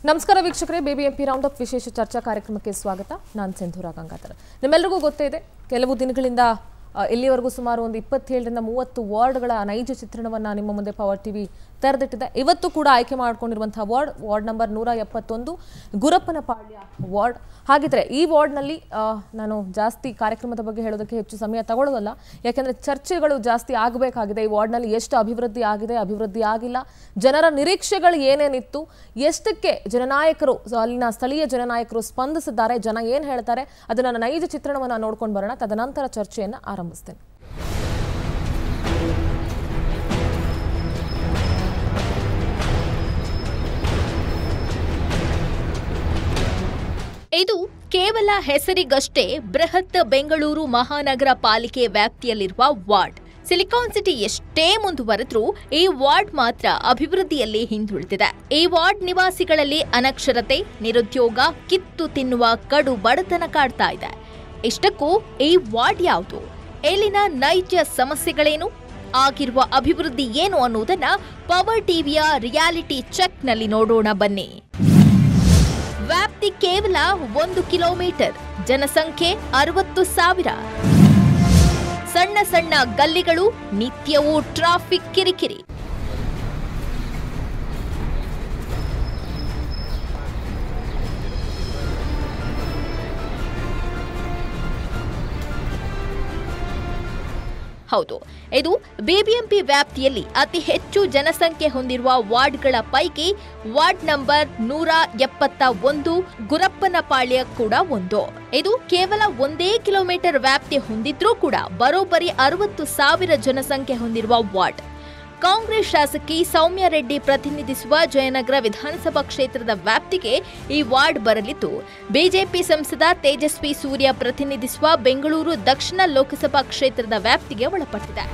ನಮಸ್ಕಾರ ವೀಕ್ಷಕರೇ BBMP round up ವಿಶೇಷ ಚರ್ಚಾ ಕಾರ್ಯಕ್ರಮಕ್ಕೆ ಸ್ವಾಗತ ನಾನು ಸಿಂಧೂರ ಗಂಗಾಧರ್ ನಿಮ್ಮೆಲ್ಲರಿಗೂ ಗೊತ್ತೇ ಇದೆ ಕೆಲವು ದಿನಗಳಿಂದ ಆ, ಇಲ್ಲಿವರೆಗೂ ಸುಮಾರು ಒಂದು ಇಪ್ಪತ್ತೇಳರಿಂದ ಮೂವತ್ತು ವಾರ್ಡ್ಗಳ ನೈಜ ಚಿತ್ರಣವನ್ನು ನಿಮ್ಮ ಮುಂದೆ ಪವರ್ ಟಿವಿ ತೆರೆದಿಟ್ಟಿದೆ ಇವತ್ತು ಕೂಡ ಆಯ್ಕೆ ಮಾಡಿಕೊಂಡಿರುವಂತಹ ವಾರ್ಡ್ ವಾರ್ಡ್ ನಂಬರ್ ನೂರ ಎಪ್ಪತ್ತೊಂದು ಗುರಪ್ಪನಪಾಳ್ಯ ವಾರ್ಡ್ ಹಾಗಿದ್ರೆ ಈ ವಾರ್ಡ್ನಲ್ಲಿ ಆ, ನಾನು ಜಾಸ್ತಿ ಕಾರ್ಯಕ್ರಮದ ಬಗ್ಗೆ ಹೇಳೋದಕ್ಕೆ ಹೆಚ್ಚು ಸಮಯ ತಗೊಳ್ಳೋದಲ್ಲ ಯಾಕೆಂದರೆ ಚರ್ಚೆಗಳು ಜಾಸ್ತಿ ಆಗಬೇಕಾಗಿದೆ ಈ ವಾರ್ಡ್ನಲ್ಲಿ ಎಷ್ಟು ಅಭಿವೃದ್ಧಿ ಆಗಿದೆ ಅಭಿವೃದ್ಧಿ ಆಗಿಲ್ಲ ಜನರ ನಿರೀಕ್ಷೆಗಳು ಏನೇನಿತ್ತು ಎಷ್ಟಕ್ಕೆ ಜನನಾಯಕರು ಸೊ ಅಲ್ಲಿನ ಸ್ಥಳೀಯ ಜನನಾಯಕರು ಸ್ಪಂದಿಸಿದ್ದಾರೆ ಜನ ಏನು ಹೇಳ್ತಾರೆ ಅದನ್ನ ನೈಜ ಚಿತ್ರಣವನ್ನು ನೋಡ್ಕೊಂಡು ಬರೋಣ ತದನಂತರ ಚರ್ಚೆಯನ್ನು ಆರಂಭಿಸ್ತೇನೆ ಇದು ಕೇವಲ ಹೆಸರಿಗಷ್ಟೇ ಬೃಹತ್ ಬೆಂಗಳೂರು ಮಹಾನಗರ ಪಾಲಿಕೆ ವ್ಯಾಪ್ತಿಯಲ್ಲಿರುವ ವಾರ್ಡ್ ಸಿಲಿಕಾನ್ ಸಿಟಿ ಎಷ್ಟೇ ಮುಂದುವರೆದ್ರೂ ಈ ವಾರ್ಡ್ ಮಾತ್ರ ಅಭಿವೃದ್ಧಿಯಲ್ಲಿ ಹಿಂದುಳಿದಿದೆ ಈ ವಾರ್ಡ್ ನಿವಾಸಿಗಳಲ್ಲಿ ಅನಕ್ಷರತೆ ನಿರುದ್ಯೋಗ ಕಿತ್ತು ತಿನ್ನುವ ಕಡು ಬಡತನ ಕಾಡ್ತಾ ಇದೆ ಇಷ್ಟಕ್ಕೂ ಈ ವಾರ್ಡ್ ಯಾವುದು ಇಲ್ಲಿನ ನೈಜ ಸಮಸ್ಯೆಗಳೇನು ಆಗಿರುವ ಅಭಿವೃದ್ಧಿ ಏನು ಅನ್ನೋದನ್ನ ಪವರ್ ಟಿವಿಯ ರಿಯಾಲಿಟಿ ಚೆಕ್ನಲ್ಲಿ ನೋಡೋಣ ಬನ್ನಿ ವ್ಯಾಪ್ತಿ ಕೇವಲ ಒಂದು ಕಿಲೋಮೀಟರ್ ಜನಸಂಖ್ಯೆ ಅರವತ್ತು ಸಾವಿರ ಸಣ್ಣ ಸಣ್ಣ ಗಲ್ಲಿಗಳು ನಿತ್ಯವೂ ಟ್ರಾಫಿಕ್ ಕಿರಿಕಿರಿ ಹೌದು ಇದು ಬಿಬಿಎಂಪಿ ವ್ಯಾಪ್ತಿಯಲ್ಲಿ ಅತಿ ಹೆಚ್ಚು ಜನಸಂಖ್ಯೆ ಹೊಂದಿರುವ ವಾರ್ಡ್ಗಳ ಪೈಕಿ ವಾರ್ಡ್ ನಂಬರ್ ನೂರ ಎಪ್ಪತ್ತ ಒಂದು ಗುರಪ್ಪನಪಾಳ್ಯ ಕೂಡ ಒಂದು ಇದು ಕೇವಲ ಒಂದೇ ಕಿಲೋಮೀಟರ್ ವ್ಯಾಪ್ತಿ ಹೊಂದಿದ್ರೂ ಕೂಡ ಬರೋಬ್ಬರಿ ಅರವತ್ತು ಸಾವಿರ ಜನಸಂಖ್ಯೆ ಹೊಂದಿರುವ ವಾರ್ಡ್ ಕಾಂಗ್ರೆಸ್ ಶಾಸಕಿ ಸೌಮ್ಯ ರೆಡ್ಡಿ ಪ್ರತಿನಿಧಿಸುವ ಜಯನಗರ ವಿಧಾನಸಭಾ ಕ್ಷೇತ್ರದ ವ್ಯಾಪ್ತಿಗೆ ಈ ವಾರ್ಡ್ ಬರಲಿದ್ದು ಬಿಜೆಪಿ ಸಂಸದ ತೇಜಸ್ವಿ ಸೂರ್ಯ ಪ್ರತಿನಿಧಿಸುವ ಬೆಂಗಳೂರು ದಕ್ಷಿಣ ಲೋಕಸಭಾ ಕ್ಷೇತ್ರದ ವ್ಯಾಪ್ತಿಗೆ ಒಳಪಟ್ಟಿದೆ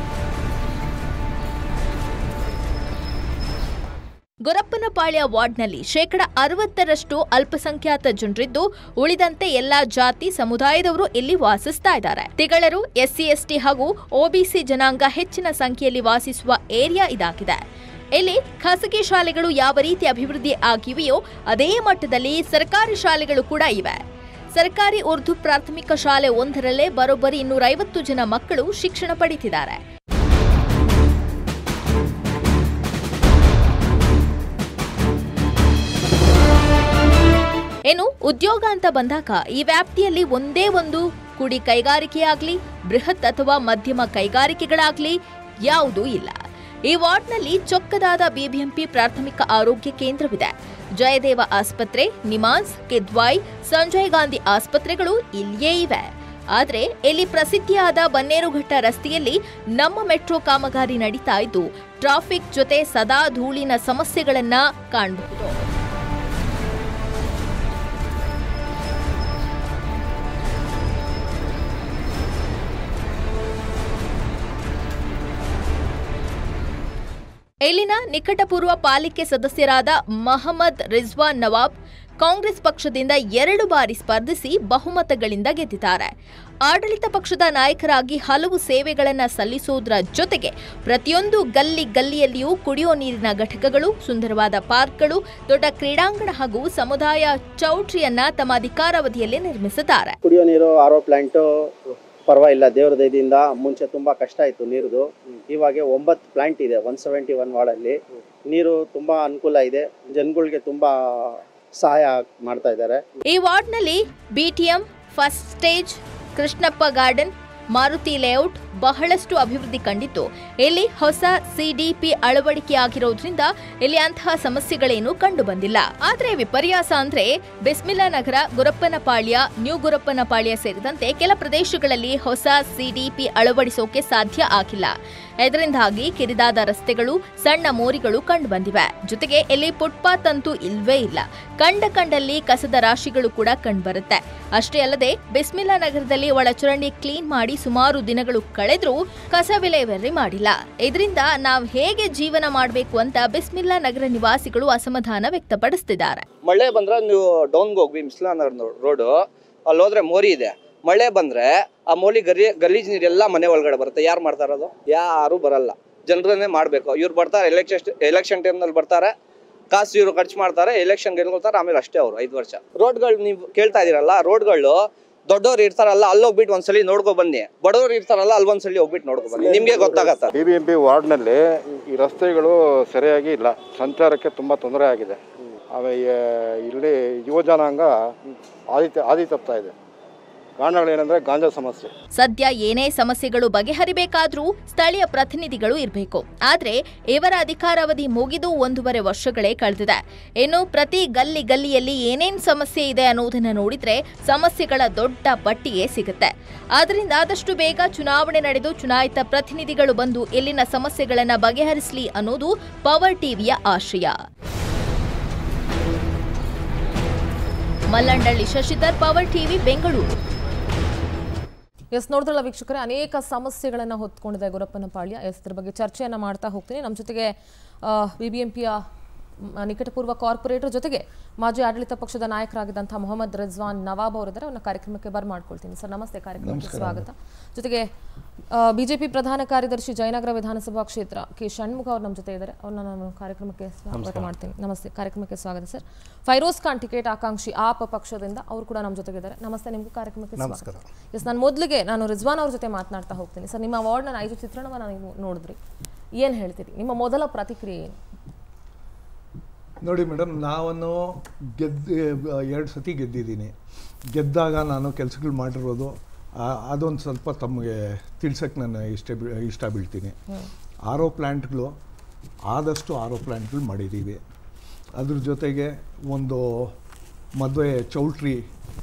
ಗೊರಪ್ಪನಪಾಳ್ಯ ವಾರ್ಡ್ನಲ್ಲಿ ಶೇಕಡ ಅರವತ್ತರಷ್ಟು ಅಲ್ಪಸಂಖ್ಯಾತ ಜನರಿದ್ದು ಉಳಿದಂತೆ ಎಲ್ಲಾ ಜಾತಿ ಸಮುದಾಯದವರು ಇಲ್ಲಿ ವಾಸಿಸ್ತಾ ಇದ್ದಾರೆ ತಿಗಳರು ಎಸ್ಸಿ ಎಸ್ಟಿ ಹಾಗೂ ಒಬಿಸಿ ಜನಾಂಗ ಹೆಚ್ಚಿನ ಸಂಖ್ಯೆಯಲ್ಲಿ ವಾಸಿಸುವ ಏರಿಯಾ ಇದಾಗಿದೆ ಇಲ್ಲಿ ಖಾಸಗಿ ಶಾಲೆಗಳು ಯಾವ ರೀತಿ ಅಭಿವೃದ್ಧಿ ಆಗಿವೆಯೋ ಅದೇ ಮಟ್ಟದಲ್ಲಿ ಸರ್ಕಾರಿ ಶಾಲೆಗಳು ಕೂಡ ಇವೆ ಸರ್ಕಾರಿ ಉರ್ದು ಪ್ರಾಥಮಿಕ ಶಾಲೆ ಒಂದರಲ್ಲೇ ಬರೋಬ್ಬರಿ ಇನ್ನೂರೈವತ್ತು ಜನ ಮಕ್ಕಳು ಶಿಕ್ಷಣ ಪಡೆಯುತ್ತಿದ್ದಾರೆ ಇನ್ನು ಉದ್ಯೋಗ ಅಂತ ಬಂದಾಗ ಈ ವ್ಯಾಪ್ತಿಯಲ್ಲಿ ಒಂದೇ ಒಂದು ಕುಡಿ ಕೈಗಾರಿಕೆಯಾಗ್ಲಿ ಬೃಹತ್ ಅಥವಾ ಮಧ್ಯಮ ಕೈಗಾರಿಕೆಗಳಾಗ್ಲಿ ಯಾವುದೂ ಇಲ್ಲ ಈ ವಾರ್ಡ್ನಲ್ಲಿ ಚೊಕ್ಕದಾದ ಬಿಬಿಎಂಪಿ ಪ್ರಾಥಮಿಕ ಆರೋಗ್ಯ ಕೇಂದ್ರವಿದೆ ಜಯದೇವ ಆಸ್ಪತ್ರೆ ನಿಮಾನ್ಸ್ ಕಿದ್ವಾಯ್ ಸಂಜಯ್ ಗಾಂಧಿ ಆಸ್ಪತ್ರೆಗಳು ಇಲ್ಲಿಯೇ ಇವೆ ಆದ್ರೆ ಇಲ್ಲಿ ಪ್ರಸಿದ್ಧಿಯಾದ ಬನ್ನೇರುಘಟ್ಟ ರಸ್ತೆಯಲ್ಲಿ ನಮ್ಮ ಮೆಟ್ರೋ ಕಾಮಗಾರಿ ನಡೀತಾ ಇದ್ದು ಟ್ರಾಫಿಕ್ ಜೊತೆ ಸದಾ ಧೂಳಿನ ಸಮಸ್ಯೆಗಳನ್ನ ಕಾಣಬಹುದು ಇಲ್ಲಿನ ನಿಕಟಪೂರ್ವ ಪಾಲಿಕೆ ಸದಸ್ಯರಾದ ಮಹಮ್ಮದ್ ರಿಜ್ವಾನ್ ನವಾಬ್ ಕಾಂಗ್ರೆಸ್ ಪಕ್ಷದಿಂದ ಎರಡು ಬಾರಿ ಸ್ಪರ್ಧಿಸಿ ಬಹುಮತಗಳಿಂದ ಗೆದ್ದಿದ್ದಾರೆ ಆಡಳಿತ ಪಕ್ಷದ ನಾಯಕರಾಗಿ ಹಲವು ಸೇವೆಗಳನ್ನ ಸಲ್ಲಿಸೋದ್ರ ಜೊತೆಗೆ ಪ್ರತಿಯೊಂದು ಗಲ್ಲಿ ಗಲ್ಲಿಯಲ್ಲಿಯೂ ಕುಡಿಯೋ ನೀರಿನ ಘಟಕಗಳು ಸುಂದರವಾದ ಪಾರ್ಕ್ಗಳು ದೊಡ್ಡ ಕ್ರೀಡಾಂಗಣ ಹಾಗೂ ಸಮುದಾಯ ಚೌಟ್ರಿಯನ್ನ ತಮ್ಮ ಅಧಿಕಾರಾವಧಿಯಲ್ಲಿ ನಿರ್ಮಿಸಿದ್ದಾರೆ ಕುಡಿಯೋ ನೀರು ಆರೋ ಪ್ಲಾಂಟು ಪರವಾಗಿಲ್ಲ ದೇವ್ರ ದಯದಿಂದ ಮುಂಚೆ ತುಂಬ ಕಷ್ಟ ಇತ್ತು ನೀರ್ದು ಇವಾಗ ಒಂಬತ್ತು ಪ್ಲಾಂಟ್ ಇದೆ ಒನ್ ಸೆವೆಂಟಿ ಒನ್ ವಾರ್ಡಲ್ಲಿ ನೀರು ತುಂಬ ಅನುಕೂಲ ಇದೆ ಜನಗಳಿಗೆ ತುಂಬ ಸಹಾಯ ಮಾಡ್ತಾ ಇದ್ದಾರೆ ಈ ವಾರ್ಡ್ನಲ್ಲಿ BTM first stage Krishnappa garden Maruti layout ಬಹಳಷ್ಟು ಅಭಿವೃದ್ಧಿ ಕಂಡಿದ್ದು ಇಲ್ಲಿ ಹೊಸ ಸಿಡಿಪಿ ಅಳವಡಿಕೆಯಾಗಿರೋದ್ರಿಂದ ಇಲ್ಲಿ ಅಂತಹ ಸಮಸ್ಯೆಗಳೇನು ಕಂಡು ಬಂದಿಲ್ಲ ಆದ್ರೆ ವಿಪರ್ಯಾಸ ಅಂದ್ರೆ ಬಿಸ್ಮಿಲ್ಲಾ ನಗರ ಗುರಪ್ಪನಪಾಳ್ಯ ನ್ಯೂ ಗುರಪ್ಪನಪಾಳ್ಯ ಸೇರಿದಂತೆ ಕೆಲ ಪ್ರದೇಶಗಳಲ್ಲಿ ಹೊಸ ಸಿಡಿಪಿ ಅಳವಡಿಸೋಕೆ ಸಾಧ್ಯ ಆಗಿಲ್ಲ ಇದರಿಂದಾಗಿ ಕಿರಿದಾದ ರಸ್ತೆಗಳು ಸಣ್ಣ ಮೋರಿಗಳು ಕಂಡು ಬಂದಿವೆ ಜೊತೆಗೆ ಇಲ್ಲಿ ಫುಟ್ಪಾತ್ ಅಂತೂ ಇಲ್ವೇ ಇಲ್ಲ ಕಂಡ ಕಂಡಲ್ಲಿ ಕಸದ ರಾಶಿಗಳು ಕೂಡ ಕಂಡುಬರುತ್ತೆ ಅಷ್ಟೇ ಅಲ್ಲದೆ ಬಿಸ್ಮಿಲ್ಲಾ ನಗರದಲ್ಲಿ ಒಳಚರಂಡಿ ಕ್ಲೀನ್ ಮಾಡಿ ಸುಮಾರು ದಿನಗಳು ಕಳೆದ್ರೂ ಕಸ ವಿಲೇವಾರಿ ಮಾಡಿಲ್ಲ ಇದರಿಂದ ನಾವು ಹೇಗೆ ಜೀವನ ಮಾಡಬೇಕು ಅಂತ ಬಿಸ್ಮಿಲ್ಲಾ ನಗರ ನಿವಾಸಿಗಳು ಅಸಮಾಧಾನ ವ್ಯಕ್ತಪಡಿಸುತ್ತಿದ್ದಾರೆ ಮಳೆ ಬಂದ್ರೆ ನೀವು ಡೌನ್ಗೆ ಹೋಗ್ವಿ ಮಿಸ್ಲಾನಗರ್ ರೋಡು ಅಲ್ಲಿ ಹೋದ್ರೆ ಮೋರಿ ಇದೆ ಮಳೆ ಬಂದ್ರೆ ಆ ಮೋಲಿ ಗರಿ ಗಲೀಜ್ ನೀರೆಲ್ಲ ಮನೆ ಒಳಗಡೆ ಬರುತ್ತೆ ಯಾರು ಮಾಡ್ತಾ ಇರೋದು ಯಾರು ಬರಲ್ಲ ಜನರನ್ನೇ ಮಾಡಬೇಕು ಇವ್ರು ಬರ್ತಾರೆ ಎಲೆಕ್ಷನ್ ಎಲೆಕ್ಷನ್ ಟೈಮ್ನಲ್ಲಿ ಬರ್ತಾರೆ ಕಾಸು ಇವರು ಖರ್ಚು ಮಾಡ್ತಾರೆ ಎಲೆಕ್ಷನ್ ಗೆಲ್ಕೊತಾರೆ ಆಮೇಲೆ ಅಷ್ಟೇ ಅವರು ಐದು ವರ್ಷ ರೋಡ್ಗಳು ನೀವು ಕೇಳ್ತಾ ಇದೀರಲ್ಲ ರೋಡ್ಗಳು ದೊಡ್ಡವ್ರು ಇರ್ತಾರಲ್ಲ ಅಲ್ಲಿ ಹೋಗ್ಬಿಟ್ಟು ಒಂದ್ಸಲಿ ನೋಡ್ಕೊ ಬನ್ನಿ ಬಡವ್ರು ಇರ್ತಾರಲ್ಲ ಅಲ್ಲಿ ಒಂದ್ಸಲಿ ಹೋಗ್ಬಿಟ್ಟು ನೋಡ್ಕೊ ಬನ್ನಿ ನಿಮ್ಗೆ ಗೊತ್ತಾಗತ್ತ ಬಿ ಬಿ ಎಂ ಪಿ ವಾರ್ಡ್ನಲ್ಲಿ ಈ ರಸ್ತೆಗಳು ಸರಿಯಾಗಿ ಇಲ್ಲ ಸಂಚಾರಕ್ಕೆ ತುಂಬ ತೊಂದರೆ ಆಗಿದೆ ಆಮೇಲೆ ಇಲ್ಲಿ ಯುವ ಜನಾಂಗ ಆದಿ ಆದಿ ತಪ್ತಾ ಇದೆ ಕಾರಣಗಳೇನೆಂದರೆ ಗಾಂಜಾ ಸಮಸ್ಯೆ ಸದ್ಯ ಏನೇ ಸಮಸ್ಯೆಗಳು ಬಗೆಹರಿಬೇಕಾದ್ರೂ ಸ್ಥಳೀಯ ಪ್ರತಿನಿಧಿಗಳು ಇರಬೇಕು ಆದ್ರೆ ಇವರ ಅಧಿಕಾರಾವಧಿ ಮುಗಿದು ಒಂದೂವರೆ ವರ್ಷಗಳೇ ಕಳೆದಿದೆ ಇನ್ನು ಪ್ರತಿ ಗಲ್ಲಿ ಗಲ್ಲಿಯಲ್ಲಿ ಏನೇನ್ ಸಮಸ್ಯೆ ಇದೆ ಅನ್ನೋದನ್ನ ನೋಡಿದ್ರೆ ಸಮಸ್ಯೆಗಳ ದೊಡ್ಡ ಪಟ್ಟಿಯೇ ಸಿಗುತ್ತೆ ಆದ್ರಿಂದ ಆದಷ್ಟು ಬೇಗ ಚುನಾವಣೆ ನಡೆದು ಚುನಾಯಿತ ಪ್ರತಿನಿಧಿಗಳು ಬಂದು ಇಲ್ಲಿನ ಸಮಸ್ಯೆಗಳನ್ನ ಬಗೆಹರಿಸಲಿ ಅನ್ನೋದು ಪವರ್ ಟಿವಿಯ ಆಶಯ Mallandahalli Shashidhar power TV Bengaluru yes ನೋಡಿದ್ರಲ್ಲ ವೀಕ್ಷಕರೇ ಅನೇಕ ಸಮಸ್ಯೆಗಳನ್ನು ಹೊತ್ಕೊಂಡಿದೆ ಗುರಪ್ಪನ ಪಾಳ್ಯ ಎಸ್ ಇದ್ರ ಬಗ್ಗೆ ಚರ್ಚೆಯನ್ನು ಮಾಡ್ತಾ ಹೋಗ್ತೀನಿ ನಮ್ಮ ಜೊತೆಗೆ ಬಿ ಬಿ ಎಂ ಪಿಯ ನಿಕಟಪೂರ್ವ ಕಾರ್ಪೊರೇಟರ್ ಜೊತೆಗೆ ಮಾಜಿ ಆಡಳಿತ ಪಕ್ಷದ ನಾಯಕರಾಗಿದ್ದಂಥ ಮೊಹಮ್ಮದ್ ರಿಜ್ವಾನ್ ನವಾಬ್ ಅವರಿದ್ದಾರೆ ಅವ್ರನ್ನ ಕಾರ್ಯಕ್ರಮಕ್ಕೆ ಬರ್ಮಾಡ್ಕೊಳ್ತೀನಿ ಸರ್ ನಮಸ್ತೆ ಕಾರ್ಯಕ್ರಮಕ್ಕೆ ಸ್ವಾಗತ ಜೊತೆಗೆ ಬಿಜೆಪಿ ಪ್ರಧಾನ ಕಾರ್ಯದರ್ಶಿ ಜಯನಗರ ವಿಧಾನಸಭಾ ಕ್ಷೇತ್ರ ಕೆ ಷಣ್ಮುಖ ಅವ್ರು ನಮ್ಮ ಜೊತೆ ಇದ್ದಾರೆ ಅವ್ರನ್ನ ನಾನು ಕಾರ್ಯಕ್ರಮಕ್ಕೆ ಸ್ವಾಗತ ಮಾಡ್ತೀನಿ ನಮಸ್ತೆ ಕಾರ್ಯಕ್ರಮಕ್ಕೆ ಸ್ವಾಗತ ಸರ್ ಫೈರೋಸ್ ಖಾನ್ ಟಿಕೆಟ್ ಆಕಾಂಕ್ಷಿ ಆಪ್ ಪಕ್ಷದಿಂದ ಅವರು ಕೂಡ ನಮ್ಮ ಜೊತೆಗಿದ್ದಾರೆ ನಮಸ್ತೆ ನಿಮಗೂ ಕಾರ್ಯಕ್ರಮಕ್ಕೆ ಸ್ವಾಗತ ಎಸ್ ನಾನು ಮೊದಲಿಗೆ ನಾನು ರಿಜ್ವಾನ್ ಅವ್ರ ಜೊತೆ ಮಾತನಾಡ್ತಾ ಹೋಗ್ತೀನಿ ಸರ್ ನಿಮ್ಮ ಅವಾರ್ಡ್ನ ನೈಜ ಚಿತ್ರಣವನ್ನು ನೀವು ನೋಡಿದ್ರಿ ಏನು ಹೇಳ್ತೀರಿ ನಿಮ್ಮ ಮೊದಲ ಪ್ರತಿಕ್ರಿಯೆ ಏನು ನೋಡಿ ಮೇಡಮ್ ನಾನು ಗೆದ್ದು ಎರಡು ಸತಿ ಗೆದ್ದಿದ್ದೀನಿ ಗೆದ್ದಾಗ ನಾನು ಕೆಲಸಗಳು ಮಾಡಿರೋದು ಆ- ಅದೊಂದು ಸ್ವಲ್ಪ ತಮಗೆ ತಿಳ್ಸಕ್ಕೆ ನಾನು ಇಷ್ಟ ಬೀ- ಇಷ್ಟ ಬೀಳ್ತೀನಿ ಆರೋ ಪ್ಲ್ಯಾಂಟ್ಗಳು ಆದಷ್ಟು ಆರೋ ಪ್ಲ್ಯಾಂಟ್ಗಳು ಮಾಡಿದ್ದೀವಿ ಅದ್ರ ಜೊತೆಗೆ ಒಂದು ಮದುವೆ ಚೌಲ್ಟ್ರಿ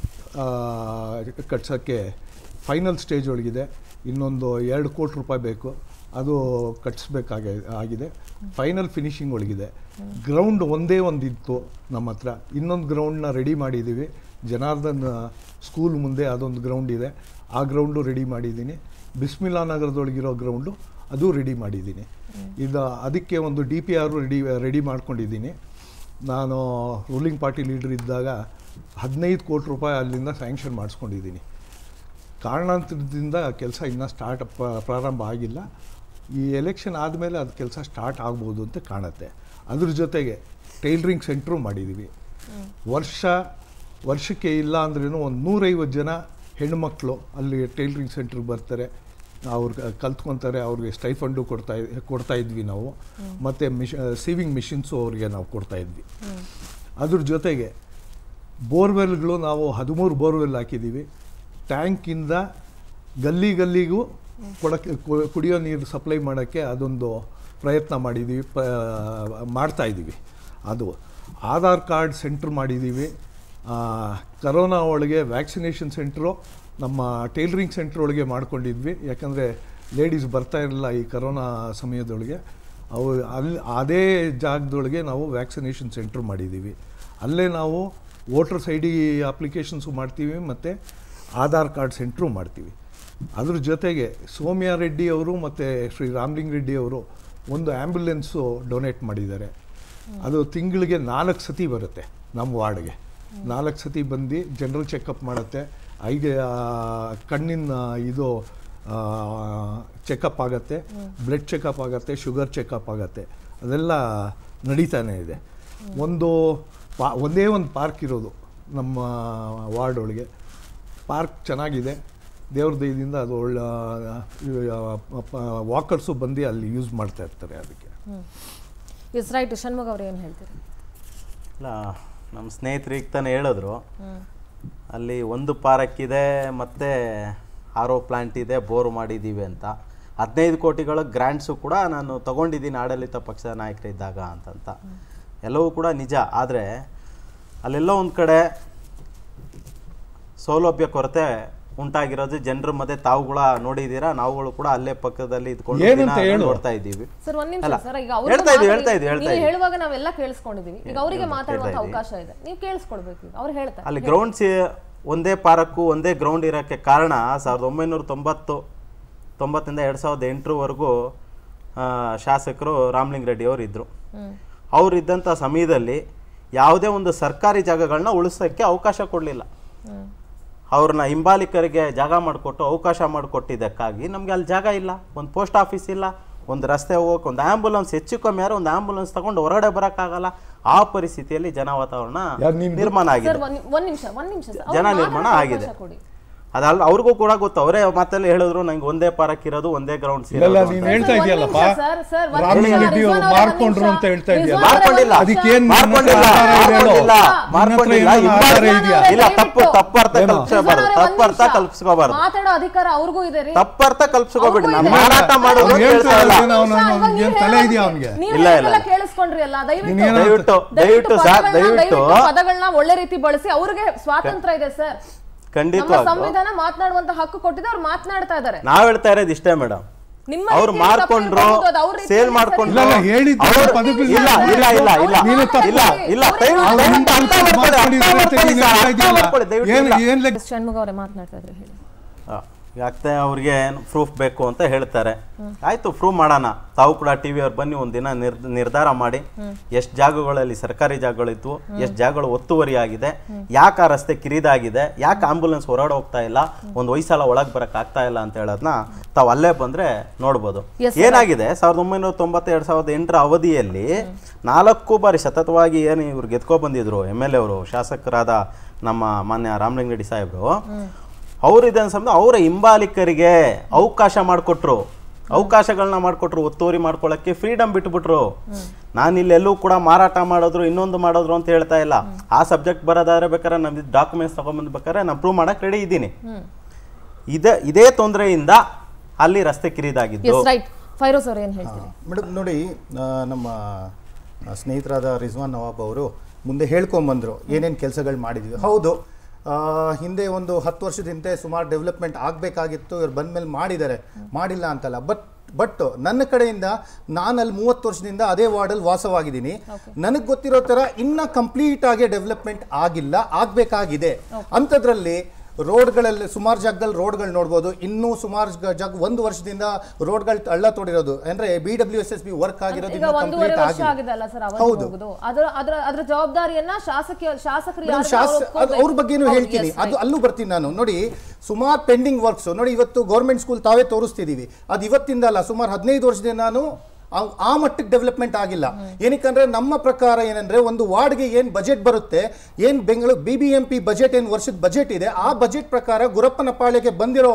ಕಟ್ಸೋಕ್ಕೆ ಫೈನಲ್ ಸ್ಟೇಜ್ ಒಳಗಿದೆ ಇನ್ನೊಂದು ಎರಡು ಕೋಟಿ ರೂಪಾಯಿ ಬೇಕು ಅದು ಕಟ್ಸ್ಬೇಕಾಗಿ ಆಗಿದೆ ಫೈನಲ್ ಫಿನಿಶಿಂಗ್ ಒಳಗಿದೆ ಗ್ರೌಂಡ್ ಒಂದೇ ಒಂದಿತ್ತು ನಮ್ಮ ಹತ್ರ ಇನ್ನೊಂದು ಗ್ರೌಂಡ್ನ ರೆಡಿ ಮಾಡಿದ್ದೀವಿ ಜನಾರ್ದನ್ ಸ್ಕೂಲ್ ಮುಂದೆ ಅದೊಂದು ಗ್ರೌಂಡ್ ಇದೆ ಆ ಗ್ರೌಂಡು ರೆಡಿ ಮಾಡಿದ್ದೀನಿ ಬಿಸ್ಮಿಲ್ಲಾ ನಗರದೊಳಗಿರೋ ಗ್ರೌಂಡು ಅದು ರೆಡಿ ಮಾಡಿದ್ದೀನಿ ಇದು ಅದಕ್ಕೆ ಒಂದು D P R ready ready ಮಾಡ್ಕೊಂಡಿದ್ದೀನಿ ನಾನು ರೂಲಿಂಗ್ ಪಾರ್ಟಿ ಲೀಡರ್ ಇದ್ದಾಗ ಹದಿನೈದು ಕೋಟಿ ರೂಪಾಯಿ ಅಲ್ಲಿಂದ ಸ್ಯಾಂಕ್ಷನ್ ಮಾಡಿಸ್ಕೊಂಡಿದ್ದೀನಿ ಕಾರಣಾಂತರದಿಂದ ಕೆಲಸ ಇನ್ನೂ ಸ್ಟಾರ್ಟ್ ಪ್ರಾರಂಭ ಆಗಿಲ್ಲ ಈ ಎಲೆಕ್ಷನ್ ಆದಮೇಲೆ ಅದು ಕೆಲಸ ಸ್ಟಾರ್ಟ್ ಆಗ್ಬೋದು ಅಂತ ಕಾಣುತ್ತೆ ಅದ್ರ ಜೊತೆಗೆ ಟೈಲರಿಂಗ್ ಸೆಂಟ್ರು ಮಾಡಿದ್ದೀವಿ ವರ್ಷ ವರ್ಷಕ್ಕೆ ಇಲ್ಲ ಅಂದ್ರೂ ಒಂದು ನೂರೈವತ್ತು ಜನ ಹೆಣ್ಮಕ್ಳು ಅಲ್ಲಿ ಟೈಲರಿಂಗ್ ಸೆಂಟ್ರಿಗೆ ಬರ್ತಾರೆ ಅವ್ರು ಕಲ್ತ್ಕೊತಾರೆ ಅವ್ರಿಗೆ ಸ್ಟೈಫಂಡು ಕೊಡ್ತಾ ಇದ್- ಕೊಡ್ತಾ ಇದ್ವಿ ನಾವು ಮತ್ತು ಮಿಷ ಸೀವಿಂಗ್ ಮಿಷಿನ್ಸು ಅವ್ರಿಗೆ ನಾವು ಕೊಡ್ತಾ ಇದ್ವಿ ಅದ್ರ ಜೊತೆಗೆ ಬೋರ್ವೆಲ್ಗಳು ನಾವು ಹದಿಮೂರು ಬೋರ್ವೆಲ್ ಹಾಕಿದ್ದೀವಿ ಟ್ಯಾಂಕಿಂದ ಗಲ್ಲಿ ಗಲ್ಲಿಗೂ ಕೊಡಕ್ಕೆ ಕು- ಕುಡಿಯೋ ನೀರು ಸಪ್ಲೈ ಮಾಡೋಕ್ಕೆ ಅದೊಂದು ಪ್ರಯತ್ನ ಮಾಡಿದ್ದೀವಿ ಪ ಮಾಡ್ತಾ ಇದ್ದೀವಿ ಅದು ಆಧಾರ್ ಕಾರ್ಡ್ ಸೆಂಟ್ರ್ ಮಾಡಿದ್ದೀವಿ ಆ, ಕರೋನಾ ಒಳಗೆ ವ್ಯಾಕ್ಸಿನೇಷನ್ ಸೆಂಟ್ರು ನಮ್ಮ ಟೈಲರಿಂಗ್ ಸೆಂಟ್ರ್ ಒಳಗೆ ಮಾಡ್ಕೊಂಡಿದ್ವಿ ಯಾಕಂದರೆ ಲೇಡೀಸ್ ಬರ್ತಾ ಇರಲಿಲ್ಲ ಈ ಕರೋನಾ ಸಮಯದೊಳಗೆ ಅವು ಅಲ್ಲಿ ಅದೇ ಜಾಗದೊಳಗೆ ನಾವು ವ್ಯಾಕ್ಸಿನೇಷನ್ ಸೆಂಟ್ರ್ ಮಾಡಿದ್ದೀವಿ ಅಲ್ಲೇ ನಾವು ವೋಟರ್ಸ್ ಐ ಡಿ ಅಪ್ಲಿಕೇಶನ್ಸು ಮಾಡ್ತೀವಿ ಮತ್ತು ಆಧಾರ್ ಕಾರ್ಡ್ ಸೆಂಟ್ರು ಮಾಡ್ತೀವಿ ಅದ್ರ ಜೊತೆಗೆ ಸೌಮ್ಯ ರೆಡ್ಡಿ ಅವರು ಮತ್ತು ಶ್ರೀ ರಾಮಲಿಂಗ ರೆಡ್ಡಿ ಅವರು ಒಂದು ಆ್ಯಂಬುಲೆನ್ಸು ಡೊನೇಟ್ ಮಾಡಿದ್ದಾರೆ ಅದು ತಿಂಗಳಿಗೆ ನಾಲ್ಕು ಸತಿ ಬರುತ್ತೆ ನಮ್ಮ ವಾರ್ಡ್ಗೆ ನಾಲ್ಕು ಸತಿ ಬಂದು ಜನರಲ್ ಚೆಕಪ್ ಮಾಡುತ್ತೆ ಐದು ಆ, ಕಣ್ಣಿನ ಇದು ಚೆಕಪ್ ಆಗುತ್ತೆ ಬ್ಲಡ್ ಚೆಕಪ್ ಆಗುತ್ತೆ ಶುಗರ್ ಚೆಕಪ್ ಆಗುತ್ತೆ ಅದೆಲ್ಲ ನಡೀತಾನೆ ಇದೆ ಒಂದು ಪಾ ಒಂದೇ ಒಂದು ಪಾರ್ಕ್ ಇರೋದು ನಮ್ಮ ವಾರ್ಡ್ ಒಳಗೆ ಪಾರ್ಕ್ ಚೆನ್ನಾಗಿದೆ ದೇವ್ರ ದಯದಿಂದ ಅದು ಒಳ್ಳೆ ವಾಕರ್ಸು ಬಂದು ಅಲ್ಲಿ ಯೂಸ್ ಮಾಡ್ತಾ ಇರ್ತಾರೆ ಅದಕ್ಕೆ ಎಸ್ ರೈಟ್ ಷಣ್ಮುಖ ಅವ್ರು ಏನು ಹೇಳ್ತೀರಿ ಇಲ್ಲ ನಮ್ಮ ಸ್ನೇಹಿತರು ಈಗ ತಾನೇ ಹೇಳಿದ್ರು ಅಲ್ಲಿ ಒಂದು ಪಾರ್ಕ್ ಇದೆ ಮತ್ತು ಆರೋ ಪ್ಲಾಂಟ್ ಇದೆ ಬೋರ್ ಮಾಡಿದ್ದೀವಿ ಅಂತ ಹದಿನೈದು ಕೋಟಿಗಳ ಗ್ರ್ಯಾಂಟ್ಸು ಕೂಡ ನಾನು ತಗೊಂಡಿದ್ದೀನಿ ಆಡಳಿತ ಪಕ್ಷದ ನಾಯಕರಿದ್ದಾಗ ಅಂತಂತ ಎಲ್ಲವೂ ಕೂಡ ನಿಜ ಆದರೆ ಅಲ್ಲೆಲ್ಲೋ ಒಂದು ಕಡೆ ಸೌಲಭ್ಯ ಕೊರತೆ ಉಂಟಾಗಿರೋದು ಜನರ ಮಧ್ಯೆ ತಾವುಗಳ ನೋಡಿದ್ದೀರಾ ನಾವುಗಳು ಕೂಡ ಅಲ್ಲೇ ಪಕ್ಕದಲ್ಲಿ ಇದ್ಕೊಂಡು ಏನಂತ ದಿನ ಹೇಳು? ನೋಡ್ತಾ ಇದ್ದೀವಿ ಸರ್ ಒಂದ್ ನಿಮಿಷ ಅಲ್ಲ, ಸರ್ ಈಗ ಹೇಳ್ತಾ ಇದ್ದೀವಿ, ಹೇಳ್ತಾ ಇದ್ದೀವಿ, ಹೇಳ್ತಾ ನೀವು ಇದ್ದೀವಿ. ಹೇಳುವಾಗ ನಾವೆಲ್ಲ ಕೇಳಿಸ್ಕೊಂಡಿದೀವಿ ಈಗ ಅವರಿಗೆ ಮಾತಾಡುವಂತ ಹೇಳ್ತಾ ಇದ್ದೀವಿ. ಅವಕಾಶ ಇದೆ ನೀವು ಕೇಳಿಸ್ಕೊಳ್ಬೇಕು ಈಗ ಅವ್ರು ಹೇಳ್ತಾರೆ ಅಲ್ಲಿ ಗ್ರೌಂಡ್ಸ್ ಒಂದೇ ಪಾರ್ಕು ಒಂದೇ ಗ್ರೌಂಡ್ ಇರೋಕ್ಕೆ ಕಾರಣ ಸಾವಿರದ ಒಂಬೈನೂರ ತೊಂಬತ್ತು ತೊಂಬತ್ತಿಂದ ಎರಡು ಸಾವಿರದ ಎಂಟರವರೆಗೂ ಶಾಸಕರು ರಾಮಲಿಂಗ ರೆಡ್ಡಿ ಅವರು ಇದ್ದರು ಅವ್ರು ಇದ್ದಂಥ ಸಮಯದಲ್ಲಿ ಯಾವುದೇ ಒಂದು ಸರ್ಕಾರಿ ಜಾಗಗಳನ್ನ ಉಳಿಸೋಕ್ಕೆ ಅವಕಾಶ ಕೊಡಲಿಲ್ಲ ಅವ್ರನ್ನ ಹಿಂಬಾಲಿಕರಿಗೆ ಜಾಗ ಮಾಡಿಕೊಟ್ಟು ಅವಕಾಶ ಮಾಡಿಕೊಟ್ಟಿದ್ದಕ್ಕಾಗಿ ನಮಗೆ ಅಲ್ಲಿ ಜಾಗ ಇಲ್ಲ ಒಂದು ಪೋಸ್ಟ್ ಆಫೀಸ್ ಇಲ್ಲ ಒಂದು ರಸ್ತೆ ಹೋಗೋಕೆ ಒಂದು ಆ್ಯಂಬುಲೆನ್ಸ್ ಹೆಚ್ಚು ಕಮ್ಮಿ ಯಾರು ಒಂದು ಆ್ಯಂಬುಲೆನ್ಸ್ ತಗೊಂಡು ಹೊರಗಡೆ ಬರೋಕ್ಕಾಗಲ್ಲ ಆ ಪರಿಸ್ಥಿತಿಯಲ್ಲಿ ಜನ ವಾತಾವರಣ ಯಾರ್ ನೀನ್ ನಿರ್ಮಾಣ ಆಗಿದೆ ಸರ್ ಒಂದ್ ಒಂದ್ ನಿಮಿಷ ಒಂದ್ ನಿಮಿಷ ಸರ್ ಜನ ಅವ್ರು ನಿರ್ಮಾಣ ಮಾತಾಡೋಕೆ ಆಗಿದೆ. ಅವಕಾಶ ಕೊಡಿ. ಅದಲ್ಲ ಅವ್ರಿಗೂ ಕೂಡ ಗೊತ್ತು ಅವರೇ ಮತ್ತೆಲ್ಲ ಹೇಳಿದ್ರು ನಂಗೆ ಒಂದೇ ಪಾರಕ್ ಇರೋದು ಒಂದೇ ಗ್ರೌಂಡ್ ಇಲ್ಲ ನೀನ್ ಹೇಳ್ತಾ ಸರ್, ಒಂದ್ ಇದೆಯಲ್ಲಪ್ಪ ನಿಮಿಷ ಸರ್, ಸರ್, ಒಂದ್ ರಾಮಲಿಂಗ ನಿಮಿಷ, ರೆಡ್ಡಿ ಅವರು ರಿಜ್ವಾನ್ ಅವರೇ ಒಂದ್ ಮಾರ್ಕೊಂಡ್ರು ನಿಮಿಷ. ಅಂತ ಹೇಳ್ತಾ ಇದೆಯಲ್ಲ ರಿಜ್ವಾನ್ ಅವರೇ ಒಂದ್ ನಿಮಿಷ. ಅದಕ್ಕೇನ್ ಮಾರ್ಕೊಂಡಿಲ್ಲ, ಮಾರ್ಕೊಂಡಿಲ್ಲ, ಮಾರ್ಕೊಂಡಿಲ್ಲ, ಹಿಂಬಾಲ- ಇಲ್ಲ ತಪ್ಪು ತಪ್ಪು ಅರ್ಥ ಏನು? ಕಲ್ಪಿಸಬಾರ್ದು ರಿಜ್ವಾನ್ ಅವರೇ ತಪ್ಪು ಒಂದ್ ಅರ್ಥ ನಿಮಿಷ. ಕಲ್ಪಿಸ್ಕೋಬಾರ್ದು ಮಾತಾಡೋ ಅಧಿಕಾರ ಅವ್ರಿಗೂ ಇದೆ ರೀ ತಪ್ಪು ಅರ್ಥ ಕಲ್ಪಿಸ್ಕೋಬೇಡಿ ಅವ್ರಿಗೂ ನಾನು ಇದೆ. ಮಾರಾಟ ಮಾಡೋದು ಅವ್ನು ಅಂತ ಹೇಳ್ತಾ ಇಲ್ಲ ಹೇಳ್ತಾ ಅವ್ನು- ಅವ್ನು- ಅವ್ನು ಏನ್ ತಲೆ ಇದೆಯಾ ಅವ್ನಿಗೆ? ನೀವು ಇಲ್ಲ, ಇಲ್ಲ. ಹೇಳ್ದೆಲ್ಲ ಕೇಳಿಸ್ಕೊಂಡ್ರಿ ಅಲ್ಲ ದಯವಿಟ್ಟು ನೀನ್ ಏನೋ- ದಯವಿಟ್ಟು ದಯವಿಟ್ಟು ಸರ್ ಪದಗಳನ್ನ- ದಯವಿಟ್ಟು ಪದಗಳನ್ನ ಒಳ್ಳೆ ರೀತಿ ಬಳಸಿ ಅವ್ರಿಗೆ ಸ್ವಾತಂತ್ರ್ಯ ಇದೆ ಸರ್ ನಮ್ಮ ಖಂಡಿತವಾಗ್ಲೂ ಸಂವಿಧಾನ ಮಾತನಾಡುವಂತ ಹಕ್ಕು ಕೊಟ್ಟಿದೆ ಅವ್ರು ಮಾತನಾಡ್ತಾ ಇದ್ದಾರೆ ನಾವ್ ಹೇಳ್ತಾ ಇರೋದು ಇಷ್ಟೇ ಮೇಡಮ್ ನಿಮ್ಮ ಅವ್ರು ರೀತಿಯಲ್ಲಿ ಮಾರ್ಕೊಂಡ್ರು ತಪ್ಪಿರ್ಬೋದು, ಅದು ಅವ್ರ ಸೇಲ್ ರೀತಿಯಲ್ಲಿ ಮಾಡ್ಕೊಂಡ್ರು ಇಲ್ಲ, ಇಲ್ಲ, ಹೇಳಿದ್ದು ಅವ್ರು- ಪದಗಳು ಇಲ್ಲ ಇಲ್ಲ ಇಲ್ಲ ಇಲ್ಲ ನೀನು ತಪ್ಪು. ಇಲ್ಲ ಇಲ್ಲ ಅವ್ರಿಗೆ ದಯವಿಟ್ಟು ಅವ್ರು ದಯವಿಟ್ಟು ನಿನ್ನ ಅರ್ಥ ತಪ್ಪು ಮಾಡ್ಕೊಳ್ಳಿ, ಅರ್ಥ ಮಾಡ್ಕೊಂಡಿದ್ದಾರೆ ಅಂತ ಮಾಡ್ಕೊಳ್ಳಿ ನೀನು ಸರ್, ಹೇಳ್ತಾ ಅರ್ಥ ಇದೆಯಲ್ಲ. ಮಾಡ್ಕೊಳ್ಳಿ, ದಯವಿಟ್ಟು ಏನ್ ಇಲ್ಲ. ಏನ್ ಲೆಕ್ಕ ಷಣ್ಮುಗ ಅವರೇ ಮಾತನಾಡ್ತಾ ಇದ್ರೆ ಹೇಳಿ ಯಾಕೆ ಅವ್ರಿಗೆ ಪ್ರೂಫ್ ಬೇಕು ಅಂತ ಹೇಳ್ತಾರೆ ಆಯ್ತು ಪ್ರೂವ್ ಮಾಡೋಣ ತಾವು ಕೂಡ ಟಿವಿ ಅವ್ರು ಬನ್ನಿ ಒಂದಿನ ನಿರ್ ನಿರ್ಧಾರ ಮಾಡಿ ಎಷ್ಟು ಜಾಗಗಳಲ್ಲಿ ಸರ್ಕಾರಿ ಜಾಗಗಳಿದ್ವು ಎಷ್ಟು ಜಾಗಗಳು ಒತ್ತುವರಿ ಆಗಿದೆ ಯಾಕೆ ಆ ರಸ್ತೆ ಕಿರಿದಾಗಿದೆ ಯಾಕೆ ಆಂಬುಲೆನ್ಸ್ ಹೊರಗಡೆ ಹೋಗ್ತಾ ಇಲ್ಲ ಒಂದು ವಯಸ್ಸಲ್ಲ ಒಳಗೆ ಬರಕ್ ಆಗ್ತಾ ಇಲ್ಲ ಅಂತ ಹೇಳೋದನ್ನ ತಾವು ಅಲ್ಲೇ ಬಂದ್ರೆ ನೋಡ್ಬೋದು Yes, sir. ಏನಾಗಿದೆ ಸಾವಿರದ ಒಂಬೈನೂರ ತೊಂಬತ್ತ ಎರಡ್ ಸಾವಿರದ ಎಂಟರ ಅವಧಿಯಲ್ಲಿ ನಾಲ್ಕು ಬಾರಿ ಸತತವಾಗಿ ಏನು ಇವ್ರು ಗೆದ್ಕೊ ಬಂದಿದ್ರು ಎಮ್ ಎಲ್ ಎ ಅವರು ಶಾಸಕರಾದ ನಮ್ಮ ಮಾನ್ಯ ರಾಮಲಿಂಗ ರೆಡ್ಡಿ ಸಾಹೇಬರು ಅವ್ರು ಇದನ್ನ ಸಂಬಂಧ ಅವರ ಹಿಂಬಾಲಿಕರಿಗೆ ಅವಕಾಶ ಮಾಡಿಕೊಟ್ರು ಅವಕಾಶಗಳನ್ನ ಮಾಡಿಕೊಟ್ರು ಒತ್ತುವರಿ ಮಾಡ್ಕೊಳ್ಳೋಕ್ಕೆ ಫ್ರೀಡಮ್ ಬಿಟ್ಬಿಟ್ರು ನಾನು ಇಲ್ಲೆಲ್ಲೂ ಕೂಡ ಮಾರಾಟ ಮಾಡೋದ್ರು ಇನ್ನೊಂದು ಮಾಡೋದ್ರು ಅಂತ ಹೇಳ್ತಾ ಇಲ್ಲ ಆ ಸಬ್ಜೆಕ್ಟ್ ಬರೋದಾದ್ರೆ ಬೇಕಾದ್ರೆ ನಮ್ದು ಡಾಕ್ಯುಮೆಂಟ್ಸ್ ತಗೊಂಬಂದ್ಬೇಕಾದ್ರೆ ನಾನು ಪ್ರೂವ್ ಮಾಡಕ್ ರೆಡಿ ಇದ್ದೀನಿ ಇದೇ ಇದೇ ತೊಂದರೆಯಿಂದ ಅಲ್ಲಿ ರಸ್ತೆ ಕಿರಿದಾಗಿದ್ದು ಎಸ್ ರೈಟ್ ಫೈರೋಸ್ ಅವ್ರು ಏನ್ ಹೇಳ್ತೀರಿ ಮೇಡಮ್ ನೋಡಿ ಆ, ನಮ್ಮ ಸ್ನೇಹಿತರಾದ ರಿಜ್ವಾನ್ ನವಾಬ್ ಅವರು ಮುಂದೆ ಹೇಳ್ಕೊಂಬಂದರು ಏನೇನು ಕೆಲಸಗಳು ಮಾಡಿದ್ವಿ ಹೌದು ಆ, ಹಿಂದೆ ಒಂದು ಹತ್ತು ವರ್ಷದ ಹಿಂದೆ ಸುಮಾರು ಡೆವಲಪ್ಮೆಂಟ್ ಆಗಬೇಕಾಗಿತ್ತು ಇವ್ರು ಬಂದಮೇಲೆ ಮಾಡಿದ್ದಾರೆ ಮಾಡಿಲ್ಲ ಅಂತಲ್ಲ ಬಟ್ ಬಟ್ ನನ್ನ ಕಡೆಯಿಂದ ನಾನು ಅಲ್ಲಿ ಮೂವತ್ತು ವರ್ಷದಿಂದ ಅದೇ ವಾರ್ಡಲ್ಲಿ ವಾಸವಾಗಿದ್ದೀನಿ ನನಗೆ ಗೊತ್ತಿರೋ ಥರ ಇನ್ನೂ ಕಂಪ್ಲೀಟ್ ಆಗಿ ಡೆವಲಪ್ಮೆಂಟ್ ಆಗಿಲ್ಲ ಆಗಬೇಕಾಗಿದೆ ಅಂಥದ್ರಲ್ಲಿ ರೋಡ್ಗಳಲ್ಲಿ ಸುಮಾರು ಜಾಗದಲ್ಲಿ ರೋಡ್ಗಳು ನೋಡ್ಬೋದು ಇನ್ನೂ ಸುಮಾರು ಜ- ಜಾಗ ಒಂದು ವರ್ಷದಿಂದ ರೋಡ್ಗಳು ಹಳ್ಳ ತೋಡಿರೋದು ಅಂದ್ರೆ B W S S B work ಆಗಿರೋದು ಈಗ ಇನ್ನೂ ಒಂದೂವರೆ ಕಂಪ್ಲೀಟ್ ವರ್ಷ ಆಗಿಲ್ಲ ಆಗಿದೆ ಅಲ್ಲ ಸರ್ ಅವಧಿ ಹೌದು. ಹೋಗುದು ಅದ್ರ ಅದ್ರ ಅದ್ರ ಜವಾಬ್ದಾರಿಯನ್ನ ಶಾಸಕೀಯ ಶಾಸಕರು ಮೇಡಮ್, ಯಾರು ಶಾಸ ಅವ್ರು ಅದು ಒಪ್ಕೊಳ್ಬೇಕು. ಅವ್ರ ಬಗ್ಗೆನೂ ಹೌದು, ಹೇಳ್ತೀನಿ yes, ಅದು right. ಅಲ್ಲೂ ಬರ್ತೀನಿ ನಾನು ನೋಡಿ ಸುಮಾರು ಪೆಂಡಿಂಗ್ ವರ್ಕ್ಸ್ ನೋಡಿ ಇವತ್ತು ಗೌರ್ಮೆಂಟ್ ಸ್ಕೂಲ್ ತಾವೇ ತೋರಿಸ್ತಿದೀವಿ ಅದು ಇವತ್ತಿಂದ ಅಲ್ಲ ಸುಮಾರು ಹದಿನೈದು ವರ್ಷದಿಂದ ನಾನು ಆ- ಆ ಮಟ್ಟಕ್ಕೆ ಡೆವಲಪ್ಮೆಂಟ್ ಆಗಿಲ್ಲ ಏನಕ್ಕಂದ್ರೆ ನಮ್ಮ ಪ್ರಕಾರ ಏನಂದ್ರೆ ಒಂದು ವಾರ್ಡ್ಗೆ ಏನು ಬಜೆಟ್ ಬರುತ್ತೆ ಏನು Bengaluru B B M P budget ಏನು ವರ್ಷದ ಬಜೆಟ್ ಇದೆ ಆ ಬಜೆಟ್ ಪ್ರಕಾರ ಗುರಪ್ಪನ ಪಾಳ್ಯಕ್ಕೆ ಬಂದಿರೋ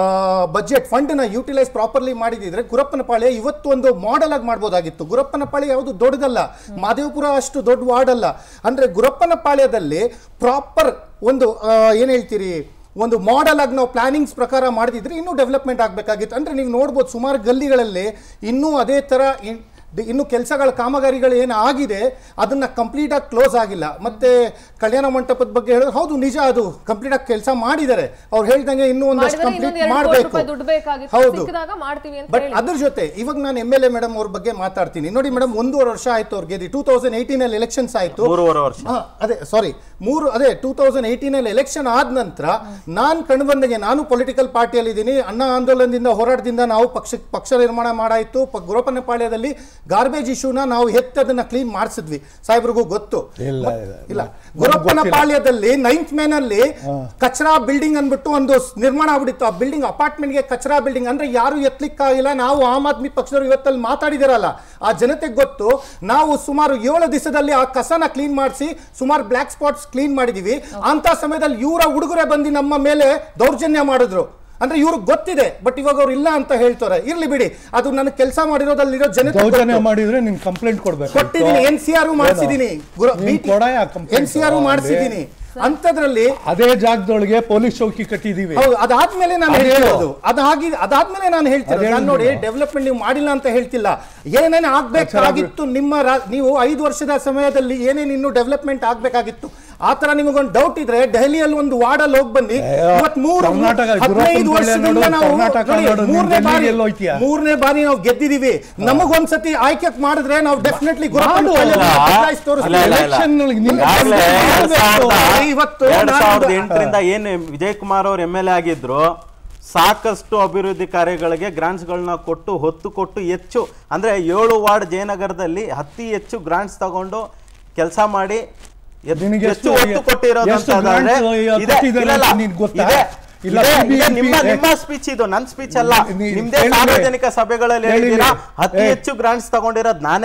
ಬಜೆಟ್ ಫಂಡ್ನ ಯೂಟಿಲೈಸ್ ಪ್ರಾಪರ್ಲಿ ಮಾಡಿದಿದ್ರೆ ಗುರಪ್ಪನ ಪಾಳ್ಯ ಇವತ್ತು ಒಂದು ಮಾಡೆಲ್ ಆಗಿ ಮಾಡ್ಬೋದಾಗಿತ್ತು ಗುರಪ್ಪನ ಪಾಳ್ಯ ಯಾವುದು ದೊಡ್ಡದಲ್ಲ ಮಾದೇವಪುರ ಅಷ್ಟು ದೊಡ್ಡ ವಾರ್ಡ್ ಅಲ್ಲ ಅಂದ್ರೆ ಗುರಪ್ಪನ ಪಾಳ್ಯದಲ್ಲಿ ಪ್ರಾಪರ್ ಒಂದು ಆ, ಏನ್ ಹೇಳ್ತೀರಿ ಒಂದು ಮಾಡೆಲ್ ಆಗಿ ನಾವು ಪ್ಲಾನಿಂಗ್ಸ್ ಪ್ರಕಾರ ಮಾಡಿದಿದ್ರೆ ಇನ್ನೂ ಡೆವಲಪ್ಮೆಂಟ್ ಆಗಬೇಕಾಗಿತ್ತು ಅಂದ್ರೆ ನೀವು ನೋಡ್ಬೋದು ಸುಮಾರು ಗಲ್ಲಿಗಳಲ್ಲಿ ಇನ್ನೂ ಅದೇ ಥರ ಇನ್- ಡಿ- ಇನ್ನು ಕೆಲಸಗಳ ಕಾಮಗಾರಿಗಳು ಏನು ಆಗಿದೆ ಅದನ್ನ ಕಂಪ್ಲೀಟ್ ಆಗಿ ಕ್ಲೋಸ್ ಆಗಿಲ್ಲ ಮತ್ತೆ ಕಲ್ಯಾಣ ಮಂಟಪದ ಬಗ್ಗೆ ಹೇಳಿದ್ರೆ ಹೌದು ನಿಜ ಅದು ಕಂಪ್ಲೀಟ್ ಆಗಿ ಕೆಲಸ ಮಾಡಿದ್ದಾರೆ ಅವ್ರು ಹೇಳ್ದಂಗೆ ಇನ್ನೂ ಒಂದಷ್ಟು ಮಾಡಿದ್ರೆ ಇನ್ನೊಂದು ಕಂಪ್ಲೀಟ್ ಎರಡು ಕೋಟಿ ಮಾಡಬೇಕು ರೂಪಾಯಿ ದುಡ್ಡು ಬೇಕಾಗಿತ್ತು ಹೌದು ಸಿಕ್ಕಿದಾಗ ಮಾಡ್ತೀವಿ ಅಂತ ಬಟ್ ಹೇಳಿ ಅದ್ರ ಜೊತೆ ಇವಾಗ ನಾನು ಎಮ್ ಎಲ್ ಎ ಮೇಡಮ್ ಅವ್ರ ಬಗ್ಗೆ ಮಾತಾಡ್ತೀನಿ ನೋಡಿ ಮೇಡಮ್ ಒಂದೂವರೆ ವರ್ಷ ಆಯ್ತು ಅವ್ರಿಗೆ ಟೂ ತೌಸಂಡ್ ಏಯ್ಟೀನ್ ಅಲ್ಲಿ ಎಲೆಕ್ಷನ್ಸ್ ಆಯ್ತು ಮೂರುವರೆ ವರ್ಷ ಹಾ, ಅದೇ ಸಾರಿ ಮೂರು ಅದೇ ಟೂ ತೌಸಂಡ್ ಏಯ್ಟೀನ್ ಅಲ್ಲಿ ಎಲೆಕ್ಷನ್ ಆದ ನಂತರ ನಾನು ಕಂಡು ಬಂದಂಗೆ ನಾನು ಪೊಲಿಟಿಕಲ್ ಪಾರ್ಟಿಯಲ್ಲಿ ಇದ್ದೀನಿ ಅಣ್ಣ ಆಂದೋಲನದಿಂದ ಹೋರಾಟದಿಂದ ನಾವು ಪಕ್ಷ ಪಕ್ಷ ನಿರ್ಮಾಣ ಮಾಡಾಯ್ತು ಪ- ಗುರಪ್ಪನ ಪಾಳ್ಯದಲ್ಲಿ ಗಾರ್ಬೇಜ್ ಇಶ್ಯೂನ ನಾವು ಎತ್ತಿ ಅದನ್ನ ಕ್ಲೀನ್ ಮಾಡಿಸಿದ್ವಿ ಸಾಹೇಬ್ರಿಗೂ ಗೊತ್ತು ಇಲ್ಲ, ಮತ್- ಇಲ್ಲ, ಇಲ್ಲ ಇಲ್ಲ. ಗುರಪ್ಪನ ಗೊತ್ತಿಲ್ಲ. ಪಾಳ್ಯದಲ್ಲಿ ನೈನ್ತ್ ಮೇನ್ ಅಲ್ಲಿ ಕಚರಾ ಬಿಲ್ಡಿಂಗ್ ಅಂದ್ಬಿಟ್ಟು ಒಂದು ಸ್- ನಿರ್ಮಾಣ ಆಗ್ಬಿಟ್ಟಿತ್ತು ಆ ಬಿಲ್ಡಿಂಗ್ ಅಪಾರ್ಟ್ಮೆಂಟ್ ಗೆ ಕಚರಾ ಬಿಲ್ಡಿಂಗ್ ಅಂದ್ರೆ ಯಾರು ಎತ್ತಲಿಕ್ಕಾಗಿಲ್ಲ ನಾವು ಆಮ್ ಆದ್ಮಿ ಪಕ್ಷದವರು ಇವತ್ತಲ್ಲಿ ಮಾತಾಡಿದಿರಲ್ಲ ಆ ಜನತೆಗೆ ಗೊತ್ತು ನಾವು ಸುಮಾರು ಏಳು ದಿವಸದಲ್ಲಿ ಆ ಕಸನ ಕ್ಲೀನ್ ಮಾಡಿಸಿ ಸುಮಾರು ಬ್ಲಾಕ್ ಸ್ಪಾಟ್ಸ್ ಕ್ಲೀನ್ ಮಾಡಿದೀವಿ ಅಂತ ಸಮಯದಲ್ಲಿ ಇವರ ಹುಡುಗರೇ ಬಂದು ನಮ್ಮ ಮೇಲೆ ದೌರ್ಜನ್ಯ ಮಾಡಿದ್ರು ಅಂದ್ರೆ ಇವ್ರಿಗೆ ಗೊತ್ತಿದೆ ಬಟ್ ಇವಾಗ ಅವ್ರು ಇಲ್ಲ ಅಂತ ಹೇಳ್ತಾರೆ ಇರ್ಲಿ ಬಿಡಿ ಅದು ನನ್ನ ಕೆಲಸ ಮಾಡಿರೋದಲ್ಲಿರೋ ಜನತೆ ದೌರ್ಜನ್ಯ ಮಾಡಿದ್ರೆ ನಿನ್ ಕಂಪ್ಲೇಂಟ್ ಕೊಡ್ಬೇಕು ಕೊಟ್ಟಿದ್ದೀನಿ ಎನ್ ಸಿ ಆರ್ ಮಾಡಿಸಿದ್ದೀನಿ ನೀನ್ ಕೊಡಯ complaint. ಎನ್ ಸಿ ಆರ್ ಮಾಡಿಸಿದ್ದೀನಿ ಅಂತದ್ರಲ್ಲಿ ಅದೇ ಜಾಗದೊಳಗೆ ಪೊಲೀಸ್ ಚೌಕಿ ಕಟ್ಟಿದೀವಿ ಹೌದು ಅದಾದ್ಮೇಲೆ ನಾನು ಅದೇ ಹೇಳ್ತಿರೋದು ಅದಾಗಿ ಅದಾದ್ಮೇಲೆ ನಾನು ಹೇಳ್ತಿರೋದು ಅದೇ ನಾನು ನೋಡಿ ಹೇಳಿದ್ದು. ಡೆವಲಪ್ಮೆಂಟ್ ನೀವು ಮಾಡಿಲ್ಲ ಅಂತ ಹೇಳ್ತಿಲ್ಲ ಏನೇನು ಆಗ್ಬೇಕಾಗಿತ್ತು ನಿಮ್ಮ ರಾ- ನೀವು ಐದು ವರ್ಷದ ಸಮಯದಲ್ಲಿ ಏನೇನು ಇನ್ನು ಡೆವಲಪ್ಮೆಂಟ್ ಆಗ್ಬೇಕಾಗಿತ್ತು ಆ ತರ ನಿಮಗೊಂದು ಡೌಟ್ ಇದ್ರೆ ದೆಹಲಿಯಲ್ಲಿ ಒಂದು ವಾರ್ಡಲ್ಲಿ ಹೋಗಿ ಬನ್ನಿ ಅಯ್ಯೋ, ಇವತ್ ಮೂರು ಕರ್ನಾಟಕ, ಹದಿನೈದು ಗುರುಪ್ಪನ ವರ್ಷದಿಂದ ನೋಡು, ನಾವು ಕರ್ನಾಟಕ ನೋಡಿ, ನೋಡು, ನೀನ್ ಮೂರನೇ ಬಾರಿ ಡೆಲ್ಲಿಗೆ ಎಲ್ಲಿ ಹೋಯ್ತೀಯ? ಮೂರನೇ ಬಾರಿ ನಾವು ಗೆದ್ದಿದೀವಿ ನಮಗೊಂದ್ಸತಿ ಆಯ್ಕೆ ಮಾಡಿದ್ರೆ ನಾವು ಡೆಫಿನೆಟ್ಲಿ ಮಾಡು. ಇಲ್ಲ, ಇಲ್ಲ, ಇಲ್ಲ, ಇಲ್ಲ. Election ನಲ್ಲಿ ನಿನ್ನ ಈಗಾಗ್ಲೇ ಎರಡ್ ಸಾವಿರದ- ಇವತ್ತು ಎರಡ್ ನಾನು- ಸಾವಿರದ ಎಂಟರಿಂದ ಏನು ವಿಜಯ್ ಕುಮಾರ್ ಅವ್ರು ಎಮ್ ಎಲ್ ಎ ಆಗಿದ್ರು ಸಾಕಷ್ಟು ಅಭಿವೃದ್ಧಿ ಕಾರ್ಯಗಳಿಗೆ ಗ್ರಾಂಟ್ಸ್ಗಳನ್ನ ಕೊಟ್ಟು ಹೊತ್ತು ಕೊಟ್ಟು ಹೆಚ್ಚು ಅಂದ್ರೆ ಏಳು ವಾರ್ಡ್ ಜಯನಗರದಲ್ಲಿ ಅತಿ ಹೆಚ್ಚು ಗ್ರಾಂಟ್ಸ್ ತಗೊಂಡು ಕೆಲಸ ಮಾಡಿ ಎತ್- ನಿನಗೆ ಹೆಚ್ಚು ಎಷ್ಟು- ಒತ್ತು ಕೊಟ್ಟಿರೋದು ಎಷ್ಟು ಅಂತಂದ್ರೆ grants ಇದೆ, ಕೊಟ್ಟಿದ್ದಾರೆ ಇಲ್ಲ, ಇಲ್ಲ, ಅಂತ ನಿನ್ಗೆ ಗೊತ್ತಾ? ಇದೆ, ಇಲ್ಲ, ಇದೆ, ಇದೆ, BBMP ನಿಮ್ಮ ಏ- ನಿಮ್ಮ ಸ್ಪೀಚ್ ಇದು ನನ್ನ ಸ್ಪೀಚ್ ಅಲ್ಲ ನೀ- ನೀ- ನಿಮ್ದೇ ಹೇಳಿದ್ರೆ- ಸಾರ್ವಜನಿಕ ಸಭೆಗಳಲ್ಲಿ ಹೇಳಿದ್ರೆ- ಹೇಳಿದ್ದೀರಾ ಅತಿ ಏ- ಹೆಚ್ಚು ಗ್ರಾಂಟ್ಸ್ ತಗೊಂಡಿರೋದು ನಾನೇ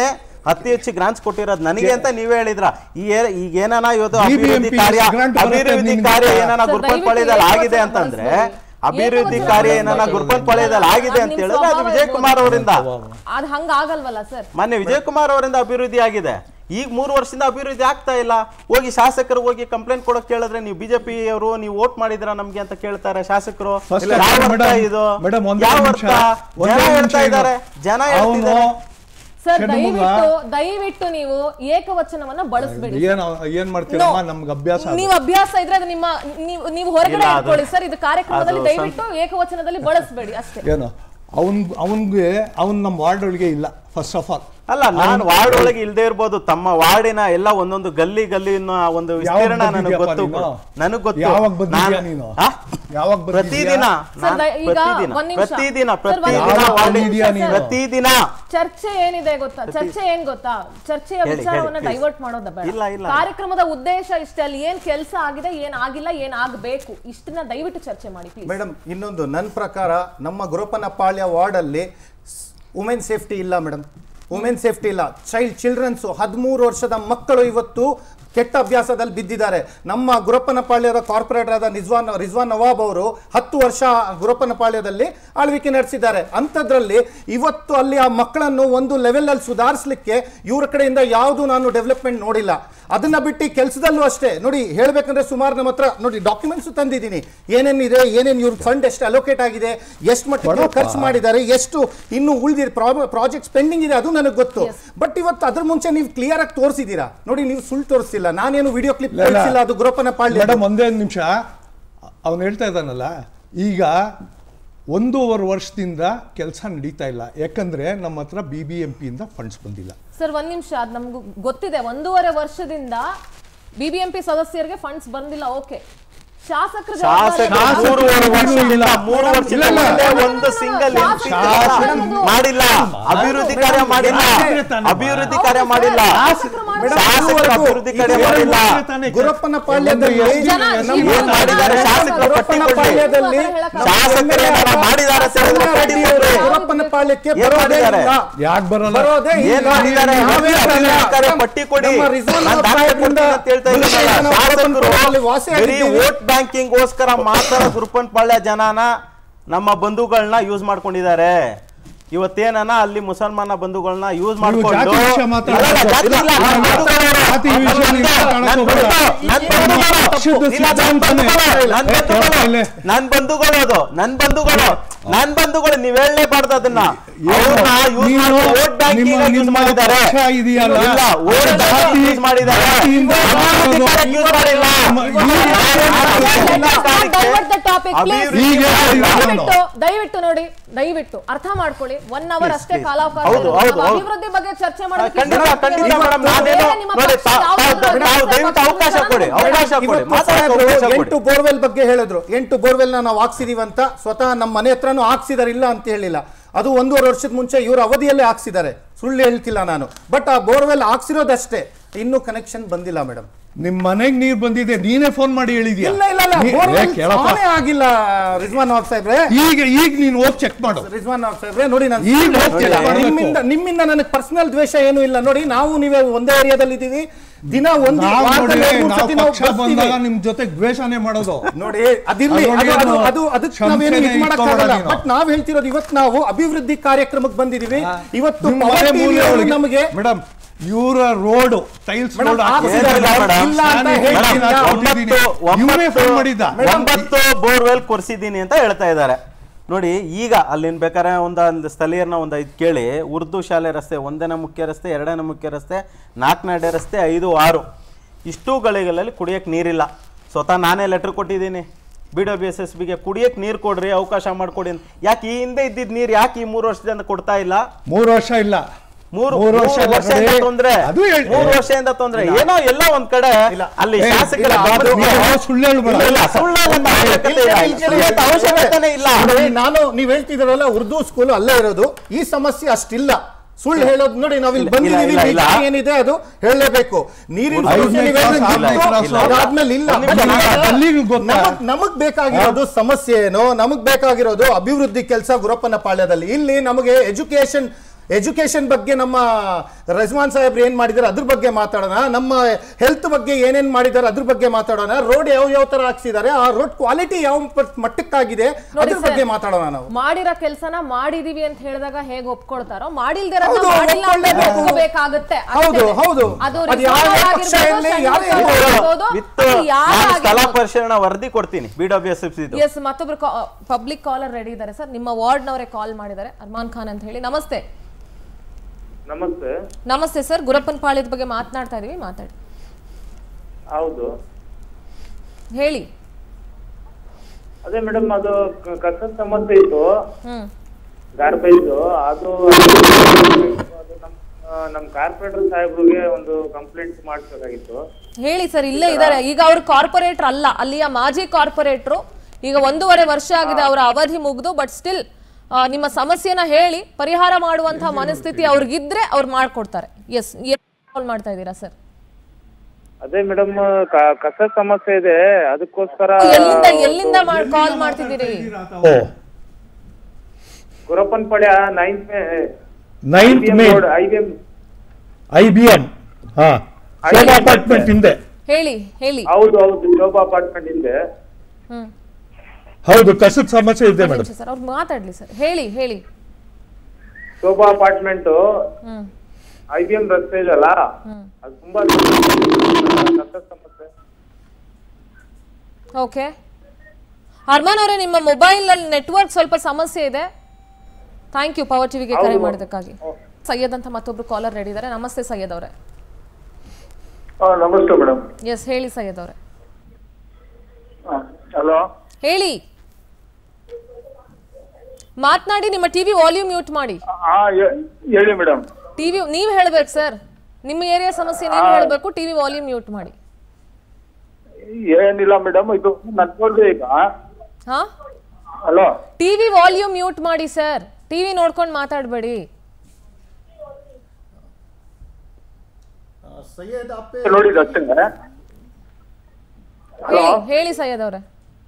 ಅತಿ ಹೆಚ್ಚು ಗ್ರಾಂಟ್ಸ್ ಕೊಟ್ಟಿರೋದು ನನಗೆ ಅಂತ ನೀವೇ ಹೇಳಿದ್ರ ಈ ಏ- ಈಗ ಏನಾನ ಇವತ್ತು BBMP ಅಭಿವೃದ್ಧಿ ಕಾರ್ಯ grant ಬರುತ್ತೆ ಅಭಿವೃದ್ಧಿ ನಿಮ್ಗೆ. ಕಾರ್ಯ ಏನಾನ ಸರ್, ಗುರುಪನ್ ದಯವಿಟ್ಟು ಪಾಳ್ಯದಲ್ಲಿ ಏಕವಚನ ಆಗಿದೆ ಅಂತಂದ್ರೆ ಬಳಸ್ಬೇಡಿ. ಅಭಿವೃದ್ಧಿ ಏಕವಚನ ಕಾರ್ಯ ಏನಾನ ಬಳಸ್ಬೇಡಿ. ಗುರುಪನ್ ಪಾಳ್ಯದಲ್ಲಿ ಆಗಿದೆ ಅದು ಅಂತ ನಿಮ್ ಹೇಳಿದ್ರೆ ಅದು ಸ್ವಭಾವ ವಿಜಯ್ ಕುಮಾರ್ ಅವರಿಂದ ಅದ್ ಹಂಗ ಆಗಲ್ವಲ್ಲ ಸರ್ ಮೊನ್ನೆ ವಿಜಯ್ ಕುಮಾರ್ ಅವರಿಂದ ಅಭಿವೃದ್ಧಿ ಆಗಿದೆ ಈಗ ಮೂರು ವರ್ಷದಿಂದ ಅಭಿವೃದ್ಧಿ ಆಗ್ತಾ ಇಲ್ಲ ಹೋಗಿ ಶಾಸಕರು ಹೋಗಿ ಕಂಪ್ಲೇಂಟ್ ಕೊಡಕ್ ಕೇಳಿದ್ರೆ ನೀವು ಬಿಜೆಪಿ ಅವರು ನೀವು ವೋಟ್ ಮಾಡಿದ್ರ ನಮ್ಗೆ ಅಂತ ಕೇಳ್ತಾರೆ ಶಾಸಕರು First ಯಾವ madam, ಅರ್ಥ ಇದು madam, ಒಂದೇ ಯಾವ ನಿಮಿಷ, ಅರ್ಥ ಒಂದೇ ಜನ ನಿಮಿಷ ಹೇಳ್ತಾ ಇದು. ಇದ್ದಾರೆ ಜನ ಅವನು ಹೇಳ್ತಿದ್ದಾರೆ ಸರ್ ಷಣ್ಮುಗ- ದಯವಿಟ್ಟು ದಯವಿಟ್ಟು ನೀವು ಏಕವಚನವನ್ನ ಬಳಸಬೇಡಿ ಏನ್ ಏನ್ ಮಾಡ್ತೀರಮ್ಮ ನಮ್ಗೆ ಅಭ್ಯಾಸ ಅದು. ನೀವು ಅಭ್ಯಾಸ ಇದ್ರೆ ಅದು ನಿಮ್ಮ ನೀವು ನೀವು ಹೊರಗಡೆ ಇಲ್ಲ, ಅದು- ಇಟ್ಕೊಳ್ಳಿ ಸರ್ ಇದು ಕಾರ್ಯಕ್ರಮದಲ್ಲಿ ಅದು ದಯವಿಟ್ಟು ಏಕವಚನದಲ್ಲಿ ಬಳಸಬೇಡಿ ಅಷ್ಟೇ ಏನು ಅವನ್ ಅವನ್ಗೆ ಅವನ್ ನಮ್ಮ ವಾರ್ಡ್ ಒಳಗೆ ಇಲ್ಲ ಫಸ್ಟ್ ಆಫ್ ಆಲ್ ಅಲ್ಲ ನಾನು ವಾರ್ಡ್ ಒಳಗೆ ಇಲ್ದೇ ಇರ್ಬೋದು ತಮ್ಮ ವಾರ್ಡಿನ ಎಲ್ಲ ಒಂದೊಂದು ಗಲ್ಲಿ ಗಲ್ಲಿನ ಒಂದು ವಿಸ್ತೀರ್ಣ ನನಗೆ ಬಂದಿದ್ಯಪ್ಪ ಗೊತ್ತು ನೀನು? ನನಗೆ ಗೊತ್ತು ಯಾವಾಗ ಬಂದಿದ್ಯಾ ನಾನು- ನೀನು? ಆ? ಯಾವಾಗ ಬಂದಿದ್ಯಾ? ಪ್ರತಿದಿನ ಸರ್, ನಾನು ದ- ಈಗ ಪ್ರತಿದಿನ ಒಂದ್ ನಿಮಿಷ. ಪ್ರತಿದಿನ ಸರ್, ಒಂದ್ ಪ್ರತಿದಿನ ನಿಮಿಷ, ಯಾವಾಗ ವಾರ್ಡ್- ಬಂದಿದ್ಯಾ ನೀನು? ಪ್ರತಿದಿನ ಚರ್ಚೆ ಏನಿದೆ ಗೊತ್ತಾ ಚರ್ಚೆ ಏನ್ ಗೊತ್ತಾ ಚರ್ಚೆಯ ಹೇಳಿ, ವಿಚಾರವನ್ನ ಹೇಳಿ, please. ಡೈವರ್ಟ್ ಮಾಡೋದ ಬೇಡ ಇಲ್ಲ, ಇಲ್ಲ. ಕಾರ್ಯಕ್ರಮದ ಉದ್ದೇಶ ಇಷ್ಟೇ ಅಲ್ಲಿ ಏನ್ ಕೆಲಸ ಆಗಿದೆ ಏನ್ ಆಗಿಲ್ಲ ಏನ್ ಆಗ್ಬೇಕು ಇಷ್ಟನ್ನ ದಯವಿಟ್ಟು ಚರ್ಚೆ ಮಾಡಿ ಪ್ಲೀಸ್ ಮೇಡಮ್ ಇನ್ನೊಂದು ನನ್ನ ಪ್ರಕಾರ ನಮ್ಮ ಗುರುಪನಪಾಳ್ಯ ವಾರ್ಡಲ್ಲಿ ವುಮೆನ್ ಸೇಫ್ಟಿ ಇಲ್ಲ ಮೇಡಮ್ ವುಮೆನ್ ಸೇಫ್ಟಿ ಇಲ್ಲ ಚೈಲ್ಡ್ ಚಿಲ್ಡ್ರನ್ಸು ಹದಿಮೂರು ವರ್ಷದ ಮಕ್ಕಳು ಇವತ್ತು ಕೆಟ್ಟ ಅಭ್ಯಾಸದಲ್ಲಿ ಬಿದ್ದಿದ್ದಾರೆ ನಮ್ಮ ಗುರಪ್ಪನಪಾಳ್ಯದ ಕಾರ್ಪೊರೇಟರ್ ಆದ ನಿಜ್ವಾನ್ ರಿಜ್ವಾನ್ ನವಾಬ್ ಅವರು ಹತ್ತು ವರ್ಷ ಗುರಪ್ಪನಪಾಳ್ಯದಲ್ಲಿ ಆಳ್ವಿಕೆ ನಡೆಸಿದ್ದಾರೆ ಅಂಥದ್ರಲ್ಲಿ ಇವತ್ತು ಅಲ್ಲಿ ಆ ಮಕ್ಕಳನ್ನು ಒಂದು ಲೆವೆಲಲ್ಲಿ ಸುಧಾರಿಸಲಿಕ್ಕೆ ಇವರ ಕಡೆಯಿಂದ ಯಾವುದು ನಾನು ಡೆವಲಪ್ಮೆಂಟ್ ನೋಡಿಲ್ಲ ಅದನ್ನ ಬಿಟ್ಟು ಕೆಲಸದಲ್ಲೂ ಅಷ್ಟೇ ನೋಡಿ ಹೇಳ್ಬೇಕಂದ್ರೆ ಸುಮಾರು ನಮ್ಮ ಹತ್ರ ನೋಡಿ ಡಾಕ್ಯುಮೆಂಟ್ಸ್ ತಂದಿದ್ದೀನಿ ಏನೇನಿದೆ ಏನೇನು ಇವ್ರ ಫಂಡ್ ಎಷ್ಟು ಅಲೋಕೇಟ್ ಆಗಿದೆ ಎಷ್ಟು ಮಟ್ಟಿಗೆ ಖರ್ಚು ಮಾಡಿದ್ದಾರೆ ಎಷ್ಟು ಇನ್ನು ಉಳಿದಿದೆ ಪ್ರಾಜೆಕ್ಟ್ಸ್ ಪೆಂಡಿಂಗ್ ಇದೆ ಅದು ನನಗೆ ಗೊತ್ತು ಬಟ್ ಇವತ್ತು ಅದ್ರ ಮುಂಚೆ ನೀವು ಕ್ಲಿಯರ್ ಆಗಿ ತೋರಿಸಿದ್ದೀರಾ ನೋಡಿ ನೀವು ಸುಳ್ಳು ತೋರಿಸಿಲ್ಲ ನಾನೇನು ವಿಡಿಯೋ ಕ್ಲಿಪ್ ಇಲ್ಲ, ಇಲ್ಲ. ತೋರಿಸಿಲ್ಲ ಅದು ಗುರಪ್ಪನ ಪಾಳ್ಯ ಮೇಡಮ್ ಒಂದೇ ಒಂದು ನಿಮಿಷ ಅವನು ಹೇಳ್ತಾ ಇದ್ದಾನಲ್ಲ ಈಗ ಒಂದೂವರೆ ವರ್ಷದಿಂದ ಕೆಲಸ ನಡೀತಾ ಇಲ್ಲ ಯಾಕಂದ್ರೆ ನಮ್ಮ ಹತ್ರ ಬಿ ಬಿ ಎಂ ಪಿಯಿಂದ ಫಂಡ್ಸ್ ಬಂದಿಲ್ಲ ಸರ್ ಒಂದ್ ನಿಮಿಷ ಅದ್ ನಮ್ಗೆ ಗೊತ್ತಿದೆ ಒಂದೂವರೆ ವರ್ಷದಿಂದ ಬಿಬಿಎಂಪಿ ಸದಸ್ಯರಿಗೆ ಫಂಡ್ಸ್ ಬಂದಿಲ್ಲ ಓಕೆ ಶಾಸಕರ ಶಾಸಕ ಜವಾಬ್ದಾರಿ- ಮೂರುವರೆ ವರ್ಷದಿಂದ ಮೂರು ವರ್ಷದಿಂದ ಇಲ್ಲ, ಇಲ್ಲ. ಒಂದೇ ಒಂದು ಸಿಂಗಲ್ ಶಾಸಕ- ಮಾಡಿಲ್ಲ ಅಭಿವೃದ್ಧಿ ಕಾರ್ಯ ಮಾಡಿಲ್ಲ ಅಭಿವೃದ್ಧಿ ಕಾರ್ಯ ಮಾಡಿಲ್ಲ ಶಾಸಕರು ಅಭಿವೃದ್ಧಿ ಕಾರ್ಯ ಮಾಡಿಲ್ಲ ಗುರಪ್ಪನ ಪಾಳ್ಯದಲ್ಲಿ ಜನ ನಮ್ಮ- ಏನ್ ಮಾಡಿದ್ದಾರೆ ಶಾಸಕರು ಪಟ್ಟಿ ಗುರಪ್ಪನ ಕೊಡ್ಲಿ. ಪಾಳ್ಯದಲ್ಲಿ ಶಾಸಕರು ಏನಾರ ಮಾಡಿದ್ದಾರೆ ಅಂತ ಹೇಳಿದ್ರೆ ಪಟ್ಟಿ ಕೊಡ್ಲಿ. ಗುರಪ್ಪನ ಪಾಳ್ಯಕ್ಕೆ ಏನ್ ಬರೋದೇ ಮಾಡಿದ್ದಾರೆ? ಇಲ್ಲ. ಯಾಕೆ ಬರಲ್ಲ ಬರೋದೇ ಏನ್ ಇಲ್ಲ. ಮಾಡಿದ್ದಾರೆ? ನಾವೇ ಅಭಿವೃದ್ಧಿ ಅಲ್ಲ. ಕಾರ್ಯ ಪಟ್ಟಿ ಕೊಡಿ ನಮ್ಮ ರಿಜ್ವಾನ್ ನಾನು ದಾಖಲೆ ಸಾಹೇಬ್ರಿಂದ ಕೊಡ್ತೀನಿ ಅಂತ ಹೇಳ್ತಾ ಇದ್ದೀನಲ್ಲ. ನಾವು ಶಾಸಕರು ಅಲ್ಲಿ ವಾಸಿ ಬರೀ ಆಗಿದ್ದೀವಿ. ವೋಟ್ ಬ್ಯಾಂಕಿಂಗ್ ಗೋಸ್ಕರ ಮಾತ್ರ ಗುರುಪನ್ ಪಾಳ್ಯ ಜನನ ನಮ್ಮ ಬಂಧುಗಳನ್ನ ಯೂಸ್ ಮಾಡ್ಕೊಂಡಿದ್ದಾರೆ ಇವತ್ತೇನನ ಅಲ್ಲಿ ಮುಸಲ್ಮಾನ ಬಂಧುಗಳನ್ನ ಯೂಸ್ ಮಾಡ್ಕೊಂಡು ಜಾತಿ ವಿಷಯ ಮಾತಾಡೋದು. ಇಲ್ಲ, ಇಲ್ಲ, ಜಾತಿ ಇಲ್ಲ, ಇಲ್ಲ, ನನ್ನ ಇಲ್ಲ, ಬಂಧುಗಳು. ಜಾತಿ ನನ್ನ ವಿಷಯ ನೀವು ಬಂಧುಗಳು, ಮಾತಾಡಕ್ ನನ್ನ ಹೋಗ್ಬೇಡ. ಬಂಧುಗಳು, ನನ್ನ ಬಂಧುಗಳು. ಪಕ್ಷದ ಇಲ್ಲ, ನನ್ನ ಸಿದ್ಧಾಂತನೇ. ಬಂಧುಗಳು, ನನ್ನ ಏ, ಬಂಧುಗಳು. ಕೇಳ್ತಾ ಇಲ್ಲೇ. ನನ್ ಬಂಧುಗಳು ಅದು ನನ್ ಬಂಧುಗಳು ನನ್ ಬಂಧುಗಳು ನೀವ್ ಹೇಳಲೇಬಾರ್ದು ಅದನ್ನ ಅವ್ರನ್ನ use ನೀವು ಮಾಡಿ vote banking ನಿಮ್ಮ- ಆಗಿ use ನಿಮ್ಮ ಮಾಡಿದ್ದಾರೆ ಪಕ್ಷ ಇದೆಯಲ್ಲ, ಇಲ್ಲ vote ಜಾತಿ- banking use ಮಾಡಿದ್ದಾರೆ ಜಾತಿಯಿಂದ ಅಭಿವೃದ್ಧಿ ಮಾತಾಡೋದು. ಕಾರ್ಯಕ್ಕೆ use ಮಾಡಿಲ್ಲ ನಿಮ್ಮ- ಅಭಿವೃದ್ಧಿ ಈಗ ದಯವಿಟ್ಟು ದಯವಿಟ್ಟು ನೋಡಿ ದಯವಿಟ್ಟು ಅರ್ಥ ಮಾಡ್ಕೊಳ್ಳಿ ಒನ್ ಅವರ್ ಅಷ್ಟೇ ಕಾಲಾವಕಾಶ ಹೌದು, ಇರೋದು. ಹೌದು, ನಾವು ಹೌದು. ಅಭಿವೃದ್ಧಿ ಬಗ್ಗೆ ಚರ್ಚೆ ಮಾಡೋದಕ್ಕೆ ಖಂಡಿತ ಇಷ್ಟಪಡ್ತೀವಿ. ಖಂಡಿತ ಮೇಡಮ್ ನಾನೇನು ಬೇರೆ ನಿಮ್ಮ ನೋಡಿ ಪಕ್ಷ ತಾ- ಯಾವ್ದಾದ್ರು ತಾವು- ಇದ್ರೆ ತಾವು ದಯವಿಟ್ಟು ಪಕ್ಷದ ಅವಕಾಶ ವಿಚಾರ ಕೊಡಿ ನಮ್ಗೆ ಅವಕಾಶ ಕೊಡಿ ಇವತ್ತು ಮಾತಾಡಕ್ಕೆ ಸಾಹೇಬ್ರು ಅವಕಾಶ ಕೊಡಿ ಎಂಟು ಬೋರ್ವೆಲ್ ಬಗ್ಗೆ ಹೇಳಿದ್ರು ಎಂಟು ಬೋರ್ವೆಲ್ ನಾವು ಹಾಕ್ಸಿದೀವಂತ ಸ್ವತಃ ನಮ್ಮ ಮನೆ ಹತ್ರನೂ ಹಾಕ್ಸಿದಾರೆ ಇಲ್ಲ ಅಂತ ಹೇಳಿಲ್ಲ ಅದು ಒಂದೂವರೆ ವರ್ಷದ ಮುಂಚೆ ಇವ್ರ ಅವಧಿಯಲ್ಲೇ ಹಾಕ್ಸಿದ್ದಾರೆ ಸುಳ್ಳು ಹೇಳ್ತಿಲ್ಲ ನಾನು ಬಟ್ ಆ ಬೋರ್ವೆಲ್ ಹಾಕ್ಸಿರೋದಷ್ಟೇ ಇನ್ನೂ ಕನೆಕ್ಷನ್ ಬಂದಿಲ್ಲ ಮೇಡಮ್ ನಿಮ್ ಮನೆಗ್ ನೀರ್ ಬಂದಿದೆ ನೀನೇ ಫೋನ್ ಮಾಡಿ ಹೇಳಿದ್ಯಾ ಇಲ್ಲ ಇಲ್ಲ ಇಲ್ಲ ನೀ- borewell ಏ, ಕೇಳಪ್ಪ. ಆನೇ ಆಗಿಲ್ಲ ರಿಜ್ವಾನ್ ನವಾಬ್ ಸಾಹೇಬ್ರೆ ಈಗ ಈಗ ನೀನ್ ಹೋಗಿ ಚೆಕ್ ಮಾಡು ರಿಜ್ವಾನ್ ನವಾಬ್ ಸಾಹೇಬ್ರೆ ನೋಡಿ ನಾನು ಈಗ ಸುಳ್ಳು ಹೇಳ್ತಿಲ್ಲ. ಹೋಗ್ತಿಲ್ಲ. ನಿಮ್ಮಿಂದ ನಿಮ್ಮಿಂದ ನನಗೆ ಪರ್ಸನಲ್ ದ್ವೇಷ ಏನು ಇಲ್ಲ ನೋಡಿ ನಾವು ನೀವೇ ಒಂದೇ ಏರಿಯಾದಲ್ಲಿ ಇದ್ದೀವಿ ದಿನ ಒಂದು ನಾವ್ ವಾರದಲ್ಲಿ ನೋಡಿ, ಎರಡ್ ಮೂರ್ ನಾವ್ ಸತಿ ನಾವು ಪಕ್ಷ ಬರ್ತೀವಿ. ಬಂದಾಗ ನಿಮ್ ಜೊತೆ ದ್ವೇಷನೇ ಮಾಡೋದು ನೋಡಿ ಅದಿರ್ಲಿ ಅದ್ರೊಳಗೆ ಅದು- ಅದು- ಏನು ಅದು ಅದಕ್ಕೆ ಕ್ಷಮತೆನೇ ನಾವೇನು ಇದು ಇಟ್ಕೊಬೇಡ ಮಾಡಕ್ಕಾಗಲ್ಲ ನೀನು. ಬಟ್ ನಾವ್ ಹೇಳ್ತಿರೋದು ಇವತ್ತು ನಾವು ಅಭಿವೃದ್ಧಿ ಕಾರ್ಯಕ್ರಮಕ್ಕೆ ಬಂದಿದೀವಿ ಇವತ್ತು ನಿಮ್ power ಮನೆ TV ಮೂಲೆ ಅವರು ಒಳಗೆ- ನಮಗೆ ಮೇಡಮ್ ಇವರ ರೋಡ್ ಟೈಲ್ಸ್ ಮೇಡಮ್, ರೋಡ್ ಹಾಕ್ಸಿದ್ದಾರೆ ಇಲ್ಲ ಮೇಡಮ್. ಇಲ್ಲ ಅಂತ ನಾನು ಹೇಳ್ತಿಲ್ಲ. ಹೇಳ್ತೀನಿ, ಒಂಬತ್ತು ಇವರೇ ಫೋನ್ ಮಾಡಿದ್ದ ಒಂಬತ್ತು ಬೋರ್ವೆಲ್ ಕೊರ್ಸಿದ್ದೀನಿ ಅಂತ ಹೇಳ್ತಾ ಇದ್ದಾರೆ ನೋಡಿ ಈಗ ಅಲ್ಲಿನ್ ಬೇಕಾದ್ರೆ ಒಂದು ಒಂದು ಸ್ಥಳೀಯರನ್ನ ಒಂದು ಐದು ಕೇಳಿ ಉರ್ದು ಶಾಲೆ ರಸ್ತೆ ಒಂದನೇ ಮುಖ್ಯ ರಸ್ತೆ ಎರಡನೇ ಮುಖ್ಯ ರಸ್ತೆ ನಾಲ್ಕನೇ ರಸ್ತೆ ಐದು ಆರು ಇಷ್ಟು ಗಳಿಗಳಲ್ಲಿ ಕುಡಿಯಕ್ಕೆ ನೀರಿಲ್ಲ ಸ್ವತಃ ನಾನೇ ಲೆಟ್ರ್ ಕೊಟ್ಟಿದ್ದೀನಿ ಬಿ ಡಬ್ಲ್ಯೂ ಎಸ್ ಎಸ್ ಬಿಗೆ ಕುಡಿಯಕ್ಕೆ ನೀರು ಕೊಡ್ರಿ ಅವಕಾಶ ಮಾಡಿಕೊಡಿ ಅಂತ ಯಾಕೆ ಈ ಹಿಂದೆ ಇದ್ದಿದ್ದು ನೀರು ಯಾಕೆ ಈ ಮೂರು ವರ್ಷದಿಂದ ಕೊಡ್ತಾ ಇಲ್ಲ ಮೂರು ವರ್ಷ ಇಲ್ಲ ಮೂರು ಮೂರು ಮೂರು ವರ್ಷ ಇಲ್ಲ ವರ್ಷದಿಂದ ನೋಡಿ. ತೊಂದ್ರೆ ಅದು ಹೇಳ್- ಮೂರು ವರ್ಷದಿಂದ ತೊಂದ್ರೆ ಏನೋ ಎಲ್ಲ ಒಂದ್ ಕಡೆ ಅಲ್ಲಿ ಏ, ಶಾಸಕರ ಇಲ್ಲ, ಅದು ಗಮನ- ನೀವು ಸುಳ್ಳು ಹೇಳ್ಬೇಡ. ಇಲ್ಲ, ಇಲ್ಲ, ಸುಳ್ಳು ಹೇಳೋದು ಅವಶ್ಯಕತೆ ಇಲ್ಲ. ಸುಳ್ಳು ಹೇಳೋದು ಅವಶ್ಯಕತೆನೇ ಇಲ್ಲ ನೋಡಿ, ನಾನು ನೀವ್ ಹೇಳ್ತಿದ್ರಲ್ಲ ಉರ್ದು ಸ್ಕೂಲ್ ಅಲ್ಲೇ ಇರೋದು ಈ ಸಮಸ್ಯೆ ಅಷ್ಟಿಲ್ಲ ಸುಳ್ಳು ಹೇಳೋದು ನೋಡಿ ನಾವಿಲ್ಲಿ ಇಲ್ಲ, ಬಂದಿದ್ದೀವಿ ಇಲ್ಲ, ಇಲ್ಲ. ವಿಚಾರ ಏನಿದೆ ಅದು ಹೇಳಲೇಬೇಕು ನೀರಿನ ಉರ್ದು ಸಮಸ್ಯೆ ಐದನೇ ನೀವ್ ಹೇಳಿದ್ರೆ ಕ್ಲಾಸ್, ಆರನೇ ಇತ್ತು, ಕ್ಲಾಸ್, ಅದಾದ್ಮೇಲೆ ಇಲ್ಲ ಒಂದು ಬಟ್ ನಿಮಿಷ, ಈಗ ಅಲ್ಲಿಗೂ ಗೊತ್ತಾ? ನಮಗ್ ನಮಗ್ ಬೇಕಾಗಿರೋದು ಸಮಸ್ಯೆ ಏನು ನಮಗ್ ಬೇಕಾಗಿರೋದು ಅಭಿವೃದ್ಧಿ ಕೆಲಸ ಗುರಪ್ಪನ ಪಾಳ್ಯದಲ್ಲಿ ಇಲ್ಲಿ ನಮಗೆ ಎಜುಕೇಶನ್ ಎಜುಕೇಶನ್ ಬಗ್ಗೆ ನಮ್ಮ ರೆಜ್ಮಾನ್ ಸಾಹೇಬ್ರು ಏನ್ ಮಾಡಿದಾರೆ ಅದ್ರ ಬಗ್ಗೆ ಮಾತಾಡೋಣ ನಮ್ಮ ಹೆಲ್ತ್ ಬಗ್ಗೆ ಏನೇನ್ ಮಾಡಿದಾರೆ ಅದ್ರ ಬಗ್ಗೆ ಮಾತಾಡೋಣ ರೋಡ್ ಯಾವ ಯಾವ ತರ ಹಾಕ್ಸಿದ್ದಾರೆ ಆ ರೋಡ್ ಕ್ವಾಲಿಟಿ ಯಾವ ಪ- ಮಟ್ಟಕ್ಕಾಗಿದೆ ನೋಡಿ ಅದ್ರ sir, ಬಗ್ಗೆ ಮಾತಾಡೋಣ ನಾವು ಮಾಡಿರೋ ಕೆಲ್ಸನ ಮಾಡಿದೀವಿ ಅಂತ ಹೇಳಿದಾಗ ಹೇಗ್ ಒಪ್ಕೊಳ್ತಾರೋ ಮಾಡಿಲ್ದಿರ ಹೌದು, ಮಾಡಿಲ್ಲ ಅಂತ ಒಪ್ಕೊಳ್ಬೇಕು. ಒಪ್ಕೋಬೇಕಾಗತ್ತೆ ಹೌದು, ಹೌದು. ಅದು ಅದು ಯಾವ ರಿಫಾರ್ಮರ್ ಪಕ್ಷ ಆಗಿರ್ಬೋದು, ಇರ್ಲಿ, ಯಾರೇ ಸಣ್ಣ ಇರ್ಬೋದು. ಆಗಿರ್ಬೋದು, ವಿತ್ ಅದು ಯಾರೇ ನಾನು ಸ್ಥಳ ಆಗಿರ್ಬೋದು. ಪರಿಶೀಲನಾ ವರದಿ ಕೊಡ್ತೀನಿ B W S F S ಮತ್ತೊಬ್ರು ಪಬ್ಲಿಕ್ ಕಾಲರ್ ರೆಡಿ ಇದ್ದಾರೆ ಸರ್ ನಿಮ್ಮ ವಾರ್ಡ್ನವರೇ ಕಾಲ್ ಮಾಡಿದ್ದಾರೆ ಅರ್ಮಾನ್ ಖಾನ್ ಅಂತ ಹೇಳಿ ನಮಸ್ತೆ ನಮಸ್ತೆ ನಮಸ್ತೆ ಸರ್ ಗುರಪ್ಪನ್ ಪಾಳ್ಯದ ಬಗ್ಗೆ ಮಾತನಾಡ್ತಾ ಇದೀವಿ ಮಾತಾಡಿ ಹೌದು ಹೇಳಿ ಅದೇ ಮೇಡಮ್ ಅದು ಕ- ಕಸದ ಸಮಸ್ಯೆ ಇತ್ತು ಹ್ಮ್ ಗಾರ್ಬೇಜ್ ಅದು ಅದು ನಮ್ ಆ, ನಮ್ ಕಾರ್ಪೊರೇಟರ್ ಸಾಹೇಬ್ರಿಗೆ ಒಂದು ಕಂಪ್ಲೇಂಟ್ ಮಾಡಿಸ್ಬೇಕಾಗಿತ್ತು ಹೇಳಿ ಸರ್ ಇಲ್ಲೇ ಇದ್ದಾರೆ ಈಗ ಅವ್ರು ಕಾರ್ಪೊರೇಟರ್ ಅಲ್ಲ ಅಲ್ಲಿಯ ಮಾಜಿ ಕಾರ್ಪೊರೇಟ್ರು ಈಗ ಒಂದೂವರೆ ವರ್ಷ ಆಗಿದೆ ಅವರ ಅವಧಿ ಮುಗಿದು ಬಟ್ ಸ್ಟಿಲ್ ನಿಮ್ಮ ಸಮಸ್ಯೆನ ಹೇಳಿ ಪರಿಹಾರ ಮಾಡುವಂತಹ ಮನಸ್ಥಿತಿ ಅವ್ರಿಗಿದ್ರೆ ಅವ್ರು ಮಾಡ್ಕೊಡ್ತಾರೆ ಎಸ್ ಕಾಲ್ ಮಾಡ್ತಾ ಇದ್ದೀರಾ ಸರ್ ಅದೇ ಮೇಡಮ್ ಕಸದ ಸಮಸ್ಯೆ ಇದೆ ಅದಕ್ಕೋಸ್ಕರ ಎಲ್ಲಿಂದ ಎಲ್ಲಿಂದ ಕಾಲ್ ಮಾಡ್ತಿದ್ದೀರಿ Gurappanapalya ninth May ninth May I B M I B M ಹಾ ಶೋಭಾ ಅಪಾರ್ಟ್ಮೆಂಟ್ ಹಿಂದೆ ಹೇಳಿ ಹೇಳಿ ಹೌದು ಹೌದು ಶೋಭಾ ಅಪಾರ್ಟ್ಮೆಂಟ್ ಹಿಂದೆ ಹ್ಮ್ ಹೌದು ಕಸದ ಸಮಸ್ಯೆ ಇದೆ ಮೇಡಮ್ ಸರ್ ಅವ್ರು ಮಾತಾಡ್ಲಿ ಸರ್ ಹೇಳಿ ಹೇಳಿ ಶೋಭಾ ಅಪಾರ್ಟ್ಮೆಂಟ್ ಹ್ಮ್ ಐ ಬಿ ಎಂ ರಸ್ತೆ ಇದೆಯಲ್ಲ ಹ್ಮ್ ಅದು ತುಂಬಾ ಕಸದ ಸಮಸ್ಯೆ ಓಕೆ ಅರ್ಮಾನ್ ಅವರೇ ನಿಮ್ಮ ಮೊಬೈಲ್ ಅಲ್ಲಿ ನೆಟ್ವರ್ಕ್ ಸ್ವಲ್ಪ ಸಮಸ್ಯೆ ಇದೆ ಥ್ಯಾಂಕ್ ಯು ಪವರ್ ಟಿವಿಗೆ ಕರೆ ಮಾಡೋದಕ್ಕಾಗಿ ಸೈಯದ್ ಅಂತ ಮತ್ತೊಬ್ರು ಕಾಲರ್ ರೆಡಿ ಇದ್ದಾರೆ ನಮಸ್ತೆ ಸೈಯದ್ ಅವರೇ ನಮಸ್ತೆ ಮೇಡಮ್ ಎಸ್ ಹೇಳಿ ಸೈಯದ್ ಅವರೇ ಹಲೋ ಹೇಳಿ ಮಾತನಾಡಿ ನಿಮ್ಮ ಟಿವಿ ವಾಲ್ಯೂಮ್ ಮ್ಯೂಟ್ ಮಾಡಿ ಹಾ ಹೇಳಿ ಮೇಡಮ್ ಟಿವಿ ನೀವು ಹೇಳ್ಬೇಕು ಸರ್ ನಿಮ್ಮ ಏರಿಯಾ ಸಮಸ್ಯೆ ನೀವು ಹೇಳ್ಬೇಕು ಟಿವಿ ವಾಲ್ಯೂಮ್ ಮ್ಯೂಟ್ ಮಾಡಿ ಏನಿಲ್ಲ ಮೇಡಮ್ ಇದು ನನ್ಗೊಳ್ದು ಈಗ ಹಾ ಹಲೋ ಟಿವಿ ವಾಲ್ಯೂಮ್ ಮ್ಯೂಟ್ ಮಾಡಿ ಸರ್ ಟಿವಿ ನೋಡ್ಕೊಂಡು ಮಾತಾಡಬೇಡಿ ಸೈಯದ್ ಅಪ್ಪೆ ನೋಡಿದ ಅಷ್ಟೇ ಹೇಳಿ ಹೇಳಿ ಸೈಯದ್ ಅವರೇ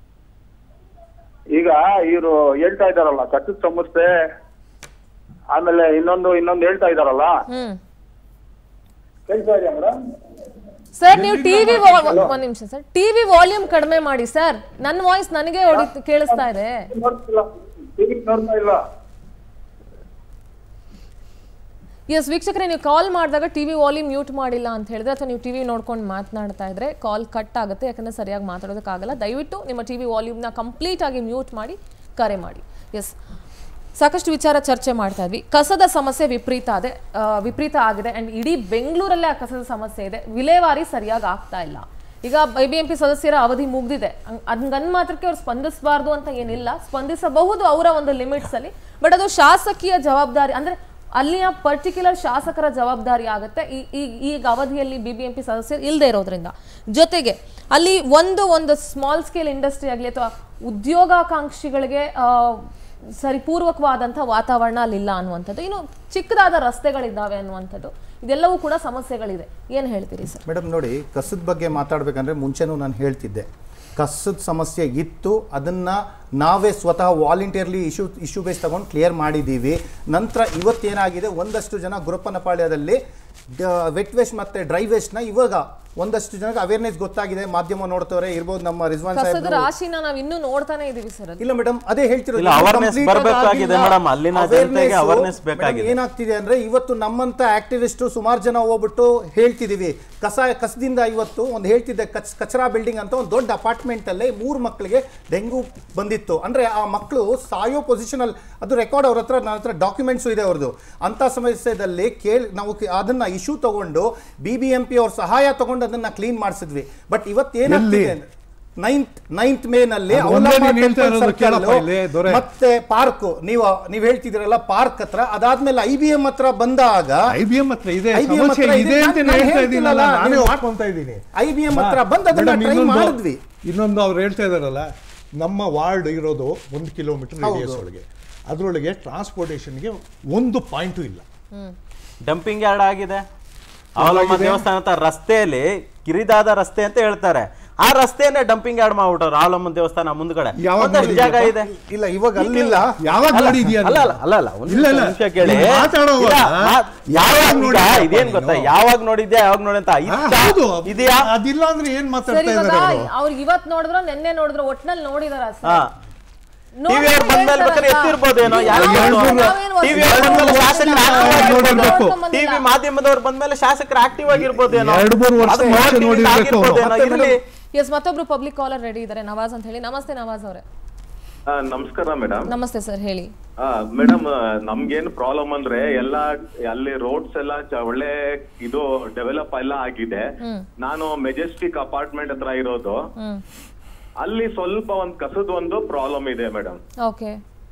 ಈಗ ಇವರು ಹೇಳ್ತಾ ಇದಾರಲ್ಲ ಕಟ್ಟದ ಸಮಸ್ಯೆ ಆಮೇಲೆ ಇನ್ನೊಂದು ಇನ್ನೊಂದು ಹೇಳ್ತಾ ಇದಾರಲ್ಲ ಹ್ಮ್ ಕೇಳ್ತಾ ಇದೆಯಾ ಮೇಡಮ್ ಸರ್ ನೀವು ಟಿವಿ ಒಂದ್ ನಿಮಿಷ ಸರ್ ಟಿವಿ ವಾಲ್ಯೂಮ್ ಕಡಿಮೆ ಮಾಡಿ ಸರ್ ನನ್ನ ವಾಯ್ಸ್ ನನಗೆ ಹೊಡಿ ಕೇಳಿಸ್ತಾ ಇದೆ ನೋಡ್ತಿಲ್ಲ ಟಿವಿ ನೋಡ್ತಾ ಇಲ್ಲ ಎಸ್ ವೀಕ್ಷಕರೇ ನೀವು ಕಾಲ್ ಮಾಡಿದಾಗ ಟಿವಿ ವಾಲ್ಯೂಮ್ ಮ್ಯೂಟ್ ಮಾಡಿಲ್ಲ ಅಂತ ಹೇಳಿದ್ರೆ ಅಥವಾ ನೀವು ಟಿವಿ ನೋಡ್ಕೊಂಡು ಮಾತನಾಡ್ತಾ ಇದ್ರೆ ಕಾಲ್ ಕಟ್ ಆಗುತ್ತೆ ಯಾಕಂದ್ರೆ ಸರಿಯಾಗಿ ಮಾತಾಡೋದಕ್ಕಾಗಲ್ಲ ದಯವಿಟ್ಟು ನಿಮ್ಮ ಟಿವಿ ವಾಲ್ಯೂಮ್ನ ಕಂಪ್ಲೀಟ್ ಆಗಿ ಮ್ಯೂಟ್ ಮಾಡಿ ಕರೆ ಮಾಡಿ ಎಸ್ ಸಾಕಷ್ಟು ವಿಚಾರ ಚರ್ಚೆ ಮಾಡ್ತಾ ಇದ್ವಿ ಕಸದ ಸಮಸ್ಯೆ ವಿಪರೀತ ಇದೆ ಆ, ವಿಪರೀತ ಆಗಿದೆ ಅಂಡ್ ಇಡೀ ಬೆಂಗಳೂರಲ್ಲೇ ಆ ಕಸದ ಸಮಸ್ಯೆ ಇದೆ ವಿಲೇವಾರಿ ಸರಿಯಾಗಿ ಆಗ್ತಾ ಇಲ್ಲ ಈಗ ಐ ಬಿ ಎಂ ಪಿ ಸದಸ್ಯರ ಅವಧಿ ಮುಗ್ದಿದೆ ಹಂಗನ್ ಮಾತ್ರಕ್ಕೆ ಅವ್ರು ಸ್ಪಂದಿಸಬಾರ್ದು ಅಂತ ಏನಿಲ್ಲ ಸ್ಪಂದಿಸಬಹುದು ಅವರ ಒಂದು ಲಿಮಿಟ್ಸ್ ಅಲ್ಲಿ ಬಟ್ ಅದು ಶಾಸಕೀಯ ಜವಾಬ್ದಾರಿ ಅಂದ್ರೆ ಅಲ್ಲಿಯ ಪರ್ಟಿಕ್ಯುಲರ್ ಶಾಸಕರ ಜವಾಬ್ದಾರಿ ಆಗುತ್ತೆ ಈ ಈ- ಈಗ ಅವಧಿಯಲ್ಲಿ ಬಿ ಬಿ ಎಂ ಪಿ ಸದಸ್ಯರು ಇಲ್ಲದೆ ಇರೋದ್ರಿಂದ ಜೊತೆಗೆ ಅಲ್ಲಿ ಒಂದು ಒಂದು ಸ್ಮಾಲ್ ಸ್ಕೇಲ್ ಇಂಡಸ್ಟ್ರಿ ಆಗಲಿ ಅಥವಾ ಉದ್ಯೋಗಾಕಾಂಕ್ಷಿಗಳಿಗೆ ಆ, ಸರಿಪೂರ್ವಕವಾದಂಥ ವಾತಾವರಣ ಅಲ್ಲಿಲ್ಲ ಅನ್ನುವಂಥದ್ದು ಇನ್ನು ಚಿಕ್ಕದಾದ ರಸ್ತೆಗಳಿದ್ದಾವೆ ಅನ್ನುವಂಥದ್ದು ಇದೆಲ್ಲವೂ ಕೂಡ ಸಮಸ್ಯೆಗಳಿದೆ ಏನು ಹೇಳ್ತೀರಿ ಸರ್ ಮೇಡಮ್ ನೋಡಿ ಕಸದ ಬಗ್ಗೆ ಮಾತಾಡಬೇಕಂದ್ರೆ ಮುಂಚೆನೂ ನಾನು ಹೇಳ್ತಿದ್ದೆ ಕಸದ ಸಮಸ್ಯೆ ಇತ್ತು ಅದನ್ನು ನಾವೇ ಸ್ವತಃ ವಾಲಂಟಿಯರ್ಲಿ ಇಶ್ಯೂ ಇಶ್ಯೂ ಬೇಸ್ ತಗೊಂಡು ಕ್ಲಿಯರ್ ಮಾಡಿದ್ದೀವಿ ನಂತರ ಇವತ್ತೇನಾಗಿದೆ ಒಂದಷ್ಟು ಜನ ಗುರುಪ್ಪನಪಾಳ್ಯದಲ್ಲಿ ವೆಟ್ ವೇಸ್ಟ್ ಮತ್ತು ಡ್ರೈ ವೇಸ್ಟ್ನ ಇವಾಗ ಒಂದಷ್ಟು ಜನಕ್ಕೆ ಅವೇರ್ನೆಸ್ ಗೊತ್ತಾಗಿದೆ ಮಾಧ್ಯಮ ನೋಡ್ತವ್ರೆ ಇರ್ಬೋದು ನಮ್ಮ ರಿಜ್ವಾನ್ ಕಸದ ಸಾಹೇಬ್ ರಾಶಿನ ನಾವು ಇನ್ನೂ ನೋಡ್ತಾನೆ ಇದೀವಿ ಸರ್ ಅದು ಇಲ್ಲ ಮೇಡಮ್ ಅದೇ ಹೇಳ್ತಿರೋದು ಇಲ್ಲ, ಇದು awareness complete ಬರ್ಬೇಕಾಗಿದೆ ಆಗಿಲ್ಲ. madam. ಅಲ್ಲಿನ Awareness ಜನತೆಗೆ awareness madam, ಬೇಕಾಗಿದೆ. ಏನಾಗ್ತಿದೆ ಅಂದ್ರೆ ಇವತ್ತು ನಮ್ಮಂತ ಆಕ್ಟಿವಿಸ್ಟ್ ಸುಮಾರು ಜನ ಹೋಗ್ಬಿಟ್ಟು ಹೇಳ್ತಿದೀವಿ ಕಸ ಕಸದಿಂದ ಇವತ್ತು ಒಂದು ಹೇಳ್ತಿದ್ದೆ ಕಚ್ ಕಚರಾ ಬಿಲ್ಡಿಂಗ್ ಅಂತ ಒಂದು ದೊಡ್ಡ ಅಪಾರ್ಟ್ಮೆಂಟ್ ಅಲ್ಲೇ ಮೂರು ಮಕ್ಕಳಿಗೆ ಡೆಂಗು ಬಂದಿತ್ತು ಅಂದ್ರೆ ಆ ಮಕ್ಕಳು ಸಾಯೋ ಪೊಸಿಷನ್ ಅಲ್ಲಿ ಅದು ರೆಕಾರ್ಡ್ ಅವ್ರ ಹತ್ರ ನನ್ನ ಹತ್ರ ಡಾಕ್ಯುಮೆಂಟ್ಸು ಇದೆ ಅವ್ರದ್ದು ಅಂತ ಸಮಸ್ಯೆದಲ್ಲಿ ಕೇಳಿ ನಾವು ಕೆ- ಅದನ್ನ ಇಶ್ಯೂ ತಗೊಂಡು ಬಿ ಬಿ ಎಂ ಪಿ ಅವ್ರ ಸಹಾಯ ತಗೊಂಡು ಅದನ್ನ ಕ್ಲೀನ್ ಮಾಡಿಸಿದ್ವಿ ಬಟ್ ಇವತ್ತೇನಾಗ್ತಿದೆ ಅಂದ್ರೆ ನೈನ್ತ್ ನೈನ್ತ್ ಮೇ ನಲ್ಲಿ ಅದು ಒಂದೇ ನೀನ್ ಹೇಳ್ತಾ ಇರೋದು ಕೇಳಪ್ಪ ಇಲ್ಲಿ, ದೊರೆ. ಮತ್ತೆ ಪಾರ್ಕ್ ನೀವು ನೀವ್ ಹೇಳ್ತಿದ್ರಲ್ಲ ಪಾರ್ಕ್ ಹತ್ರ ಅದಾದ್ಮೇಲೆ ಐ ಬಿ ಎಂ ಹತ್ರ ಬಂದಾಗ ಐ ಬಿ ಎಂ ಹತ್ರ ಇದೆ IBM ಸಮಸ್ಯೆ ಹತ್ರ ಇದೆ ಇದೆ. ಅಂತ ನಾನು ಹೇಳ್ತಾ ಇದ್ದೀನಲ್ಲ ಹೇಳ್ತೀನಲ್ಲ, ನಾನೇ ನೀವು ಒಪ್ಕೊಂತ ಇದ್ದೀನಿ IBM ಹತ್ರ ಬಂದು ಅದನ್ನ ಮೇಡಮ್, try ಇನ್ನೊಂದು- ಮಾಡಿದ್ವಿ. ಇನ್ನೊಂದು ಅವ್ರು ಹೇಳ್ತಾ ಇದಾರಲ್ಲ ನಮ್ಮ ವಾರ್ಡ್ ಇರೋದು ಒಂದು ಕಿಲೋಮೀಟರ್ ರೇಡಿಯಸ್ ಒಳಗೆ ಅದರೊಳಗೆ ಟ್ರಾನ್ಸ್ಪೋರ್ಟೇಷನ್ಗೆ ಒಂದು ಪಾಯಿಂಟು ಇಲ್ಲ ಡಂಪಿಂಗ್ ಯಾರ್ಡ್ ಆಗಿದೆ ಅವಲಮ್ಮ ದೇವಸ್ಥಾನ ಹತ್ರ ರಸ್ತೆಯಲ್ಲಿ ಕಿರಿದಾದ ರಸ್ತೆ ಅಂತ ಹೇಳ್ತಾರೆ ಆ ರಸ್ತೆಯನ್ನೇ ಡಂಪಿಂಗ್ ಯಾರ್ಡ್ ಮಾಡ್ಬಿಟ್ಟವ್ರು ರಾವಲಮ್ಮ ದೇವಸ್ಥಾನ ಮುಂದ್ಗಡೆ ಯಾವಾಗ ಒಂದಷ್ಟು ಜಾಗ ಇದೆ ಇಲ್ಲ ಇವಾಗ ಅಲ್ಲಿಲ್ಲ ಯಾವಾಗ ಅಲ್ಲ, ನೋಡಿದ್ಯಾ ಅಲ್ಲ ಅಲ್ಲ ಅಲ್ಲ ಅಲ್ಲ ಒಂದ್ ಇಲ್ಲ, ಇಲ್ಲ. ನಿಮಿಷ ಕೇಳಿ ನೀನ್ ಮಾತಾಡೋವಾಗ ಇಲ್ಲ, ಮಾ- ಯಾವಾಗ ಯಾವಾಗ ಈಗ ನೋಡಿದ್ಯಾ ಇದೇನ್ ಗೊತ್ತಾ ನೀನು? ಯಾವಾಗ ನೋಡಿದ್ದೆ ಯಾವಾಗ ನೋಡಿ ಅಂತ ಆ, ಇತ್ತ ಹೌದು ಇದೆಯಾ ಅದಿಲ್ಲ ಅಂದ್ರೆ ಏನ್ ಸರ್ ಮಾತಾಡ್ತಾ ಇವಾಗ ಇದಾರೆ ಅವರು ಅವ್ರಿಗೆ ಇವತ್ ನೋಡಿದ್ರು ನೆನ್ನೆ ನೋಡಿದ್ರು ಒಟ್ನಲ್ಲಿ ನೋಡಿದಾರ ಹಾ ಟಿವಿ ಅವ್ರು ಬಂದ್ಮೇಲೆ ಬೇಕಾದ್ರೆ ಎತ್ತಿರ್ಬೋದೇನೋ ಯಾರು ಟಿವಿ ಅವ್ರು ಬಂದ್ಮೇಲೆ ಶಾಸಕರು ನೋಡಿರ್ಬೇಕು. ಟಿವಿ ಮಾಧ್ಯಮದವ್ರು ಬಂದ್ಮೇಲೆ ಶಾಸಕರು ಆಕ್ಟಿವ್ ಆಗಿರ್ಬೋದೇನೋ ಎರಡು ಮೂರು ವರ್ಷ ಅದು ಮುಂಚೆ TV ನೋಡಿರ್ಬೇಕು ಅವ್ರು. ಆಗಿರ್ಬೋದೇನೋ, ಇರ್ಲಿ. ಎಸ್ ಮತ್ತೊಬ್ರು ಪಬ್ಲಿಕ್ ಕಾಲರ್ ರೆಡಿ ಇದ್ದಾರೆ ನವಾಜ್ ಅಂತ ಹೇಳಿ ನಮಸ್ತೆ ನವಾಜ್ ಅವರೇ ಆ, ನಮಸ್ಕಾರ ಮೇಡಮ್ ನಮಸ್ತೆ ಸರ್ ಹೇಳಿ ಮೇಡಮ್ ನಮ್ಗೇನು ಪ್ರಾಬ್ಲಮ್ ಅಂದ್ರೆ ಎಲ್ಲ ಅಲ್ಲಿ ರೋಡ್ಸ್ ಎಲ್ಲ ಚ- ಒಳ್ಳೆ ಇದು ಡೆವಲಪ್ ಎಲ್ಲ ಆಗಿದೆ ನಾನು ಮೆಜೆಸ್ಟಿಕ್ ಅಪಾರ್ಟ್ಮೆಂಟ್ ಹತ್ರ ಇರೋದು ಹ್ಮ್ ಅಲ್ಲಿ ಸ್ವಲ್ಪ ಒಂದ್ ಕಸದ ಒಂದು ಪ್ರಾಬ್ಲಮ್ ಇದೆ ಮೇಡಮ್ ಓಕೆ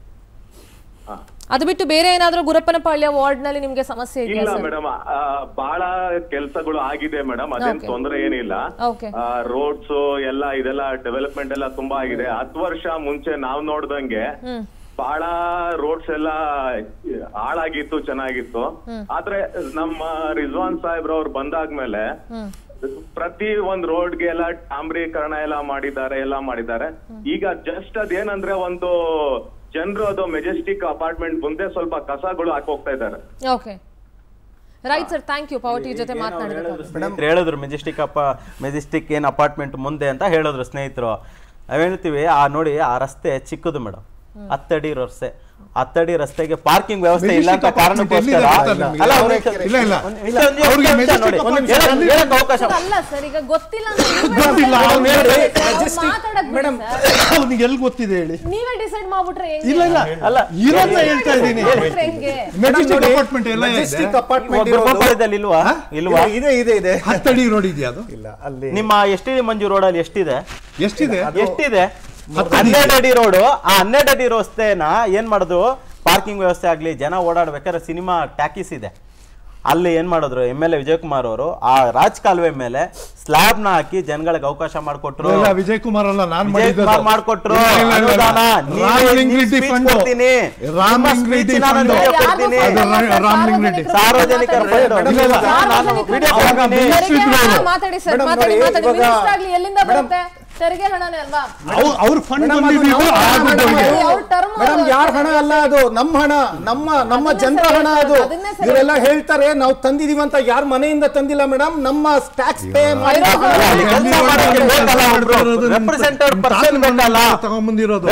ಅದು ಬಿಟ್ಟು ಬೇರೆ ಏನಾದ್ರೂ ಗುರಪ್ಪನಪಾಳ್ಯ ವಾರ್ಡ್ ನಲ್ಲಿ ನಿಮ್ಗೆ ಸಮಸ್ಯೆ ಇದೆಯಾ ಇಲ್ಲ ಸರ್ ಮೇಡಮ್ ಬಹಳ ಕೆಲ್ಸಗಳು ಆಗಿದೆ ಮೇಡಮ್ ಅದೇನ್ Okay. ತೊಂದರೆ ಏನಿಲ್ಲ ಓಕೆ ರೋಡ್ಸ್ ಎಲ್ಲ ಇದೆಲ್ಲ ಡೆವಲಪ್ಮೆಂಟ್ ಎಲ್ಲ ತುಂಬಾ ಆಗಿದೆ ಹತ್ತು ವರ್ಷ ಮುಂಚೆ ನಾವ್ ನೋಡ್ದಂಗೆ ಹ್ಮ್ ಬಹಳ ರೋಡ್ಸ್ ಎಲ್ಲ ಹಾಳಾಗಿತ್ತು ಚೆನ್ನಾಗಿತ್ತು ಆದ್ರೆ ನಮ್ಮ ರಿಜ್ವಾನ್ ಸಾಹೇಬ್ರವ್ರು ಬಂದಾದ್ಮೇಲೆ ಹ್ಮ್ ಪ್ರತಿ ಒಂದ್ ರೋಡ್ಗೆ ಎಲ್ಲ ಡಾಂಬರೀಕರಣ ಎಲ್ಲ ಮಾಡಿದ್ದಾರೆ ಎಲ್ಲ ಮಾಡಿದ್ದಾರೆ ಈಗ ಜಸ್ಟ್ ಅದೇನಂದ್ರೆ ಒಂದು ಜನರು ಅದು ಮೆಜೆಸ್ಟಿಕ್ ಅಪಾರ್ಟ್ಮೆಂಟ್ ಮುಂದೆ ಸ್ವಲ್ಪ ಕಸಗಳು ಹಾಕೋಗ್ತಾ ಇದ್ದಾರೆ okay right sir thank you power TV ಜೊತೆ ಮಾತನಾಡಿದಕ್ಕೆ ಸ್ನೇಹಿತರು ಹೇಳಿದ್ರು ಮೆಜೆಸ್ಟಿಕ್ ಅಪ್ಪ ಮೆಜೆಸ್ಟಿಕ್ ಏನ್ ಅಪಾರ್ಟ್ಮೆಂಟ್ ಮುಂದೆ ಅಂತ ಹೇಳಿದ್ರು ಸ್ನೇಹಿತರು ನಾವೇಳ್ತೀವಿ ಆ ನೋಡಿ ಆ ರಸ್ತೆ ಚಿಕ್ಕದು ಮೇಡಮ್ ಹತ್ತಡಿ ರಸ್ತೆ ಹತ್ತಡಿ ರಸ್ತೆಗೆ ಪಾರ್ಕಿಂಗ್ ವ್ಯವಸ್ಥೆ ಇಲ್ಲ ಅಂತ Majestic apartment ಕಾರಣಕ್ಕೋಸ್ಕರ ಎಲ್ಲಿದೆ ಗೊತ್ತಾ ನಿಮ್ಗೆ? ಅಲ್ಲ, ಒಂದ್ ನಿಮಿಷ. ಇಲ್ಲ, ಇಲ್ಲ. ಒಂದ್ ನಿಮಿಷ, ಒಂದ್ ನಿಮಿಷ, ಅವ್ರಿಗೆ ಒಂದ್ ನಿಮಿಷ Majestic ನೋಡಿ. apartment ಹೇಳಕ್- ಹೇಳಕ್ ಅವಕಾಶ ಅಲ್ಲ ಸರ್ ಈಗ ಗೊತ್ತಿಲ್ಲ ಅಂದ್ರೆ ನೀವೇ ಗೊತ್ತಿಲ್ಲ, decide ಅವ್ನು ಮಾಡ್ಬಿಟ್ರೆ ಹೇಳಿ, ಸರ್, ಅವ್ರು Majestic- ಮಾತಾಡಕ್ ಬಿಡಿ ಮೇಡಮ್, ಸರ್. ಅವ್ನಿಗೆ ಎಲ್ಲಿ ಗೊತ್ತಿದೆ ಹೇಳಿ ನೀವೇ ಡಿಸೈಡ್ ಮಾಡ್ಬಿಟ್ರೆ ಹೆಂಗೆ ಇಲ್ಲ ಇಲ್ಲ ಅಲ್ಲ, ಇರೋದ್ನ ಹೇಳ್ತಾ ಇದ್ದೀನಿ ಮಾಡ್ಬಿಟ್ರೆ ಹೆಂಗೆ ಮೆಜೆಸ್ಟಿಕ್ ಅಪಾರ್ಟ್ಮೆಂಟ್ ಎಲ್ಲ ಇದೆ ಮೆಜೆಸ್ಟಿಕ್ ಅಪಾರ್ಟ್ಮೆಂಟ್ ಇವಾಗ ಗುರುಪಾಳ್ಯದಲ್ಲಿ ಇಲ್ವಾ ಇಲ್ವಾ ಇದೆ ಇದೆ ಇದೆ ಹತ್ತಡಿ ರೋಡ್ ಇದೆಯಾ ಅದು ಇಲ್ಲ ಅಲ್ಲಿ ನಿಮ್ಮ ಎಷ್ಟಿದೆ ಮಂಜು ರೋಡಲ್ಲಿ ಎಷ್ಟಿದೆ ಎಷ್ಟಿದೆ ಎಷ್ಟಿದೆ ಹತ್ತು ಹನ್ನೆರಡು ಅಡಿ ರೋಡು ಆ ಹನ್ನೆರಡು ಅಡಿ ರಸ್ತೆನ ಏನ್ ಮಾಡಿದ್ರು ಪಾರ್ಕಿಂಗ್ ವ್ಯವಸ್ಥೆ ಆಗ್ಲಿ ಜನ ಓಡಾಡ್ಬೇಕಾದ್ರೆ ಸಿನಿಮಾ ಟ್ಯಾಕಿಸ್ ಇದೆ ಅಲ್ಲಿ ಏನ್ ಮಾಡಿದ್ರು ಎಮ್ ಎಲ್ ಎ ವಿಜಯಕುಮಾರ್ ಅವರು ಆ ರಾಜ್ ಕಾಲುವೆ ಮೇಲೆ ಸ್ಲಾಬ್ ನ ಹಾಕಿ ಜನಗಳಿಗೆ ಅವಕಾಶ ಮಾಡಿಕೊಟ್ರು ಇಲ್ಲ ವಿಜಯ್ ಕುಮಾರ್ ಅಲ್ಲ ನಾನ್ ವಿಜಯ್ ಮಾಡಿದ್ದು ಕುಮಾರ್ ಮಾಡ್ಕೊಟ್ರು ಇಲ್ಲ, ಇಲ್ಲ, ಇಲ್ಲ, ಇಲ್ಲ. ಅನುದಾನ ನೀವೇ- ರಾಮಲಿಂಗ ನೀವ್ ರೆಡ್ಡಿ speech ಫಂಡ್ ಕೊಡ್ತೀನಿ. ರಾಮಲಿಂಗ ನಿಮ್ಮ ರೆಡ್ಡಿ speech ನಾನು ಫಂಡ್ video ಯಾರ್ಗೂ ಕೊಡ್ತೀನಿ. ಫಂಡ್ ಅದು ಇಲ್ಲ ಸರ್, ರಾಮಲಿಂಗ ರೆಡ್ಡಿ. ಸಾರ್ವಜನಿಕರ ಫಂಡ್. ಮಾತಾಡಿ. ಇಲ್ಲ, ಇಲ್ಲ. ನಾನು ಸಾರ್ವಜನಿಕರ video ಫಂಡ್. ಕೊಡ್ತೀನಿ. ತೆರಿಗೆ ಹಣ ಇದ್ರು. ಮಾತಾಡಿ ಸರ್ ಮೇಡಮ್ ಮಾತಾಡಿ ನೋಡಿ, ಮಾತಾಡಿ ಇವಾಗ- ಮಿನಿಸ್ಟರ್ ಆಗ್ಲಿ ಎಲ್ಲಿಂದ ಮೇಡಮ್- ಬರುತ್ತೆ ತೆರಿಗೆ ಹಣನೇ ಅಲ್ವಾ ಅವ್ರ- ಅವ್ರ ಫಂಡ್ ಮೇಡಮ್, ಅದು ಬಂದಿದ್ದು ನಮ್ಮ ಆ ಹಣ, ದುಡ್ಡಿಗೆ. ಮೇಡಮ್, ಅವ್ರ term ಮೇಡಮ್ ಅದು ಯಾರ ಹಣ ಅಲ್ಲ ಅದು ನಮ್ಮ ಹಣ ನಮ್ಮ ನಮ್ಮ ಅದನ್ನೇ ಜನರ ಸರಿ ಹಣ ಹೇಳ್ತಾರೆ, ಅದು ಅದನ್ನೇ ಸರಿ ಇವರೆಲ್ಲ ಹೇಳ್ತಾರೆ. ಹೇಳ್ತಾರೆ ನಾವು ತಂದಿದೀವಿ ಅಂತ ಯಾರ ಮನೆಯಿಂದ ತಂದಿಲ್ಲ ಮೇಡಮ್ ನಮ್ಮ ಟ್ಯಾಕ್ಸ್ ಪೇ ಮಾಡಿ ಐರೋಪ್ಯ ಅಲ್ಲ, ಅಲ್ಲಿ ಕೆಲ್ಸ ಮಾಡಕ್ಕೆ ಬೇಕಲ್ಲ ಒಬ್ರು. ನಿಮ್ represented ತಾತನ person ಬೇಕಲ್ಲ. ತಗೊಂಬಂದಿರೋದು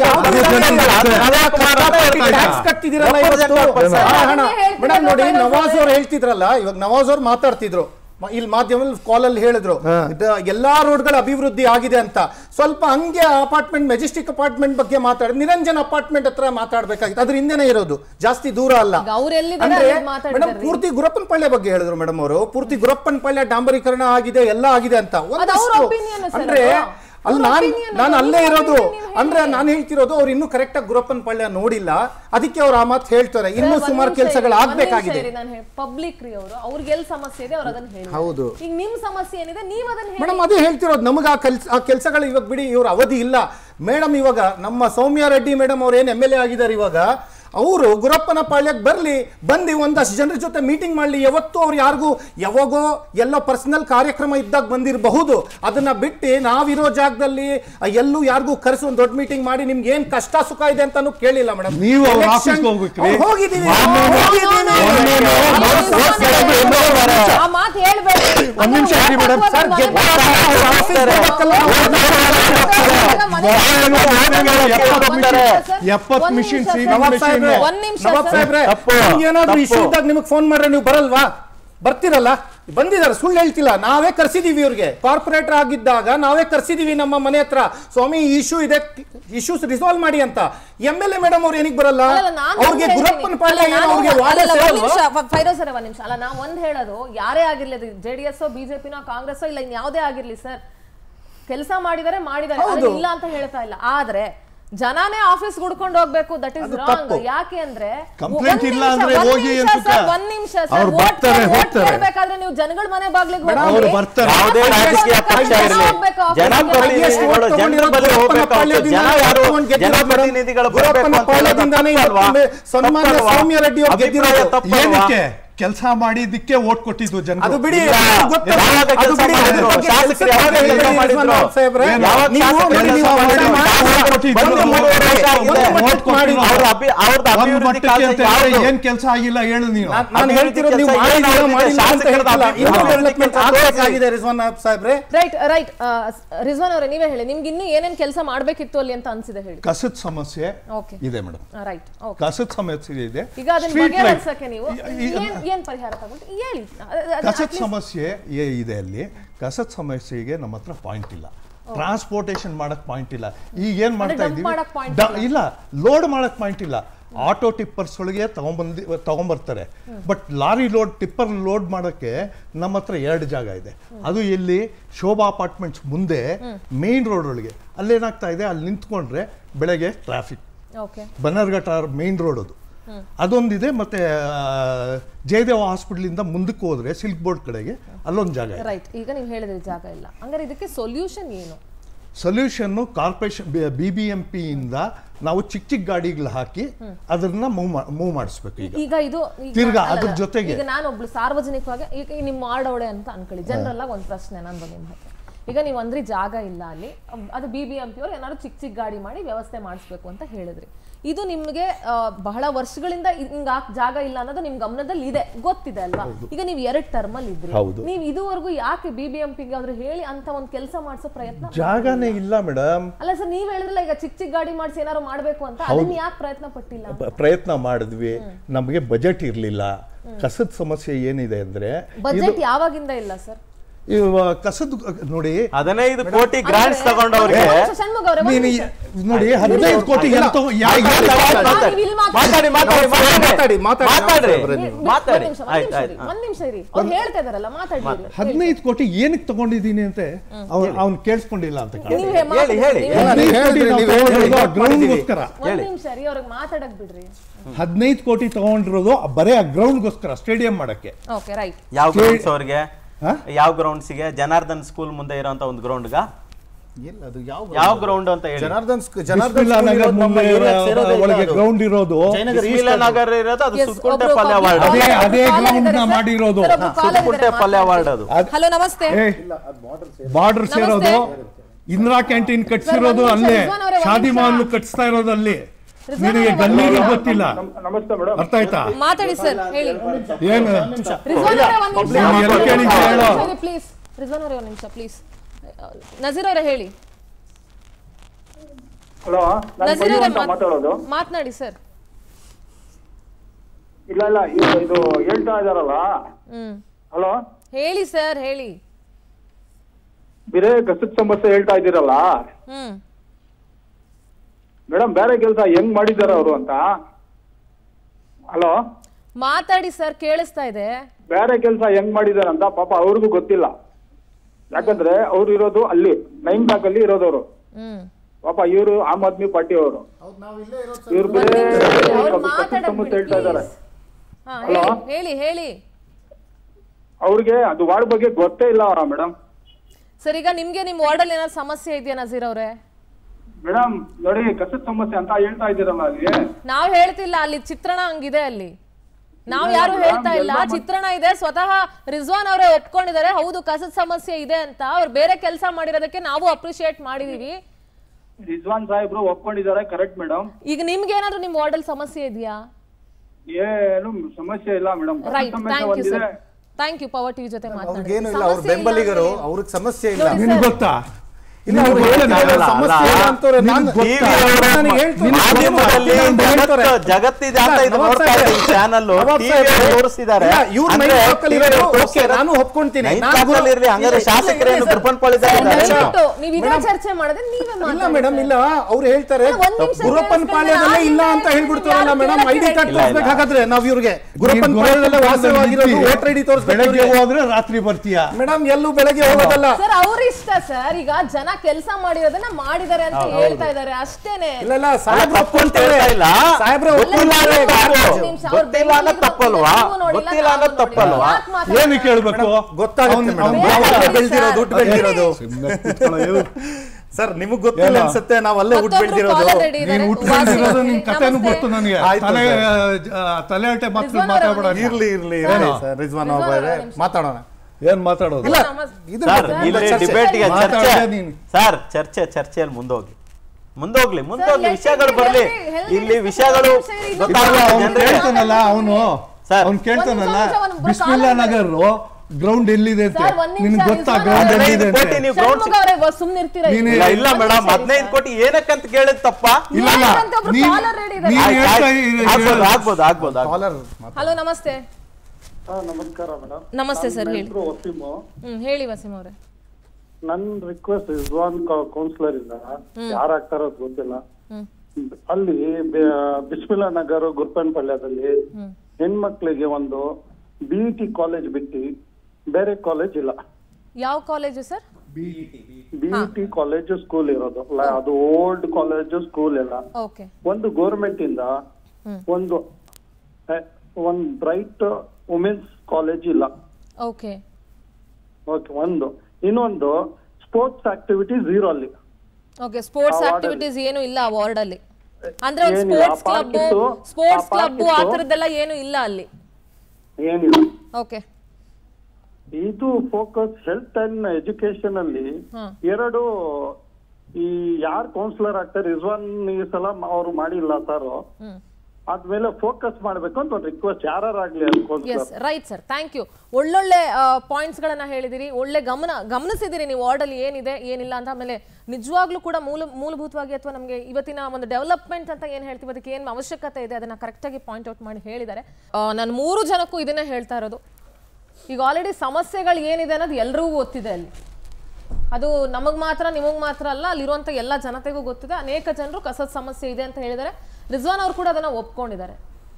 ಟ್ಯಾಕ್ಸ್ ಕಟ್ಟಿದಿರಲ್ಲ ಇವತ್ತು ಆ ಹಣ ಮೇಡಮ್ ನೋಡಿ ನವಾಜ್ ಅವ್ರು ಹೇಳ್ತಿದ್ರಲ್ಲ ಇವಾಗ ನವಾಜ್ ಅವ್ರು ಮಾತಾಡ್ತಿದ್ರು ಮ- ಇಲ್ಲಿ ಮಾಧ್ಯಮದಲ್ಲಿ ಕಾಲಲ್ಲಿ ಹೇಳಿದ್ರು ಇದು ಎಲ್ಲಾ ರೋಡ್ಗಳ ಅಭಿವೃದ್ಧಿ ಆಗಿದೆ ಅಂತ ಸ್ವಲ್ಪ ಹಂಗೆ ಅಪಾರ್ಟ್ಮೆಂಟ್ ಮೆಜೆಸ್ಟಿಕ್ ಅಪಾರ್ಟ್ಮೆಂಟ್ ಬಗ್ಗೆ ಮಾತಾಡಿ ನಿರಂಜನ್ ಅಪಾರ್ಟ್ಮೆಂಟ್ ಹತ್ರ ಮಾತಾಡ್ಬೇಕಾಗಿತ್ತು ಅದ್ರ ಹಿಂದೆನೇ ಇರೋದು ಜಾಸ್ತಿ ದೂರ ಅಲ್ಲ ಈಗ ಅವ್ರು ಎಲ್ಲಿದ್ದಾರೆ ಅಂದ್ರೆ ಅಲ್ಲಿ ಮಾತಾಡ್ತಾರೆ ಮೇಡಮ್ ಪೂರ್ತಿ ಗುರಪ್ಪನ ಪಾಳ್ಯ ಬಗ್ಗೆ ಹೇಳಿದ್ರು ಮೇಡಮ್ ಅವರು ಪೂರ್ತಿ ಗುರಪ್ಪನ ಪಾಳ್ಯ ಡಾಂಬರೀಕರಣ ಆಗಿದೆ ಎಲ್ಲ ಆಗಿದೆ ಅಂತ ಅವ್ರ ಒಂದಷ್ಟು opinion sir ಅಂದ್ರೆ ಅದು. ಅಲ್ಲಿ ಅವ್ರ ನಾನ್ opinion ನಾನು ಅದು. ಅಲ್ಲೇ ನಿಮ್ಮ ಇರೋದು opinion ನೀವು ಅಂದ್ರೆ ಹೇಳಿ. ನಾನು ಹೇಳ್ತಿರೋದು ಅವ್ರು ಇನ್ನೂ ಕರೆಕ್ಟ್ ಆಗಿ ಗುರಪ್ಪನ ಪಾಳ್ಯ ನೋಡಿಲ್ಲ ಅದಕ್ಕೆ ಅವ್ರು ಆ ಮಾತು ಹೇಳ್ತಾರೆ ಇನ್ನೂ ಸರ್, ಒಂದ್ ಸುಮಾರು ನಿಮಿಷ ಕೆಲಸಗಳು ಇರಿ, ಒಂದ್ ಆಗ್ಬೇಕಾಗಿದೆ ನಿಮಿಷ ಇರಿ, ನಾನು ಹೇಳಿ ಪಬ್ಲಿಕ್ ರೀ ಅವರು ಅವ್ರಿಗೆ ಎಲ್ಲಿ ಸಮಸ್ಯೆ ಇದೆ ಅವ್ರು ಅದನ್ನ ಹೇಳಿ ಹೌದು. ಈಗ ನಿಮ್ ಸಮಸ್ಯೆ ಏನಿದೆ ನೀವ್ ಅದನ್ನ ಹೇಳಿ ಮೇಡಮ್ ಅದೇ ಹೇಳ್ತಿರೋದು ನಮಗೆ ಆ ಕೆಲ್ಸ ಆ ಕೆಲಸಗಳು ಇವಾಗ ಬಿಡಿ ಇವ್ರ ಅವಧಿ ಇಲ್ಲ ಮೇಡಮ್ ಇವಾಗ ನಮ್ಮ ಸೌಮ್ಯ ರೆಡ್ಡಿ ಮೇಡಮ್ ಅವ್ರು ಏನು ಎಮ್ ಎಲ್ ಎ ಆಗಿದ್ದಾರೆ ಇವಾಗ ಅವರು ಗುರಪ್ಪನ ಪಾಳ್ಯಕ್ಕೆ ಬರಲಿ ಬಂದು ಒಂದಷ್ಟು ಜನರ ಜೊತೆ ಮೀಟಿಂಗ್ ಮಾಡಲಿ ಯಾವತ್ತೂ ಅವ್ರು ಯಾರಿಗೂ ಯಾವಾಗೋ ಎಲ್ಲೋ ಪರ್ಸನಲ್ ಕಾರ್ಯಕ್ರಮ ಇದ್ದಾಗ ಬಂದಿರಬಹುದು ಅದನ್ನ ಬಿಟ್ಟು ನಾವಿರೋ ಜಾಗದಲ್ಲಿ ಎಲ್ಲೂ ಯಾರಿಗೂ ಕರೆಸಿ ಒಂದು ದೊಡ್ಡ ಮೀಟಿಂಗ್ ಮಾಡಿ ನಿಮ್ಗೆ ಏನ್ ಕಷ್ಟ ಸುಖ ಇದೆ ಅಂತಾನು ಕೇಳಿಲ್ಲ ಮೇಡಮ್ ನೀವು ಅವ್ರ ಆಫೀಸ್ಗೆ ಹೋಗ್ಬೇಕ್ರಿ. ಹೋಗಿದ್ದೀವಿ ಮೊನ್ನೆ- ಹೋಗಿದ್ದೀವಿ. ಆ ಮಾತು ಹೇಳ್ಬೇಡಿ ಒಂದ್ ನಿಮಿಷ ಇರಿ ಮೇಡಮ್. ಸರ್, ಗೆದ್ದ ಅವ್ರ ಆಫೀಸ್ಗೆ ಹೋಗ್ಬೇಕಲ್ಲ ಎಪ್ಪತ್ತು ಮಿಷಿನ್ ನವಾಬ್ ಸಾಹೇಬ್ರೆ, ಒಂದ್ ನಿಮಿಷ ನವಾಬ್ ಸರ್. ಸಾಹೇಬ್ರೆ, ತಪ್ಪು, ನಿಮ್ಗೆ ಏನಾದ್ರೂ ತಪ್ಪು. ಇಶ್ಯೂ ಇದ್ದಾಗ ನಿಮಗೆ ಫೋನ್ ಮಾಡ್ರೆ ನೀವು ಬರಲ್ವಾ ಬರ್ತಿರಲ್ಲ ಬಂದಿದ್ದಾರೆ ಸುಳ್ಳು ಹೇಳ್ತಿಲ್ಲ ನಾವೇ ಕರ್ಸಿದೀವಿ ಇವ್ರಿಗೆ ಕಾರ್ಪೊರೇಟರ್ ಆಗಿದ್ದಾಗ ನಾವೇ ಕರ್ಸಿದೀವಿ ನಮ್ಮ ಮನೆ ಹತ್ರ ಸ್ವಾಮಿ ಇಶ್ಯೂ ಇದೆ ಇಶ್ಯೂಸ್ ರಿಸಾಲ್ವ್ ಮಾಡಿ ಅಂತ ಎಮ್ ಎಲ್ ಎ ಮೇಡಮ್ ಅವ್ರು ಏನಿಗೆ ಬರಲ್ಲ ಅಲ್ಲ, ನಾನ್ ಅವ್ರಿಗೆ ಒಂದ್ ಗುರಪ್ಪನ ಹೇಳ್ತೀನಿ. ಪಾಳ್ಯ ಅಲ್ಲ, ಏನು ನಾನು- ಅವ್ರಿಗೆ ವಾದ ಅಲ್ಲ, ಒಂದ್ ಸೇರಲ್ವಾ? ನಿಮಿಷ, ಫ- ಫೈರೋಜ್ ಸರ್ ಒಂದ್ ನಿಮಿಷ ಅಲ್ಲ ನಾ ಒಂದ್ ಹೇಳೋದು ಯಾರೇ ಆಗಿರ್ಲಿ ಅದು ಜೆ ಡಿ ಎಸ್ ಬಿಜೆಪಿನೋ ಕಾಂಗ್ರೆಸ್ ಇಲ್ಲ ಇನ್ ಯಾವುದೇ ಆಗಿರ್ಲಿ ಸರ್ ಕೆಲಸ ಮಾಡಿದರೆ ಮಾಡಿದ್ದಾರೆ ಹೌದು. ಅದನ್ನ ಇಲ್ಲ ಅಂತ ಹೇಳ್ತಾ ಇಲ್ಲ ಆದ್ರೆ ಜನಾನೇ ಆಫೀಸ್ ಹುಡ್ಕೊಂಡು ಹೋಗ್ಬೇಕು ದಟ್ ಇಸ್ ಅದು ರಾಂಗ್ ತಪ್ಪು. ಯಾಕೆ ಅಂದ್ರೆ Complaint ಒಂದ್ ಇಲ್ಲ ನಿಮಿಷ, ಅಂದ್ರೆ ಒಂದ್ ಹೋಗಿ ನಿಮಿಷ ಅಂತ ಸರ್, ಒಂದ್ ನಿಮಿಷ ಸರ್ ಅವ್ರು vote ಬರ್ತಾರೆ, ಕೇಳ್- vote ಹೋಗ್ತಾರೆ. ಕೇಳ್ಬೇಕಾದ್ರೆ ನೀವು ಜನಗಳ ಮನೆ ಬಾಗ್ಲಿಗೆ ಮೇಡಮ್, ಹೋಗಿ ಅವ್ರು ಬರ್ತಾರೆ. ಯಾವುದೇ ರಾಜಕೀಯ ಪಕ್ಷ ಇರಲಿ ಜನಪ್ರತಿನಿಧಿಗಳು ಜನರ ಬಳಿ ಹೋಗ್ಬೇಕು ಅವ್ರು. ಜನ ಯಾರು ಜನಪ್ರತಿನಿಧಿಗಳು ಬರ್ಬೇಕು ಗುರಪ್ಪನ ಅಂತ ಹೇಳೋದು ಪಾಳ್ಯದಿಂದಾನೇ ತಪ್ಪಲ್ವಾ? ಇವತ್ತು ಸನ್ಮಾನ್ಯ ತಪ್ಪಲ್ವಾ? ಸೌಮ್ಯ ರೆಡ್ಡಿ ಅವ್ರು ಅಭಿಪ್ರಾಯ ಗೆದ್ದಿರೋದು. ತಪ್ಪಲ್ವಾ? ಏನಕ್ಕೆ ಕೆಲಸ ಮಾಡಿದ್ದಕ್ಕೆ ಓಟ್ ಕೊಟ್ಟಿದ್ದು ಜನ ಅದು ಬಿಡಿ ಇಲ್ಲ. ಅದು ಗೊತ್ತು. ಯಾವಾಗ ಅದು ಕೆಲ್ಸ ಬಿಡಿ, ಮಾಡಿದ್ರು? ಅದ್ರ ಬಗ್ಗೆ ಶಾಸಕರು ಯಾವಾಗ ಕೆಲಸ ಕೆಲಸ ಮಾಡಿದ್ರು? ಮಾಡಿದ್ರು? ಸಾಹೇಬ್ರೆ, ಏನು? ಯಾವಾಗ ನೀವು ಶಾಸಕರು ನೋಡಿ, ನೀವು ಕೆಲಸ ಕೆಲಸ ಮಾಡಿದ್ರು? ಮಾಡಿ- ಕೊಟ್ಟಿದ್ದು. ಒಂದು ಮೂರುವರೆ ವರ್ಷ ಆಗಿದೆ. ಒಂದು ಮಟ್ಟಕ್ಕೆ ಮಾಡಿ. ಅವ್ರ ಅಭಿ- ಅವ್ರದ್ದು ಒಂದ್ ಅಭಿವೃದ್ಧಿ ಮಟ್ಟಕ್ಕೆ ಕಾರ್ಯ ಅಂತ ಹೇಳಿದ್ರೆ ಯಾವ್ದು? ಏನ್ ಕೆಲಸ ಆಗಿಲ್ಲ ಹೇಳು ನೀನು ನಾನ್- ನಾನು ಹೇಳ್ತಿರೋದು ನೀವು ಕೆಲಸ ಮಾಡಿದ್ದೀರಾ, ಏನಾಗಿದೆ? ಮಾಡಿಲ್ಲ ಅಂತ ಶಾಸಕರ ಹೇಳ್ತಿಲ್ಲ. ಇನ್ನೂ ಅಭಿವೃದ್ಧಿ ಡೆವಲಪ್ಮೆಂಟ್ ಕೆಲಸ ಆಗಬೇಕಾಗಿದೆ ರಿಜ್ವಾನ್ ಸಾಹೇಬ್ರೆ ರೈಟ್ ರೈಟ್ ರಿಜ್ವಾನ್ ಅವರೇ ನೀವೇ ಹೇಳಿ ನಿಮ್ಗೆ ಇನ್ನೂ ಏನೇನ್ ಕೆಲಸ ಮಾಡ್ಬೇಕಿತ್ತು ಅಲ್ಲಿ ಅಂತ ಅನ್ಸಿದೆ ಹೇಳಿ ಕಸದ ಸಮಸ್ಯೆ ಓಕೆ ಇದೆ ಮೇಡಮ್ ರೈಟ್ ಓಕೆ ಕಸದ ಸಮಸ್ಯೆ ಇದೆ ಈಗ ಅದನ್ನ Street light. ಬಗೆಹರಿಸಕ್ಕೆ ನೀವು ಈ- ಈ- ಏನ್ ಏನ್ ಪರಿಹಾರ ತಗೊಂಡು ಹೇಳಿ ಅದ್- ಅದ್- ಕಸದ at least- ಸಮಸ್ಯೆ ಏ- ಇದೆ ಅಲ್ಲಿ ಕಸದ ಸಮಸ್ಯೆಗೆ ನಮ್ಮ ಹತ್ರ ಪಾಯಿಂಟ್ ಇಲ್ಲ ಟ್ರಾನ್ಸ್ಪೋರ್ಟೇಷನ್ ಮಾಡಕ್ ಪಾಯಿಂಟ್ ಇಲ್ಲ ಈಗ ಏನ್ ಮಾಡ್ತಾ dump ಇದೀವಿ ಮಾಡಕ್ point ಡ- ಇಲ್ಲ ಲೋಡ್ ಮಾಡಕ್ ಪಾಯಿಂಟ್ ಇಲ್ಲ ಆಟೋ ಟಿಪ್ಪರ್ಸ್ ಒಳಗೆ ತಗೊಂಬಂದಿ ತಗೊಂಬರ್ತಾರೆ but lorry load tipper load ಮಾಡೋಕ್ಕೆ ನಮ್ಮ ಹತ್ರ ಎರಡು ಜಾಗ ಇದೆ ಅದು ಎಲ್ಲಿ ಶೋಭಾ ಅಪಾರ್ಟ್ಮೆಂಟ್ಸ್ ಮುಂದೆ ಮೇನ್ ರೋಡ್ ಒಳಗೆ ಅಲ್ಲೇನಾಗ್ತಾ ಇದೆ ಅಲ್ಲಿ ನಿಂತ್ಕೊಂಡ್ರೆ ಬೆಳಗ್ಗೆ traffic okay Bannerghatta main road ಅದು ಅದೊಂದಿದೆ ಮತ್ತೆ ಆ, ಜಯದೇವ ಹಾಸ್ಪಿಟಲಿಂದ ಮುಂದಕ್ಕೆ ಹೋದ್ರೆ ಸಿಲ್ಕ್ ಬೋರ್ಡ್ ಕಡೆಗೆ ಅಲ್ಲೊಂದು ಜಾಗ ಇದೆ ರೈಟ್ ಈಗ ನೀವು ಹೇಳಿದ್ರಿ ಜಾಗ ಇಲ್ಲ ಹಂಗಾರೆ ಇದಕ್ಕೆ ಸೊಲ್ಯೂಷನ್ ಏನು solution corporation B B M ಪಿಯಿಂದ ನಾವು ಚಿಕ್ಕ ಚಿಕ್ಕ ಗಾಡಿಗಳು ಹಾಕಿ ಅದನ್ನ ಮೂವ್ ಮೂವ್ ಮಾಡಿಸ್ಬೇಕು ಈಗ ಈಗ ಇದು ಈಗ ತಿರ್ಗಾ ಅಲ್ಲ, ಅದ್ರ ಅಲ್ಲ. ಜೊತೆಗೆ- ಈಗ ನಾನೊಬ್ಳು ಸಾರ್ವಜನಿಕವಾಗಿ ಈಗ ಈ ನಿಮ್ಮ ಮಾಡೋಳೆ ಅಂತ ಅನ್ಕೊಳ್ಳಿ ಜನರಲ್ ಆಗಿ ಒಂದು ಪ್ರಶ್ನೆ ನಂದು ನಿಮ್ಮ ಹತ್ರ ಈಗ ನೀವು ಅಂದ್ರಿ ಜಾಗ ಇಲ್ಲ ಅಲ್ಲಿ ಅಮ್, ಅದು ಬಿ ಬಿ ಎಂ ಪಿ ಅವ್ರು ಏನಾದ್ರು ಚಿಕ್ಕ ಚಿಕ್ಕ ಗಾಡಿ ಮಾಡಿ ವ್ಯವಸ್ಥೆ ಮಾಡಿಸ್ಬೇಕು ಅಂತ ಹೇಳಿದ್ರಿ ಇದು ನಿಮಗೆ ಆ, ಬಹಳ ವರ್ಷಗಳಿಂದ ಹಿಂಗ ಜಾಗ ಇಲ್ಲ ಅನ್ನೋದು ನಿಮ್ ಗಮನದಲ್ಲಿ ಇದೆ ಗೊತ್ತಿದೆ ಅಲ್ವಾ ಈಗ ನೀವು ಎರಡ್ ಟರ್ಮ್ ಅಲ್ಲಿ ಇದ್ರಿ ಹೌದು. ನೀವು ಇದುವರೆಗೂ ಯಾಕೆ ಬಿ ಬಿ ಎಂ ಪಿಗೆ ಆದ್ರೂ ಹೇಳಿ ಅಂತ ಒಂದು ಕೆಲಸ ಮಾಡಿಸೋ ಪ್ರಯತ್ನ ಜಾಗನೇ ಇಲ್ಲ ಮೇಡಮ್ ಅಲ್ಲ ಸರ್ ನೀವ್ ಹೇಳಿದ್ರಲ್ಲ ಈಗ ಚಿಕ್ಕ ಚಿಕ್ಕ ಗಾಡಿ ಮಾಡಿಸಿ ಏನಾದ್ರು ಮಾಡ್ಬೇಕು ಅಂತ ಅದನ್ನ ಯಾಕೆ ಪ್ರಯತ್ನ ಪಟ್ಟಿಲ್ಲ ಪ್ರಯತ್ನ ಮಾಡಿದ್ವಿ ನಮಗೆ ಬಜೆಟ್ ಇರಲಿಲ್ಲ ಕಸದ ಸಮಸ್ಯೆ ಏನಿದೆ ಅಂದ್ರೆ ಬಜೆಟ್ ಯಾವಾಗಿಂದ ಇಲ್ಲ ಸರ್ ಇವ ಕಸದ ನೋಡಿ ಹದಿನೈದು ಕೋಟಿ ಗ್ರಾಂಟ್ಸ್ ತಗೊಂಡವ್ರಿಗೆ ಷಣ್ಮುಖ ಅವರೇ ಒಂದ್ ನೀನು ನಿಮಿಷ. ನೋಡಿ ಹದಿನೈದು ಕೋಟಿ ಎಲ್ಲ ತಗೊ- ಯಾ- ಯಾ- ಮಾತಾಡಿ, ನೀವು ಇಲ್ಲಿ ಮಾತಾಡಿ. ಮಾತಾಡಿ ಮಾತಾಡಿ ಮಾತಾಡಿ, ಮಾತಾಡಿ, ಮಾತಾಡ್ರಿ ಮಾತಾಡಿ. ಒಂದ್ ಮಾತಾಡಿ ನಿಮಿಷ, ಒಂದ್ ಆಯ್ತು ನಿಮಿಷ ಆಯ್ತು ಇರಿ, ಒಂದ್ ನಿಮಿಷ ಇರಿ ಅವ್ರು ಹೇಳ್ತಾ ಇದಾರಲ್ಲ ಮಾತಾಡಿ ಇರಿ. ಹದಿನೈದು ಕೋಟಿ ಏನಕ್ಕೆ ತಗೊಂಡಿದ್ದೀನಿ ಅಂತ ಅವ್ನು ಕೇಳಿಸ್ಕೊಂಡಿಲ್ಲ ಅಂತ ಕಾಣುತ್ತೆ. ನೀವ್ ಹೇ- ಮಾತಾಡಿ, ಹೇಳಿ, ನೀವ್ ಹೇಳಿ. ಹೇಳಿ. ಹದಿನೈದು ಕೋಟಿ ಹೇಳಿದ್ರಿ, ನಾವು ನೀವು ಹೇಳಿದ್ರಿ, ತಗೊಂಡಿರೋದು ಆ ನೋಟ್ ಮಾಡಿದ್ದೀವಿ. ಗ್ರೌಂಡ್ಗೋಸ್ಕರ ಒಂದ್ ನಿಮಿಷ ರೀ ಅವ್ರಿಗೆ ಮಾತಾಡಕ್ ಬಿಡ್ರಿ ಹದಿನೈದು ಕೋಟಿ ತಗೊಂಡಿರೋದು ಬರೇ ಆ ಗ್ರೌಂಡ್ಗೋಸ್ಕರ ಸ್ಟೇಡಿಯಂ ಮಾಡಕ್ಕೆ ಓಕೆ ರೈಟ್ ಯಾವ ಗ್ರೌಂಡ್ಸ್ ಅವ್ರಿಗೆ ಹಾ? ಯಾವ ಗ್ರೌಂಡ್ಸ್ಗೆ ಜನಾರ್ದನ್ ಸ್ಕೂಲ್ ಮುಂದೆ ಇರೋಂತ ಒಂದು ಗ್ರೌಂಡ್ಗ ಇಲ್ಲ ಅದು ಯಾವ ಯಾವ ಗ್ರೌಂಡ್ ಅಂತ ಹೇಳಿ ಜನಾರ್ದನ್ ಸ್ಕ್- ಜನಾರ್ದನ್ ಬಿಸ್ಮಿಲ್ಲಾ ಸ್ಕೂಲ್ ನಗರ್ ಇರೋದು ನಮ್ಮ ಮುಂದೆ ಏರಿಯಾಕ್ಕೆ ಸೇರೋದೇ ಇಲ್ಲ ಒಳಗೆ ಅದು. ಗ್ರೌಂಡ್ ಇರೋದು ಜಯನಗರ ಈಸ್ಟ್ ಬಿಸ್ಮಿಲ್ಲಾ ಅದು. ನಗರ್ ಇರೋದು ಅದು Yes, ಸುತ್ಕುಂಟೆ ಒಬ್ರು ಪಲ್ಯ ಕಾಲ್ ವಾರ್ಡ್ ಅದೇ ಇದ್ದಾರೆ, ಅದೇ ಕಾಲ್ ಗ್ರೌಂಡ್ ನ ಇದ್ದಾರೆ, ಮಾಡಿರೋದು ಸರ್, ಒಬ್ರು ಕಾಲ್ ಸುತ್ಕುಂಟೆ ಇದ್ದಾರೆ, ಪಲ್ಯ ಮಾತಾಡಿ. ವಾರ್ಡ್ ಅದು ಹಲೋ ನಮಸ್ತೆ ಏ ಬಾರ್ಡರ್ ಸೇರೋದು ಇಂದಿರಾ ಕ್ಯಾಂಟೀನ್ ಕಟ್ಸಿರೋದು ಸರ್, ಒಂದ್ ನಿಮಿಷ, ಅಲ್ಲೇ ರಿಜ್ವಾನ್ ಅವರೇ, ಒಂದ್ ಶಾದಿ ನಿಮಿಷ. ಮಹಲ್ ಕಟ್ಸ್ತಾ ಇರೋದು ಅಲ್ಲಿ ರಿಜ್ವಾನ್ ನಿನಗೆ ಅವರೇ, ಗಲ್ಲೀರು ಒಂದ್ ನಿಮಿಷ. ಗೊತ್ತಿಲ್ಲ ನಮಸ್ತೆ ಮೇಡಮ್ ಅರ್ಥ ಆಯ್ತಾ ಮಾತಾಡಿ ಸರ್ ಹೇಳಿ ಏನು ರಿಜ್ವಾನ್ ಅವರೇ ಒಂದ್ ನಿಮಿಷ ನೀನು ಎಲ್ಲಿ ಕೇಳಿದ್ದೆ ಹೇಳು. ಪ್ಲೀಸ್ ರಿಜ್ವಾನ್ ಅವರೇ ಒಂದ್ ನಿಮಿಷ ಪ್ಲೀಸ್ ನಜೀರ್ ಅವರೇ ಹೇಳಿ ಹಲೋ ನಾನು ನಜೀರ್ ಮಧು ಅವರೇ ಅಂತ ಮಾತಾಡೋದು ಮಾತನಾಡಿ ಸರ್ ಇಲ್ಲ ಇಲ್ಲ ಇದು ಇದು ಹೇಳ್ತಾ ಇದಾರಲ್ಲ ಹ್ಮ್ ಹಲೋ ಹೇಳಿ ಸರ್ ಹೇಳಿ ಬೇರೆ ಕಸದ ಸಮಸ್ಯೆ ಹೇಳ್ತಾ ಇದ್ದೀರಲ್ಲ ಹ್ಮ್ ಮೇಡಮ್ ಬೇರೆ ಕೆಲಸ ಹೆಂಗ್ ಮಾಡಿದಾರ ಅವರು ಅಂತ ಹಲೋ ಮಾತಾಡಿ ಸರ್ ಕೇಳಿಸ್ತಾ ಇದೆ ಬೇರೆ ಕೆಲಸ ಹೆಂಗ್ ಮಾಡಿದಾರೆ ಅಂತ ಪಾಪ ಅವ್ರಿಗೂ ಗೊತ್ತಿಲ್ಲ ಯಾಕಂದ್ರೆ ಅವ್ರು ಇರೋದು ಅಲ್ಲಿ ನೈನ್ ಬ್ಯಾಕ್ ಅಲ್ಲಿ ಇರೋದವ್ರು ಹ್ಮ್ ಪಾಪ ಇವರು ಆಮ್ ಆದ್ಮಿ ಪಾರ್ಟಿ ಅವರು ಹೌದು, ನಾವು ಇಲ್ಲೇ ಇರೋದು ಸರ್. ಇವ್ರು ಬೇರೆ ಅವ್ರು ಕಸದ ಮಾತಾಡಕ್ ಸಮಸ್ಯೆ ಬಿಡಿ, ಹೇಳ್ತಾ ಇದಾರೆ please. ಹಾ Hello? ಹೇಳಿ ಹೇಳಿ ಹೇಳಿ ಅವ್ರಿಗೆ ಅದು ವಾರ್ಡ್ ಬಗ್ಗೆ ಗೊತ್ತೇ ಇಲ್ಲ ಮೇಡಮ್ ಸರ್ ಈಗ ನಿಮ್ಗೆ ನಿಮ್ ವಾರ್ಡಲ್ಲಿ ಏನಾದ್ರು ಸಮಸ್ಯೆ ಇದೆಯಾ ನಜೀರ್ ಅವ್ರೆ ಮೇಡಮ್ ನೋಡಿ ಕಸದ ಸಮಸ್ಯೆ ಅಂತ ಹೇಳ್ತಾ ಇದ್ದೀರಲ್ಲ ಅಲ್ಲಿ ನಾವ್ ಹೇಳ್ತಿಲ್ಲ ಅಲ್ಲಿ ಚಿತ್ರಣ ಹಂಗಿದೆ ಅಲ್ಲಿ ನಾವ್ ಯಾರು ಹೇಳ್ತಾ ಇಲ್ಲ ಚಿತ್ರಣ ಇದೆ ಸ್ವತಃ ರಿಜ್ವಾನ್ ಅವರೇ ಒಪ್ಕೊಂಡಿದ್ದಾರೆ ಹೌದು ಕಸದ ಸಮಸ್ಯೆ ಇದೆ ಅಂತ ಅವ್ರು ಬೇರೆ ಕೆಲಸ ಮಾಡಿರೋದಕ್ಕೆ ನಾವು ಅಪ್ರಿಶಿಯೇಟ್ ಮಾಡಿದೀವಿ ರಿಜ್ವಾನ್ ಸಾಹೇಬ್ರು ಒಪ್ಕೊಂಡಿದ್ದಾರೆ ಕರೆಕ್ಟ್ ಮೇಡಮ್ ಈಗ ನಿಮ್ಗೆ ಏನಾದ್ರು ನಿಮ್ ವಾರ್ಡಲ್ ಸಮಸ್ಯೆ ಇದೆಯಾ ಏನು ಸಮಸ್ಯೆ ಇಲ್ಲ ಮೇಡಮ್ ರೈಟ್ ಸಮಸ್ಯೆ ಥ್ಯಾಂಕ್ ಯು ಒಂದಿದೆ sir thank you power TV ಜೊತೆ ಅವ್ರಿಗೇನು ಮಾತಾಡಿ ಇಲ್ಲ ಅವ್ರ ಬೆಂಬಲಿಗರು ಅವ್ರಿಗೆ ಸಮಸ್ಯೆ ಇಲ್ಲ ನೋಡಿ ನಿನ್ಗೆ ಗೊತ್ತಾ ಇಲ್ಲ ಅವ್ರು ನಿನ್ಗೆ ಹೇಳ್ತಾರೆ, ಗೊತ್ತಾ? ಸಮಸ್ಯೆ ಇಲ್ಲ ಅಂತವ್ರೆ. ನಾನು- ನಿನ್ಗೆ ಗೊತ್ತಾ? ನನಗೆ ಹೇಳ್ತಾರೆ, ಮಾಧ್ಯಮದಲ್ಲಿ ನಾನು ಹೇಳ್ತಾರೆ. ಜಗತ್ತು- ಜಗತ್ತಿದೆ ಅಂತ ಇದು ನವಾಬ್ ನೋಡ್ತಾ ಸಾಹೇಬ್ರೆ, ಇದ್ದೀವಿ ಚಾನಲ್ ನವಾಬ್ ಟಿವಿ ಸಾಹೇಬ್ರೆ, ತೋರಿಸಿದ್ದಾರೆ ಇಲ್ಲ, ಇವ್ರು ಅಂದ್ರೆ ನೈನ್ ಬ್ಲಾಕ್ ಅಲ್ಲಿ TV ಇರೋರು, ತೋರಿಸ್ತಾರೆ. ಓಕೆ, ನಾನು ಒಪ್ಕೊಂತೀನಿ. ನೈನ್ ನಾನು ಬ್ಲಾಕ್ ಅಲ್ಲಿ ಇರ್ಲಿ, ಹಂಗಾದ್ರೆ ಇಲ್ಲ, ಇಲ್ಲ, ಶಾಸಕರೇನು ಇಲ್ಲ, ಸರ್. ಗುರುಪನ್ಪಾಳಿದ್ದಾರೆ ಸರ್, ಇದ್ದಾರೆ. ದಯವಿಟ್ಟು ನೀವು ಇದೇ ಚರ್ಚೆ ಮಾಡಿದ್ರೆ ನೀವೇ ಇಲ್ಲ ಮಾತಾಡಿ ಮೇಡಮ್ ಸರ್. ಇಲ್ಲ ಅವ್ರು ಹೇಳ್ತಾರೆ ಅಲ್ಲ, ಒಂದ್ ನಿಮಿಷ ಗುರುಪ್ಪನ್ ಕೇಳಿಸ್ಕೊಳ್ಳಿ, ಪಾಳ್ಯದಲ್ಲೇ ಇಲ್ಲ ನಾನು ಅಂತ ಹೇಳ್ತೀನಿ, ಹೇಳ್ಬಿಡ್ತಾರಲ್ಲ ಯಾರು ಮೇಡಮ್ ಐಡಿ ಕಾರ್ಡ್ ಕೇಳಕ್ಕೆ ಇಲ್ಲ, ಇಲ್ಲ. ತೋರಿಸ್ಬೇಕಾದ್ರೆ ನಾವ್ ಇವ್ರಿಗೆ ಗುರುಪ್ಪನ್ ನೀನ್ ಪಾಳ್ಯದಲ್ಲೇ ವಾಸವಾಗಿರೋದು ನಿಂತು ವೋಟರ್ ಐಡಿ ಬೆಳಗ್ಗೆ ತೋರಿಸ್ಬೇಕು ಹೋದ್ರೆ ರಾತ್ರಿ ಬರ್ತೀಯಾ ಮೇಡಮ್ ಎಲ್ಲೂ ಬೆಳಗ್ಗೆ ಹೋಗೋದಲ್ಲ ಸರ್ ಅವ್ರ ಇಷ್ಟ ಸರ್ ಈಗ ಜನ ಕೆಲಸ ಮಾಡಿರೋದನ್ನ ಮಾಡಿದ್ದಾರೆ ಅಂತ ಹೇಳ್ತಾ ಇದ್ದಾರೆ ಅಷ್ಟೇನೆ ಇಲ್ಲ ಇಲ್ಲ ಸಾಹೇಬ್ರು ತಪ್ಪು ಅಂತ ಒಪ್ಕೊಂತಾರೆ ಹೇಳ್ತಾ ಇಲ್ಲ. ಸಾಹೇಬ್ರು ಗೊತ್ತಿಲ್ಲ ಒಪ್ಕೊಂತಾರೆ. ಅನ್ನೋದು ತಪ್ಪು. ನಿಮಿಷ, ಅವ್ರು ಗೊತ್ತಿಲ್ಲ ಅನ್ನೋದು ತಪ್ಪಲ್ವಾ ನೀವು ನೋಡಿಲ್ಲ, ಗೊತ್ತಿಲ್ಲ ನಾವು ಅನ್ನೋದು ನೋಡಿಲ್ಲ. ತಪ್ಪಲ್ವಾ ಯಾಕ್ ಮಾತಾಡ್ತಾ ಏನು ಕೇಳ್ಬೇಕು ಗೊತ್ತಾಗುತ್ತೆ ಅವ್ನು- ಮೇಡಮ್ ಅವ್ನು ಬೇಡ ಯಾವಾಗ ಬಿಡಿ ಬೆಳ್ದಿರೋ ಸರ್. ದುಡ್ಡು ಬೆಳ್ದಿರೋದು ಸುಮ್ನೆ ಕೂತ್ಕೊಳ್ಳೋ, ಇವ್ರು. ಸರ್ ನಿಮಗ್ ಗೊತ್ತಿಲ್ಲ ಏನೋ? ಅನ್ಸುತ್ತೆ ನಾವ್ ಅಲ್ಲೇ ಹುಟ್ಟು ಮತ್ತೊಬ್ರು ಬೆಳ್ದಿರೋದು caller ready ಇದ್ದಾರೆ. ನೀನ್ ಹುಟ್ಟಿರೋದು ನಿನ್ ಕಥೆನೂ ನಮಸ್ತೆ. ಗೊತ್ತು ನನಗೆ ಆಯ್ತು ತಲೆ ಸರ್. ಆ, ತಲೆ ಹರಟೆ ಮಕ್ಕಳು ರಿಜ್ವಾನ್ ಅವರೇ ಮಾತಾಡೋಣ ಒಂದು ಇರ್ಲಿ ಇರ್ಲಿ ಸರ್, ಇರ್ಲಿ ಏನೋ? ಸರ್ ರಿಜ್ವಾನ್ ರಿಜ್ವಾನ್ ಅವರೇ ಅವರೇ ನಿಮಿಷ. ಮಾತಾಡೋಣ ಏನ್ ಮಾತಾಡೋದು ಇಲ್ಲ ನಮಸ್- ಇದು ಸರ್ ಮಾತಾಡೋಣ. ಇಲ್ಲಿ ಚರ್ಚೆ. ಡಿಬೇಟ್ಗೆ ಮಾತಾಡ್ದೆ ಚರ್ಚೆ ನೀನು. ಸರ್ ಚರ್ಚೆ ಚರ್ಚೆಯಲ್ಲಿ ಮುಂದೋಗಿ ಮುಂದೋಗ್ಲಿ ಮುಂದೋಗ್ಲಿ let ವಿಷಯಗಳು it ಬರ್ಲಿ healthy- healthy ಇಲ್ಲಿ discussion ವಿಷಯಗಳು ವಿಷಯ ಇದು. ಗೊತ್ತಾಗಲ್ಲ ಅವನು ಜನರಿಗೆ. ಕೇಳ್ತಾನಲ್ಲ ಅವನು ಸರ್. ಅವ್ನು ಕೇಳ್ತಾನಲ್ಲ ಒಂದ್ ನಿಮಿಷ, ಒಂದ್ ಬಿಸ್ಮಿಲ್ಲಾ ಕಾಲ ನಗರ್ ಗ್ರೌಂಡ್ ಎಲ್ಲಿದೆ ಅಂತ ಸರ್, ಒಂದ್ ನಿಮಿಷ, ನಿನ್ಗೆ ಗೊತ್ತಾ ರಿಜ್ವಾನ್ ಗ್ರೌಂಡ್ ಅವರೇ. ಎಲ್ಲಿದೆ ಕೋಟಿ ಅಂತ ನೀವು ground ಷಣ್ಮುಖ ಅವರೇ ವ- ಸುಮ್ನಿರ್ತೀರಾ ನೀನು- ಇಲ್ಲ ಇಲ್ಲ ಒಂದ್ ಮೇಡಮ್ ನಿಮಿಷ ಹದಿನೈದು ಇರಿ ಕೋಟಿ ಏನಕ್ಕಂತ ಕೇಳಿದ್ ತಪ್ಪ ಇಲ್ಲ ಇಲ್ಲ ಏನಂತ ಒಬ್ರು ನೀನ್- caller ready ಇದ್ದಾರೆ. ನೀನ್ ಆಯ್ತು, ಹೇಳ್ತಾ ಆಯ್ತು. ಇರು- ಆಗ್ಬೋದು ಆಗ್ಬೋದು ಆಗ್ಬೋದು ಆಗ್ಬೋದು. ಕಾಲರ್ ಹಲೋ ನಮಸ್ತೆ ನಮಸ್ಕಾರ ಮೇಡಮ್ ನಮಸ್ತೆ ಸರ್ ಹೇಳಿ ಹೆಸರು ವಸೀಮು ಹ್ಮ್ ಹೇಳಿ ವಸೀಮ್ ಅವರೇ ನನ್ ರಿಕ್ವೆಸ್ಟ್ ಇಸ್ವಾನ್ ಕೌನ್ಸಿಲರ್ ಇಂದ ಯಾರಾಗ್ತಾರೋ ಅದ್ ಗೊತ್ತಿಲ್ಲ ಹ್ಮ್ ಅಲ್ಲಿ ಬೆ- ಬಿಸ್ಮಿಲ್ಲಾ ನಗರ ಗುರ್ಪನ್ ಪಳ್ಯದಲ್ಲಿ ಹ್ಮ್ ಹೆಣ್ಮಕ್ಳಿಗೆ ಒಂದು ಬಿ ಟಿ ಕಾಲೇಜ್ ಬಿಟ್ಟು ಬೇರೆ ಕಾಲೇಜ್ ಇಲ್ಲ ಯಾವ college sir B T college school ಇರೋದು ಲ- ಅದು ಓಲ್ಡ್ ಕಾಲೇಜ್ ಸ್ಕೂಲ್ ಎಲ್ಲ ಓಕೆ ಒಂದು ಗೌರ್ಮೆಂಟ್ ಇಂದ ಹ್ಮ್. ಒಂದು ಎ- ಒಂದ್ ಬ್ರೈಟ್ ವುಮೆನ್ಸ್ ಕಾಲೇಜ್ ಇಲ್ಲ ಓಕೆ ಓಕೆ ಒಂದು ಇನ್ನೊಂದು ಸ್ಪೋರ್ಟ್ಸ್ ಆಕ್ಟಿವಿಟಿ ಝೀರೋ ಅಲ್ಲಿ ಓಕೆ ಸ್ಪೋರ್ಟ್ಸ್ ಆ ward ಆಕ್ಟಿವಿಟೀಸ್ ಏನು ಇಲ್ಲ ಆ ವಾರ್ಡ್ ಅಲ್ಲಿ ಅಂದ್ರೆ ಒಂದು ಏನಿಲ್ಲ, ಸ್ಪೋರ್ಟ್ಸ್ ಆ park ಕ್ಲಬ್ ಇತ್ತು, ಸ್ಪೋರ್ಟ್ಸ್ ಆ park ಕ್ಲಬ್ ಆ ಇತ್ತು. ಥರದ್ದೆಲ್ಲ ಏನು ಇಲ್ಲ ಅಲ್ಲಿ ಏನಿಲ್ಲ ಓಕೆ ಇದು ಫೋಕಸ್ ಹೆಲ್ತ್ ಅಂಡ್ ಎಜುಕೇಶನ್ ಅಲ್ಲಿ ಹಾ ಎರಡು ಈ ಯಾರ್ ಕೌನ್ಸಿಲರ್ ಆಗ್ತಾರೆ ರಿಜ್ವಾನ್ ಈ ಸಲ ಅವ್ರು ಮಾಡಿಲ್ಲ ಸರ್ ಹ್ಮ್ ಅದ್ಮೇಲೆ ಫೋಕಸ್ ಮಾಡ್ಬೇಕು ಅಂತ ಒಂದು ರಿಕ್ವೆಸ್ಟ್ ಯಾರಾಗ್ಲಿ ಅಲ್ಲಿ ಎಸ್ councillor right sir thank you ಒಳ್ಳೊಳ್ಳೆ ಪಾಯಿಂಟ್ಸ್ ಗಳನ್ನ ಹೇಳಿದಿರಿ ಒಳ್ಳೆ ಗಮನ ಗಮನಿಸಿದಿರಿ ನೀವು ವಾರ್ಡಲ್ಲಿ ಏನಿದೆ ಏನಿಲ್ಲ ಅಂತ ಆಮೇಲೆ ನಿಜವಾಗ್ಲೂ ಕೂಡ ಮೂಲ ಮೂಲಭೂತವಾಗಿ ಅಥವಾ ನಮಗೆ ಇವತ್ತಿನ ಒಂದು ಡೆವಲಪ್ಮೆಂಟ್ ಅಂತ ಏನು ಹೇಳ್ತೀವಿ ಅದಕ್ಕೆ ಏನು ಅವಶ್ಯಕತೆ ಇದೆ ಅದನ್ನ ಕರೆಕ್ಟಾಗಿ ಪಾಯಿಂಟ್ ಔಟ್ ಮಾಡಿ ಹೇಳಿದ್ದಾರೆ ನಾನು ಮೂರು ಜನಕ್ಕೂ ಇದನ್ನೇ ಹೇಳ್ತಾ ಇರೋದು ಈಗ ಆಲ್ರೆಡಿ ಸಮಸ್ಯೆಗಳು ಏನಿದೆ ಅನ್ನೋದು ಎಲ್ರಿಗೂ ಗೊತ್ತಿದೆ ಅಲ್ಲಿ ಅದು ನಮಗ್ ಮಾತ್ರ ನಿಮಗ್ ಮಾತ್ರ ಅಲ್ಲ ಅಲ್ಲಿರುವಂತ ಎಲ್ಲ ಜನತೆಗೂ ಗೊತ್ತಿದೆ ಅನೇಕ ಜನರು ಕಸದ ಸಮಸ್ಯೆ ಇದೆ ಅಂತ ಹೇಳಿದ್ದಾರೆ ರಿಜ್ವಾನ್ ಅವರು ಕೂಡ ಅದನ್ನ ಒಪ್ಕೊಂಡಿದ್ದಾರೆ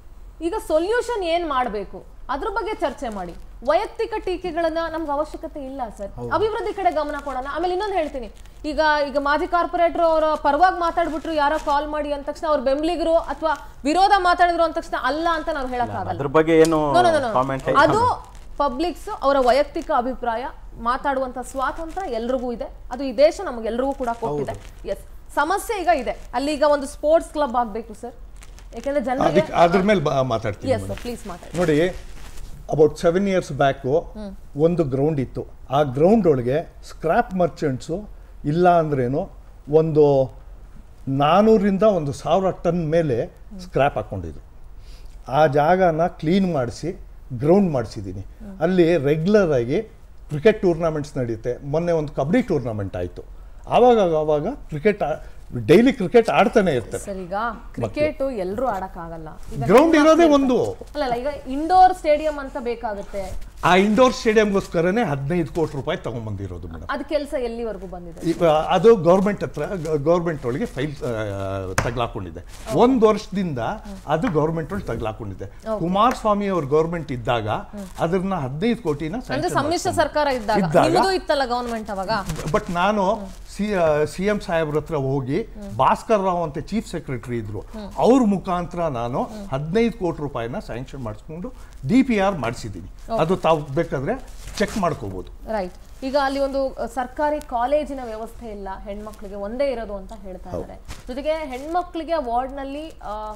ಈಗ ಸೊಲ್ಯೂಷನ್ ಏನ್ ಮಾಡಬೇಕು ಅದ್ರ ಬಗ್ಗೆ ಚರ್ಚೆ ಮಾಡಿ ವೈಯಕ್ತಿಕ ಟೀಕೆಗಳನ್ನ ನಮ್ಗೆ ಅವಶ್ಯಕತೆ ಇಲ್ಲ ಸರ್ ಅಭಿವೃದ್ಧಿ ಕಡೆ ಗಮನ ಕೊಡೋಣ ಆಮೇಲೆ ಇನ್ನೊಂದು ಹೇಳ್ತೀನಿ ಈಗ ಈಗ ಮಾಜಿ ಕಾರ್ಪೊರೇಟರ್ ಅವರ ಪರವಾಗಿ ಮಾತಾಡ್ಬಿಟ್ರು ಯಾರೋ ಕಾಲ್ ಮಾಡಿ ಅಂದ ತಕ್ಷಣ ಅವ್ರ ಬೆಂಬಲಿಗರು ಅಥವಾ ವಿರೋಧ ಮಾತಾಡಿದ್ರು ಅಂದ ತಕ್ಷಣ ಅಲ್ಲ ಅಂತ ನಾವು ಹೇಳಕ್ಕಾಗಲ್ಲ ಅದ್ರ ಬಗ್ಗೆ ಏನು No, no, no, no. Comment ಅದು ಪಬ್ಲಿಕ್ಸ್ ಅವರ ವೈಯಕ್ತಿಕ ಅಭಿಪ್ರಾಯ ಮಾತಾಡುವಂತ ಸ್ವಾತಂತ್ರ್ಯ ಎಲ್ರಿಗೂ ಇದೆ ಅದು ಈ ದೇಶ ನಮಗೆಲ್ರಿಗೂ ಕೂಡ ಕೊಟ್ಟಿದೆ ಎಸ್ ಸಮಸ್ಯೆ ಈಗ ಇದೆ ಅಲ್ಲಿ ಈಗ ಒಂದು ಸ್ಪೋರ್ಟ್ಸ್ ಕ್ಲಬ್ ಆಗ್ಬೇಕು ಸರ್ ಯಾಕಂದ್ರೆ ಜನರಿಗೆ ಅದಕ್ಕೆ ಅದ್ರ ಮೇಲೆ ಬ- ಮಾತಾಡ್ತೀನಿ ಎಸ್ madam. ಪ್ಲೀಸ್ ಮಾತಾಡಿ ನೋಡಿ ಅಬೌಟ್ ಸೆವೆನ್ ಇಯರ್ಸ್ ಬ್ಯಾಕು ಒಂದು ಗ್ರೌಂಡ್ ಇತ್ತು ಆ ಗ್ರೌಂಡ್ ಒಳಗೆ ಸ್ಕ್ರಾಪ್ ಮರ್ಚೆಂಟ್ಸು ಇಲ್ಲ ಅಂದ್ರೇನು ಒಂದು ನಾನ್ನೂರಿಂದ ಒಂದು ಸಾವಿರ ಟನ್ ಮೇಲೆ ಸ್ಕ್ರ್ಯಾಪ್ ಹಾಕ್ಕೊಂಡಿದ್ರು ಆ ಜಾಗನ ಕ್ಲೀನ್ ಮಾಡಿಸಿ ಗ್ರೌಂಡ್ ಮಾಡಿಸಿದ್ದೀನಿ ಅಲ್ಲಿ ರೆಗ್ಯುಲರ್ ಆಗಿ ಕ್ರಿಕೆಟ್ ಟೂರ್ನಮೆಂಟ್ಸ್ ನಡೆಯುತ್ತೆ ಮೊನ್ನೆ ಒಂದು ಕಬಡ್ಡಿ ಟೂರ್ನಮೆಂಟ್ ಆಯಿತು ಆವಾಗ ಆವಾಗ ಕ್ರಿಕೆಟ್ ಡೈಲಿ ಕ್ರಿಕೆಟ್ ಆಡ್ತಾನೆ ಇರ್ತಾರೆ ಸರ್ ಈಗ ಕ್ರಿಕೆಟ್ ಎಲ್ಲರೂ ಆಡಕ್ಕಾಗಲ್ಲ ಈಗ ಗ್ರೌಂಡ್ ಹೆಣ್ಮಕ್ಳು ಇರೋದೇ ಇರ್ತಾರೆ. ಒಂದು ಅಲ್ಲಲ್ಲ ಈಗ ಇಂಡೋರ್ ಸ್ಟೇಡಿಯಂ ಅಂತ ಬೇಕಾಗುತ್ತೆ ಆ ಇಂಡೋರ್ ಸ್ಟೇಡಿಯಂಗೋಸ್ಕರನೇ ಹದಿನೈದು ಕೋಟಿ ರೂಪಾಯಿ ತಗೊಂಡ್ಬಂದಿರೋದು ಮೇಡಮ್ ಅದ್ ಕೆಲಸ ಎಲ್ಲಿವರೆಗೂ ಬಂದಿದೆ ಈಗ ಅದು ಗೌರ್ಮೆಂಟ್ ಹತ್ರ ಗೌರ್ಮೆಂಟ್ ಒಳಗೆ ಫೈಲ್ ತಗ್ಲಾಕೊಂಡಿದೆ ಒಂದು ವರ್ಷದಿಂದ ಅದು ಗೌರ್ಮೆಂಟ್ ಒಳಗೆ ತಗ್ಲಾಕೊಂಡಿದೆ ಕುಮಾರಸ್ವಾಮಿ ಅವ್ರ ಗೌರ್ಮೆಂಟ್ ಇದ್ದಾಗ ಅದನ್ನ ಹದಿನೈದು ಕೋಟಿನ ಅಂದ್ರೆ ಸಮ್ಮಿಶ್ರ ಸರ್ಕಾರ ಇದ್ದಾಗ ಇದ್ದಾಗ- ನಿಮ್ಮದು ಇತ್ತಲ್ಲ ಗವರ್ಮೆಂಟ್ ಅವಾಗ ಬಟ್ ನಾನು ಸಿ ಸಿ ಎಂ ಸಾಹೇಬ್ರ ಹತ್ರ ಹೋಗಿ ಭಾಸ್ಕರ್ ರಾವ್ ಅಂತ ಚೀಫ್ ಸೆಕ್ರೆಟರಿ ಇದ್ರು ಅವ್ರ ಮುಖಾಂತರ ನಾನು ಹದಿನೈದು ಕೋಟಿ ರೂಪಾಯಿನ ಸ್ಯಾಂಕ್ಷನ್ ಮಾಡಿಸ್ಕೊಂಡು ಡಿ ಪಿ ಆರ್ ಮಾಡಿಸಿದ್ದೀನಿ ಅದು ತಾವು ಬೇಕಾದ್ರೆ ಚೆಕ್ ಮಾಡ್ಕೋಬಹುದು ರೈಟ್ ಈಗ ಅಲ್ಲಿ ಒಂದು ಅ, ಸರ್ಕಾರಿ ಕಾಲೇಜಿನ ವ್ಯವಸ್ಥೆ ಇಲ್ಲ ಹೆಣ್ಮಕ್ಳಿಗೆ ಒಂದೇ ಇರೋದು ಅಂತ ಹೇಳ್ತಾ ಇದ್ದಾರೆ ಜೊತೆಗೆ ಹೆಣ್ಮಕ್ಳಿಗೆ ವಾರ್ಡ್ನಲ್ಲಿ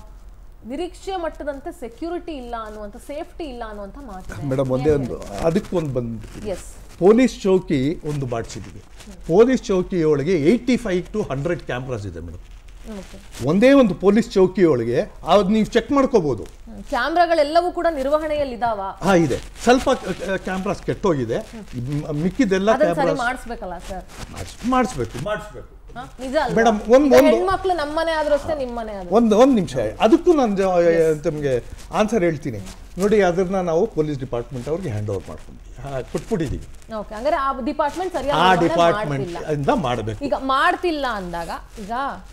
ನಿರೀಕ್ಷೆ ಮಟ್ಟದಂತೆ ಸೆಕ್ಯೂರಿಟಿ ಇಲ್ಲ ಅನ್ನುವಂಥ ಸೇಫ್ಟಿ ಇಲ್ಲ ಅನ್ನುವಂಥ ಮಾತು ಮೇಡಮ್ ಒಂದೇ ಒಂದು ಅದಕ್ಕೊಂದು ಬಂದು ಎಸ್ ಪೊಲೀಸ್ ಚೌಕಿ ಒಂದು ಮಾಡಿಸಿದ್ದೀವಿ ಪೊಲೀಸ್ ಚೌಕಿಯೊಳಗೆ eighty five to hundred cameras ಇದೆ ಮೇಡಮ್ ಓಕೆ ಒಂದೇ ಒಂದು ಪೊಲೀಸ್ ಚೌಕಿಯೊಳಗೆ ಅದು ನೀವು ಚೆಕ್ ಮಾಡ್ಕೋಬೋದು ಕ್ಯಾಮ್ರಾಗಳೆಲ್ಲವೂ ಕೂಡ ನಿರ್ವಹಣೆಯಲ್ಲಿದ್ದಾವ ಹಾ ಇದೆ ಸ್ವಲ್ಪ ಕ್ಯಾಮ್ರಾಸ್ ಕೆಟ್ಟೋಗಿದೆ ಮ್- ಮಿಕ್ಕಿದೆಲ್ಲ ಅದನ್ನ ಸರಿ ಕ್ಯಾಮ್ರಾಸ್ ಮಾಡಿಸ್ಬೇಕಲ್ಲ ಸರ್ ಮಾಡಿಸ್ಬೇಕು ಮಾಡಿಸ್ಬೇಕು ನಿಜ ಅಲ್ವಾ? Madam, ಒಂದ್- ಈಗ ಒಂದು- ಹೆಣ್ಮಕ್ಳು ನಮ್ಮನೆ ಆದ್ರೂ ಅಷ್ಟೇ ನಿಮ್ಮನೆ ಆದ್ರೂ ಒಂದು ಒಂದು ನಿಮಿಷ ಅದಕ್ಕೂ ನಾನು ನಿಮಗೆ ಆನ್ಸರ್ ಹೇಳ್ತೀನಿ ನೋಡಿ ಅದನ್ನ ನಾವು ಪೊಲೀಸ್ ಡಿಪಾರ್ಟ್ಮೆಂಟ್ ಅವ್ರಿಗೆ ಹ್ಯಾಂಡ್ ಓವರ್ ಮಾಡ್ಕೊಂಡು ಕೊಟ್ಬಿಟ್ಟಿದ್ದೀವಿ ಓಕೆ ಹಂಗಾರೆ ಆ ಡಿಪಾರ್ಟ್ಮೆಂಟ್ ಆ ಸರಿಯಾಗಿ ಡಿಪಾರ್ಟ್ಮೆಂಟ್ ಮಾಡ್ತಿಲ್ಲ ಇಂದ ಮಾಡಬೇಕು ಈಗ ಮಾಡ್ತಿಲ್ಲ ಅಂದಾಗ ಈಗ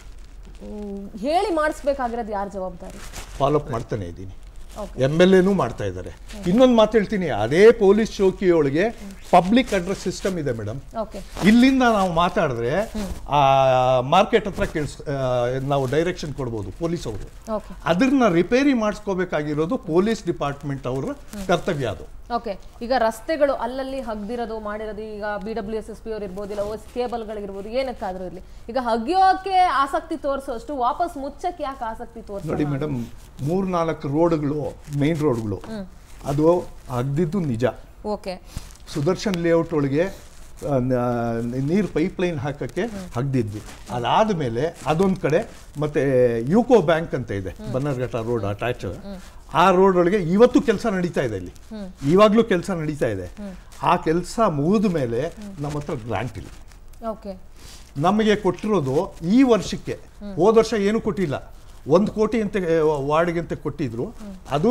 ಮ್, ಹೇಳಿ ಮಾಡಿಸ್ಬೇಕಾಗಿರೋದು ಯಾರ ಜವಾಬ್ದಾರಿ ಫಾಲೋಅಪ್ ಮಾಡ್ತಾನೆ ಇದ್ದೀನಿ Okay. ಎಮ್ ಎಲ್ ಎನೂ ಮಾಡ್ತಾ ಇದ್ದಾರೆ ಇನ್ನೊಂದು ಮಾತು ಹೇಳ್ತೀನಿ ಅದೇ ಪೊಲೀಸ್ ಚೌಕಿಯೊಳಗೆ ಪಬ್ಲಿಕ್ ಅಡ್ರೆಸ್ ಸಿಸ್ಟಮ್ ಇದೆ ಮೇಡಮ್ ಓಕೆ ಇಲ್ಲಿಂದ ನಾವು ಮಾತಾಡಿದ್ರೆ ಆ ಮಾರ್ಕೆಟ್ ಹತ್ರ ಕೇಳಿಸ್ ಆ, ನಾವು ಡೈರೆಕ್ಷನ್ ಕೊಡ್ಬೋದು ಪೊಲೀಸ್ ಅವರು ಓಕೆ ಅದನ್ನ ರಿಪೇರಿ ಮಾಡಿಸ್ಕೋಬೇಕಾಗಿರೋದು ಪೊಲೀಸ್ ಡಿಪಾರ್ಟ್ಮೆಂಟ್ ಅವರ ಕರ್ತವ್ಯ ಅದು ಓಕೆ ಈಗ ರಸ್ತೆಗಳು ಅಲ್ಲಲ್ಲಿ ಹಗ್ದಿರೋದು ಮಾಡಿರೋದು ಈಗ B W S S P ಅವ್ರು ಇರ್ಬೋದು ಇಲ್ಲ ಓಸ್ ಕೇಬಲ್ಗಳಿರ್ಬೋದು ಏನಕ್ಕಾದ್ರೂ ಇರಲಿ ಈಗ ಹಗಿಯೋಕೆ ಆಸಕ್ತಿ ತೋರಿಸೋಷ್ಟು ವಾಪಸ್ ಮುಚ್ಚಕ್ಕೆ ಯಾಕೆ ಆಸಕ್ತಿ ನೋಡಿ ತೋರಿಸೋದು ಮೇಡಮ್ ಮೂರ್ನಾಲ್ಕು ರೋಡ್ಗಳು ಮೇನ್ ರೋಡ್ಗಳು ಅದು ಅಗ್ದಿದ್ದು ನಿಜ ಓಕೆ ಸುದರ್ಶನ್ ಲೇಔಟ್ ಒಳಗೆ ನೀರು ಪೈಪ್ಲೈನ್ ಹಾಕಕ್ಕೆ ಹಗ್ದಿದ್ವಿ ಅದಾದಮೇಲೆ ಅದೊಂದು ಕಡೆ ಮತ್ತೆ ಯುಕೋ ಬ್ಯಾಂಕ್ ಅಂತ ಇದೆ ಬನ್ನರ್ಘಟ್ಟ ರೋಡ್ ಅಟ್ಯಾಚ್ ಆ ರೋಡ್ ಒಳಗೆ ಇವತ್ತು ಕೆಲಸ ನಡೀತಾ ಇದೆ ಇಲ್ಲಿ ಇವಾಗಲೂ ಕೆಲಸ ನಡೀತಾ ಇದೆ ಆ ಕೆಲಸ ಮುಗಿದ ಮೇಲೆ ನಮ್ಮ ಹತ್ರ ಗ್ರಾಂಟ್ ಇಲ್ಲ ಓಕೆ ನಮಗೆ ಕೊಟ್ಟಿರೋದು ಈ ವರ್ಷಕ್ಕೆ ಹೋದ ವರ್ಷ ಏನು ಕೊಟ್ಟಿಲ್ಲ ಒಂದು ಕೋಟಿ ಅಂತ ವಾರ್ಡ್ಗೆ ಅಂತ ಕೊಟ್ಟಿದ್ರು ಅದು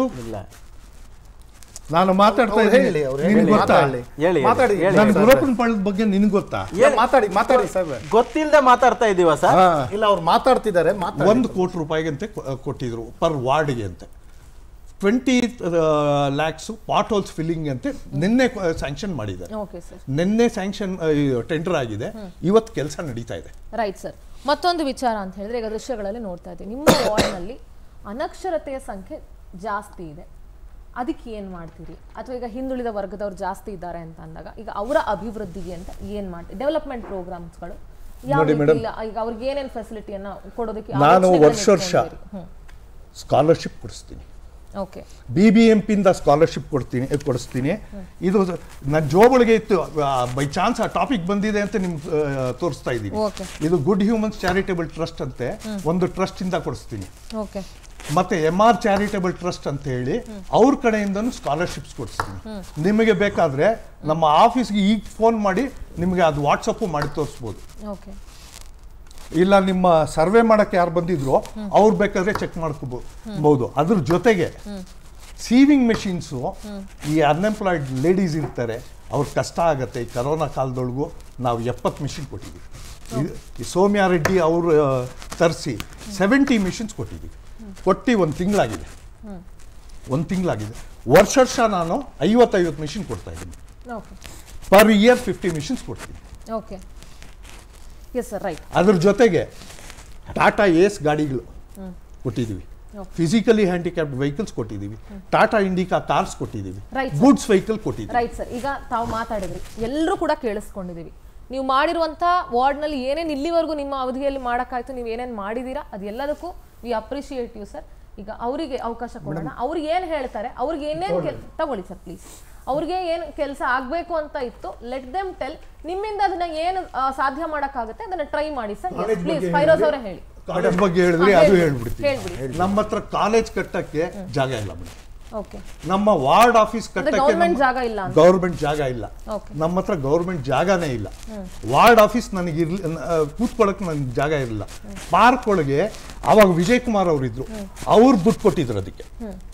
ನಾನು ಮಾತಾಡ್ತಾ ಅವ್ರು ಇದ್ದೀನಿ ಹೇಳಿ, ಅವ್ರು ನಿನ್ಗೆ ಹೇಳಿ, ಗೊತ್ತಾ ಮಾತಾಡ್ಲಿ. ಹೇಳಿ, ಮಾತಾಡಿ ಹೇಳಿ. ನಾನು ಗುರಪ್ಪನ ಪಾಳ್ಯದ ಬಗ್ಗೆ ನಿನ್ಗೆ ಗೊತ್ತಾ ಮಾತಾಡಿ ಮಾತಾಡಿ ಸಾಹೇಬ್ರೆ ಗೊತ್ತಿಲ್ಲದೆ ಮಾತಾಡ್ತಾ ಇದೀವ ಸರ್ ಹಾ. ಇಲ್ಲ ಅವ್ರು ಮಾತಾಡ್ತಿದ್ದಾರೆ ಮಾತಾಡಿ ಒಂದು ಕೋಟಿ ರೂಪಾಯಿಗಂತೆ ಕೊ- ಕೊಟ್ಟಿದ್ರು ಪರ್ ವಾರ್ಡ್ಗೆ ಅಂತೆ twenty lakhs potholes filling ಅಂತೆ ನಿನ್ನೆ ಸ್ಯಾಂಕ್ಷನ್ ಮಾಡಿದ್ದಾರೆ ಓಕೆ ಸರ್ ನಿನ್ನೆ ಸ್ಯಾಂಕ್ಷನ್ ಟೆಂಡರ್ ಆಗಿದೆ ಇವತ್ತು ಕೆಲಸ ನಡೀತಾ ಇದೆ ರೈಟ್ ಸರ್ ಮತ್ತೊಂದು ವಿಚಾರ ಅಂತ ಹೇಳಿದ್ರೆ ಈಗ ದೃಶ್ಯಗಳಲ್ಲಿ ನೋಡ್ತಾ ಇದ್ದೀವಿ ನಿಮ್ಮ ವಾರ್ಡ್ನಲ್ಲಿ ಅನಕ್ಷರತೆಯ ಸಂಖ್ಯೆ ಜಾಸ್ತಿ ಇದೆ ಅದಕ್ಕೆ ಏನು ಮಾಡ್ತೀರಿ ಅಥವಾ ಈಗ ಹಿಂದುಳಿದ ವರ್ಗದವ್ರು ಜಾಸ್ತಿ ಇದ್ದಾರೆ ಅಂತ ಅಂದಾಗ ಈಗ ಅವರ ಅಭಿವೃದ್ಧಿಗೆ ಅಂತ ಏನು ಮಾಡ್ತೀರಿ ಡೆವಲಪ್ಮೆಂಟ್ ಪ್ರೋಗ್ರಾಮ್ಸ್ಗಳು ಯಾವ ನೋಡಿ ರೀತಿ madam, ಇಲ್ಲ ಈಗ ಅವ್ರಿಗೆ ಏನೇನು ಫೆಸಿಲಿಟಿಯನ್ನ ಕೊಡೋದಕ್ಕೆ ಯಾವ ನಾನು ಯೋಚ್ನೆಗಳನ್ನ ವರ್ಷ ವರ್ಷ ಇಟ್ಕೊಂಡಿದ್ದೀರಿ? ಹ್ಮ್ ಸ್ಕಾಲರ್ಶಿಪ್ ಕೊಡಿಸ್ತೀನಿ ಓಕೆ ಬಿ ಬಿ ಎಂ ಪಿಂದ ಸ್ಕಾಲರ್ಶಿಪ್ ಕೊಡ್ತೀನಿ ಕೊಡಿಸ್ತೀನಿ ಇದು ನನ್ನ ಜೋಬಳಿಗೆ ಇತ್ತು ಬೈ ಚಾನ್ಸ್ ಆ ಟಾಪಿಕ್ ಬಂದಿದೆ ಅಂತ ನಿಮ್ಗೆ ತೋರಿಸ್ತಾ ಇದ್ದೀನಿ Okay. ಇದು ಗುಡ್ ಹ್ಯೂಮನ್ಸ್ ಚಾರಿಟೇಬಲ್ ಟ್ರಸ್ಟ್ ಅಂತೆ ಒಂದು ಟ್ರಸ್ಟ್ ಇಂದ ಕೊಡಿಸ್ತೀನಿ ಓಕೆ ಮತ್ತೆ ಎಂ ಆರ್ ಚಾರಿಟೇಬಲ್ ಟ್ರಸ್ಟ್ ಅಂತ ಹೇಳಿ ಅವ್ರ ಕಡೆಯಿಂದನೂ ಸ್ಕಾಲರ್ಶಿಪ್ಸ್ ಕೊಡಿಸ್ತೀನಿ ನಿಮಗೆ ಬೇಕಾದ್ರೆ ನಮ್ಮ ಆಫೀಸ್ಗೆ ಈಗ ಫೋನ್ ಮಾಡಿ ನಿಮಗೆ ಅದು ವಾಟ್ಸಪ್ಪು ಮಾಡಿ ತೋರಿಸ್ಬೋದು ಓಕೆ ಇಲ್ಲ ನಿಮ್ಮ ಸರ್ವೆ ಮಾಡಕ್ಕೆ ಯಾರು ಬಂದಿದ್ರು ಅವ್ರು ಬೇಕಾದ್ರೆ ಚೆಕ್ ಮಾಡ್ಕೋಬಹುದು ಅದ್ರ ಜೊತೆಗೆ ಸೀವಿಂಗ್ ಮೆಷಿನ್ಸು ಈ ಅನ್ಎಂಪ್ಲಾಯ್ಡ್ ಲೇಡೀಸ್ ಇರ್ತಾರೆ ಅವ್ರ ಕಷ್ಟ ಆಗತ್ತೆ ಈ ಕರೋನಾ ಕಾಲದೊಳಗೂ ನಾವು ಎಪ್ಪತ್ತು ಮಿಷಿನ್ ಕೊಟ್ಟಿದ್ದೀವಿ ಇದು- ಈ ಸೌಮ್ಯ ರೆಡ್ಡಿ ಅವರು ತರಿಸಿ ಸೆವೆಂಟಿ ಮಿಷಿನ್ಸ್ ಕೊಟ್ಟಿದ್ದೀವಿ ಕೊಟ್ಟು ಒಂದು ತಿಂಗಳಾಗಿದೆ ಒಂದು ತಿಂಗಳಾಗಿದೆ ವರ್ಷ ವರ್ಷ ನಾನು ಐವತ್ತೈವತ್ತು ಮಿಷಿನ್ ಕೊಡ್ತಾ ಇದ್ದೀನಿ okay per year fifty machines ಕೊಡ್ತೀನಿ ಓಕೆ ಎಸ್ ಸರ್ ರೈಟ್ ಅದ್ರ ಜೊತೆಗೆ ಟಾಟಾ ಏಸ್ ಗಾಡಿಗಳು ಕೊಟ್ಟಿದ್ದೀವಿ ಫಿಸಿಕಲಿ ಹ್ಯಾಂಡಿಕ್ಯಾಪ್ಡ್ ವೆಹಿಕಲ್ಸ್ ಕೊಟ್ಟಿದ್ದೀವಿ ಟಾಟಾ ಇಂಡಿಕಾ ಕಾರ್ಸ್ ಕೊಟ್ಟಿದ್ದೀವಿ Right, sir. ಗೂಡ್ಸ್ ವೆಹಿಕಲ್ ಕೊಟ್ಟಿದ್ದೀವಿ ರೈಟ್ ಸರ್ ಈಗ ತಾವು ಮಾತಾಡಿದ್ರಿ ಎಲ್ಲರೂ ಕೂಡ ಕೇಳಿಸ್ಕೊಂಡಿದ್ದೀವಿ ನೀವು ಮಾಡಿರುವಂಥ ವಾರ್ಡ್ನಲ್ಲಿ ಏನೇನು ಇಲ್ಲಿವರೆಗೂ ನಿಮ್ಮ ಅವಧಿಯಲ್ಲಿ ಮಾಡೋಕ್ಕಾಯ್ತು ನೀವು ಏನೇನು ಮಾಡಿದ್ದೀರಾ ಅದೆಲ್ಲದಕ್ಕೂ ವಿ ಅಪ್ರಿಷಿಯೇಟ್ ಯು ಸರ್ ಈಗ ಅವರಿಗೆ ಅವಕಾಶ ಕೊಡೋಣ ಅವ್ರಿಗೆ ಏನು ಹೇಳ್ತಾರೆ ಅವ್ರಿಗೆ ಏನೇನು ಕೆಲ್ ತಗೊಳ್ಳಿ ಸರ್ ಪ್ಲೀಸ್ ಅವ್ರಿಗೆ ಏನು ಕೆಲಸ ಆಗಬೇಕು ಅಂತ ಇತ್ತು ಲೆಟ್ ದೆಮ್ ಟೆಲ್ ನಿಮ್ಮಿಂದ ಅದನ್ನ ಏನು ಆ, ಸಾಧ್ಯ ಮಾಡೋಕ್ಕಾಗುತ್ತೆ ಅದನ್ನ ಟ್ರೈ ಮಾಡಿ ಸರ್ ಪ್ಲೀಸ್ ಫೈರೋಸ್ ಅವರೇ ಹೇಳಿ ಕಾಲೇಜ್ ಬಗ್ಗೆ ಹೇಳಿದ್ರಿ ಹಾ, ಅದು ಹೇಳ್ಬಿಡಿ. ಹೇಳ್ಬಿಡ್ತೀನಿ ಹೇಳ್ಬಿಡಿ. ನಮ್ಮ ಹತ್ರ ಕಾಲೇಜ್ ಕಟ್ಟಕ್ಕೆ ಜಾಗ ಇಲ್ಲ ಮೇಡಮ್ ಓಕೆ ನಮ್ಮ ವಾರ್ಡ್ ಆಫೀಸ್ ಕಟ್ಟಕ್ಕೆ government ಜಾಗ ಇಲ್ಲ ಅಂತ. ಗೌರ್ಮೆಂಟ್ ಜಾಗ ಇಲ್ಲ Okay. ನಮ್ಮ ಹತ್ರ ಗೌರ್ಮೆಂಟ್ ಜಾಗನೇ ಇಲ್ಲ ವಾರ್ಡ್ ಆಫೀಸ್ ನನಗೆ ಇರ್ಲಿ ಕೂತ್ಕೊಳ್ಳೋಕೆ ನನಗೆ ಜಾಗ ಇರಲಿಲ್ಲ ಪಾರ್ಕ್ ಒಳಗೆ ಆವಾಗ ವಿಜಯ್ ಕುಮಾರ್ ಅವರು ಇದ್ರು ಅವ್ರು ದುಡ್ಡು ಕೊಟ್ಟಿದ್ರು ಅದಕ್ಕೆ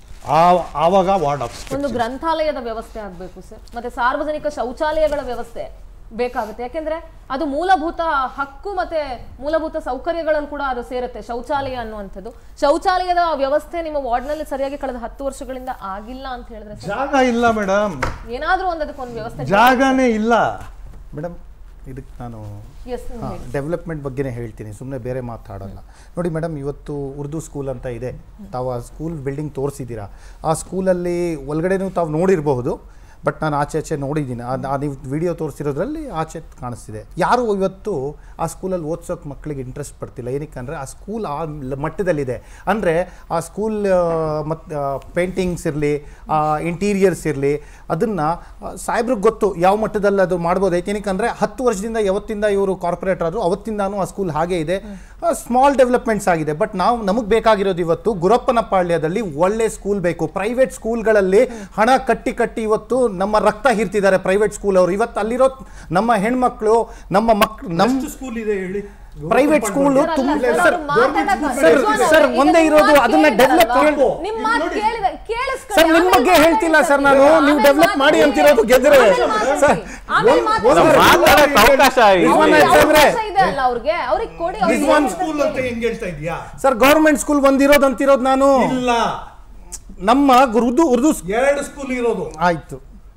ಆ- ಆವಾಗ ವಾರ್ಡ್ ಆಫೀಸ್ ಒಂದು ಗ್ರಂಥಾಲಯದ ವ್ಯವಸ್ಥೆ ಆಗಬೇಕು ಸರ್ ಮತ್ತೆ ಸಾರ್ವಜನಿಕ ಶೌಚಾಲಯಗಳ ವ್ಯವಸ್ಥೆ ಬೇಕಾಗುತ್ತೆ ಯಾಕೆಂದ್ರೆ ಅದು ಮೂಲಭೂತ ಹಕ್ಕು ಮತ್ತೆ ಮೂಲಭೂತ ಸೌಕರ್ಯಗಳಲ್ಲಿ ಕೂಡ ಅದು ಸೇರುತ್ತೆ ಶೌಚಾಲಯ ಅನ್ನುವಂಥದ್ದು ಶೌಚಾಲಯದ ವ್ಯವಸ್ಥೆ ನಿಮ್ಮ ವಾರ್ಡ್ನಲ್ಲಿ ಸರಿಯಾಗಿ ಕಳೆದ ಹತ್ತು ವರ್ಷಗಳಿಂದ ಆಗಿಲ್ಲ ಅಂತ ಹೇಳಿದ್ರೆ ಸರ್, ಜಾಗ ಇಲ್ಲ ಮೇಡಮ್ ಏನಾದ್ರೂ ಒಂದು ಅದಕ್ಕೊಂದು ವ್ಯವಸ್ಥೆ ಜಾಗನೇ ಇಲ್ಲ ಮೇಡಮ್ ಇದಕ್ಕೆ ನಾನು ಎಸ್ ಹೇಳಿ ಡೆವಲಪ್ಮೆಂಟ್ ಬಗ್ಗೆನೇ ಹೇಳ್ತೀನಿ ಸುಮ್ಮನೆ ಬೇರೆ ಮಾತಾಡಲ್ಲ ನೋಡಿ ಮೇಡಮ್ ಇವತ್ತು ಉರ್ದು ಸ್ಕೂಲ್ ಅಂತ ಇದೆ ತಾವು ಆ ಸ್ಕೂಲ್ ಬಿಲ್ಡಿಂಗ್ ತೋರಿಸಿದ್ದೀರಾ ಆ ಸ್ಕೂಲಲ್ಲಿ ಒಳಗಡೆನೂ ತಾವು ನೋಡಿರಬಹುದು ಬಟ್ ನಾನು ಆಚೆ ಆಚೆ ನೋಡಿದ್ದೀನಿ ಅದು ಆ ನೀವು ವಿಡಿಯೋ ತೋರಿಸಿರೋದ್ರಲ್ಲಿ ಆಚೆ ಕಾಣಿಸ್ತಿದೆ ಯಾರು ಇವತ್ತು ಆ ಸ್ಕೂಲಲ್ಲಿ ಓದ್ಸೋಕೆ ಮಕ್ಕಳಿಗೆ ಇಂಟ್ರೆಸ್ಟ್ ಪಡ್ತಿಲ್ಲ ಏನಕ್ಕೆ ಅಂದರೆ ಆ ಸ್ಕೂಲ್ ಆ ಲ- ಮಟ್ಟದಲ್ಲಿದೆ ಅಂದರೆ ಆ ಸ್ಕೂಲ್ ಮತ್ತು ಪೇಂಟಿಂಗ್ಸ್ ಇರಲಿ ಇಂಟೀರಿಯರ್ಸ್ ಇರಲಿ ಅದನ್ನು ಸಾಹೇಬ್ರಿಗೆ ಗೊತ್ತು ಯಾವ ಮಟ್ಟದಲ್ಲಿ ಅದು ಮಾಡ್ಬೋದು ಏನಕ್ಕೆ ಅಂದರೆ ಹತ್ತು ವರ್ಷದಿಂದ ಯಾವತ್ತಿಂದ ಇವರು ಕಾರ್ಪೊರೇಟರ್ ಆದರು ಅವತ್ತಿಂದಾನು ಆ ಸ್ಕೂಲ್ ಹಾಗೆ ಇದೆ ಸ್ಮಾಲ್ ಡೆವಲಪ್ಮೆಂಟ್ಸ್ ಆಗಿದೆ ಬಟ್ ನಾವು ನಮಗೆ ಬೇಕಾಗಿರೋದು ಇವತ್ತು ಗುರಪ್ಪನ ಪಾಳ್ಯದಲ್ಲಿ ಒಳ್ಳೆ ಸ್ಕೂಲ್ ಬೇಕು ಪ್ರೈವೇಟ್ ಸ್ಕೂಲ್ಗಳಲ್ಲಿ ಹಣ ಕಟ್ಟಿ ಕಟ್ಟಿ ಇವತ್ತು ನಮ್ಮ ರಕ್ತ ಹೀರ್ತಿದ್ದಾರೆ ಪ್ರೈವೇಟ್ ಸ್ಕೂಲ್ ಅವರು ಇವತ್ತು ಅಲ್ಲಿರೋ ನಮ್ಮ ಹೆಣ್ಮಕ್ಳು ನಮ್ಮ ಮಕ್ ನಮ್ಮ ಸ್ಕೂಲ್ ಇದೆ ಹೇಳಿ ಪ್ರೈವೇಟ್ ಸ್ಕೂಲ್ ಸರ್, ಅಲ್ಲ, ತುಂಬ ಸರ್, ಸರ್ ಅವ್ರು ಮಾತಾಡಕ್ಕೆ- ಸರ್, ರಿಜ್ವಾನ್ ಸರ್, ಅವ್ರೆ, ಒಂದೇ ಈಗ ಇರೋದು, ನಿಮ್ಮ ಮಾತು ಅದನ್ನ develop ಕೇಳಿದ್ರಲ್ವಾ? ಕೇಳಿ- ನಿಮ್ಮ ಮಾತು ಕೇಳಿದ ಕೇಳಿಸ್ಕೊಳ್ಳಿ, ಸರ್ ನಿಮ್ಮ ಆಮೇಲೆ ಬಗ್ಗೆ ಹೇಳ್ತಿಲ್ಲ ಸರ್ ನಾನು ಆಮೇಲೆ ನೀವು ಡೆವಲಪ್ ಮಾಡಿ ಮಾತಾಡಿ. ಅಂತಿರೋದು ಗೆದ್ರೆ ಆಮೇಲೆ ಮಾತಾಡಿ. ಸರ್ ಆಮೇಲೆ ಮಾತಾಡಿ. ಮಾತಾಡಕ್ಕೆ ಅವಕಾಶ ಇದೆ. ರಿಜ್ವಾನ್ ಅವ್ರಿಗೆ ಸಾಹೇಬ್ರೆ, ಅವಕಾಶ ಇದೆ ಅಲ್ಲ ಅವ್ರಿಗೆ ಅವ್ರಿಗೆ ಕೊಡಿ ಅವ್ರಿಗೆ ರಿಜ್ವಾನ್ ಏನು ಸ್ಕೂಲ್ ಅಂತ ಹೆಂಗ್ ಹೇಳ್ತಾ ಇದೀಯಾ ಸರ್ ಗೌರ್ಮೆಂಟ್ ಸ್ಕೂಲ್ ಒಂದಿರೋದು ಅಂತಿರೋದು ನಾನು ಇಲ್ಲ ನಮ್ಮ ಉರ್ದು ಉರ್ದು ಸ್- ಎರಡು ಸ್ಕೂಲ್ ಇರೋದು ಆಯ್ತು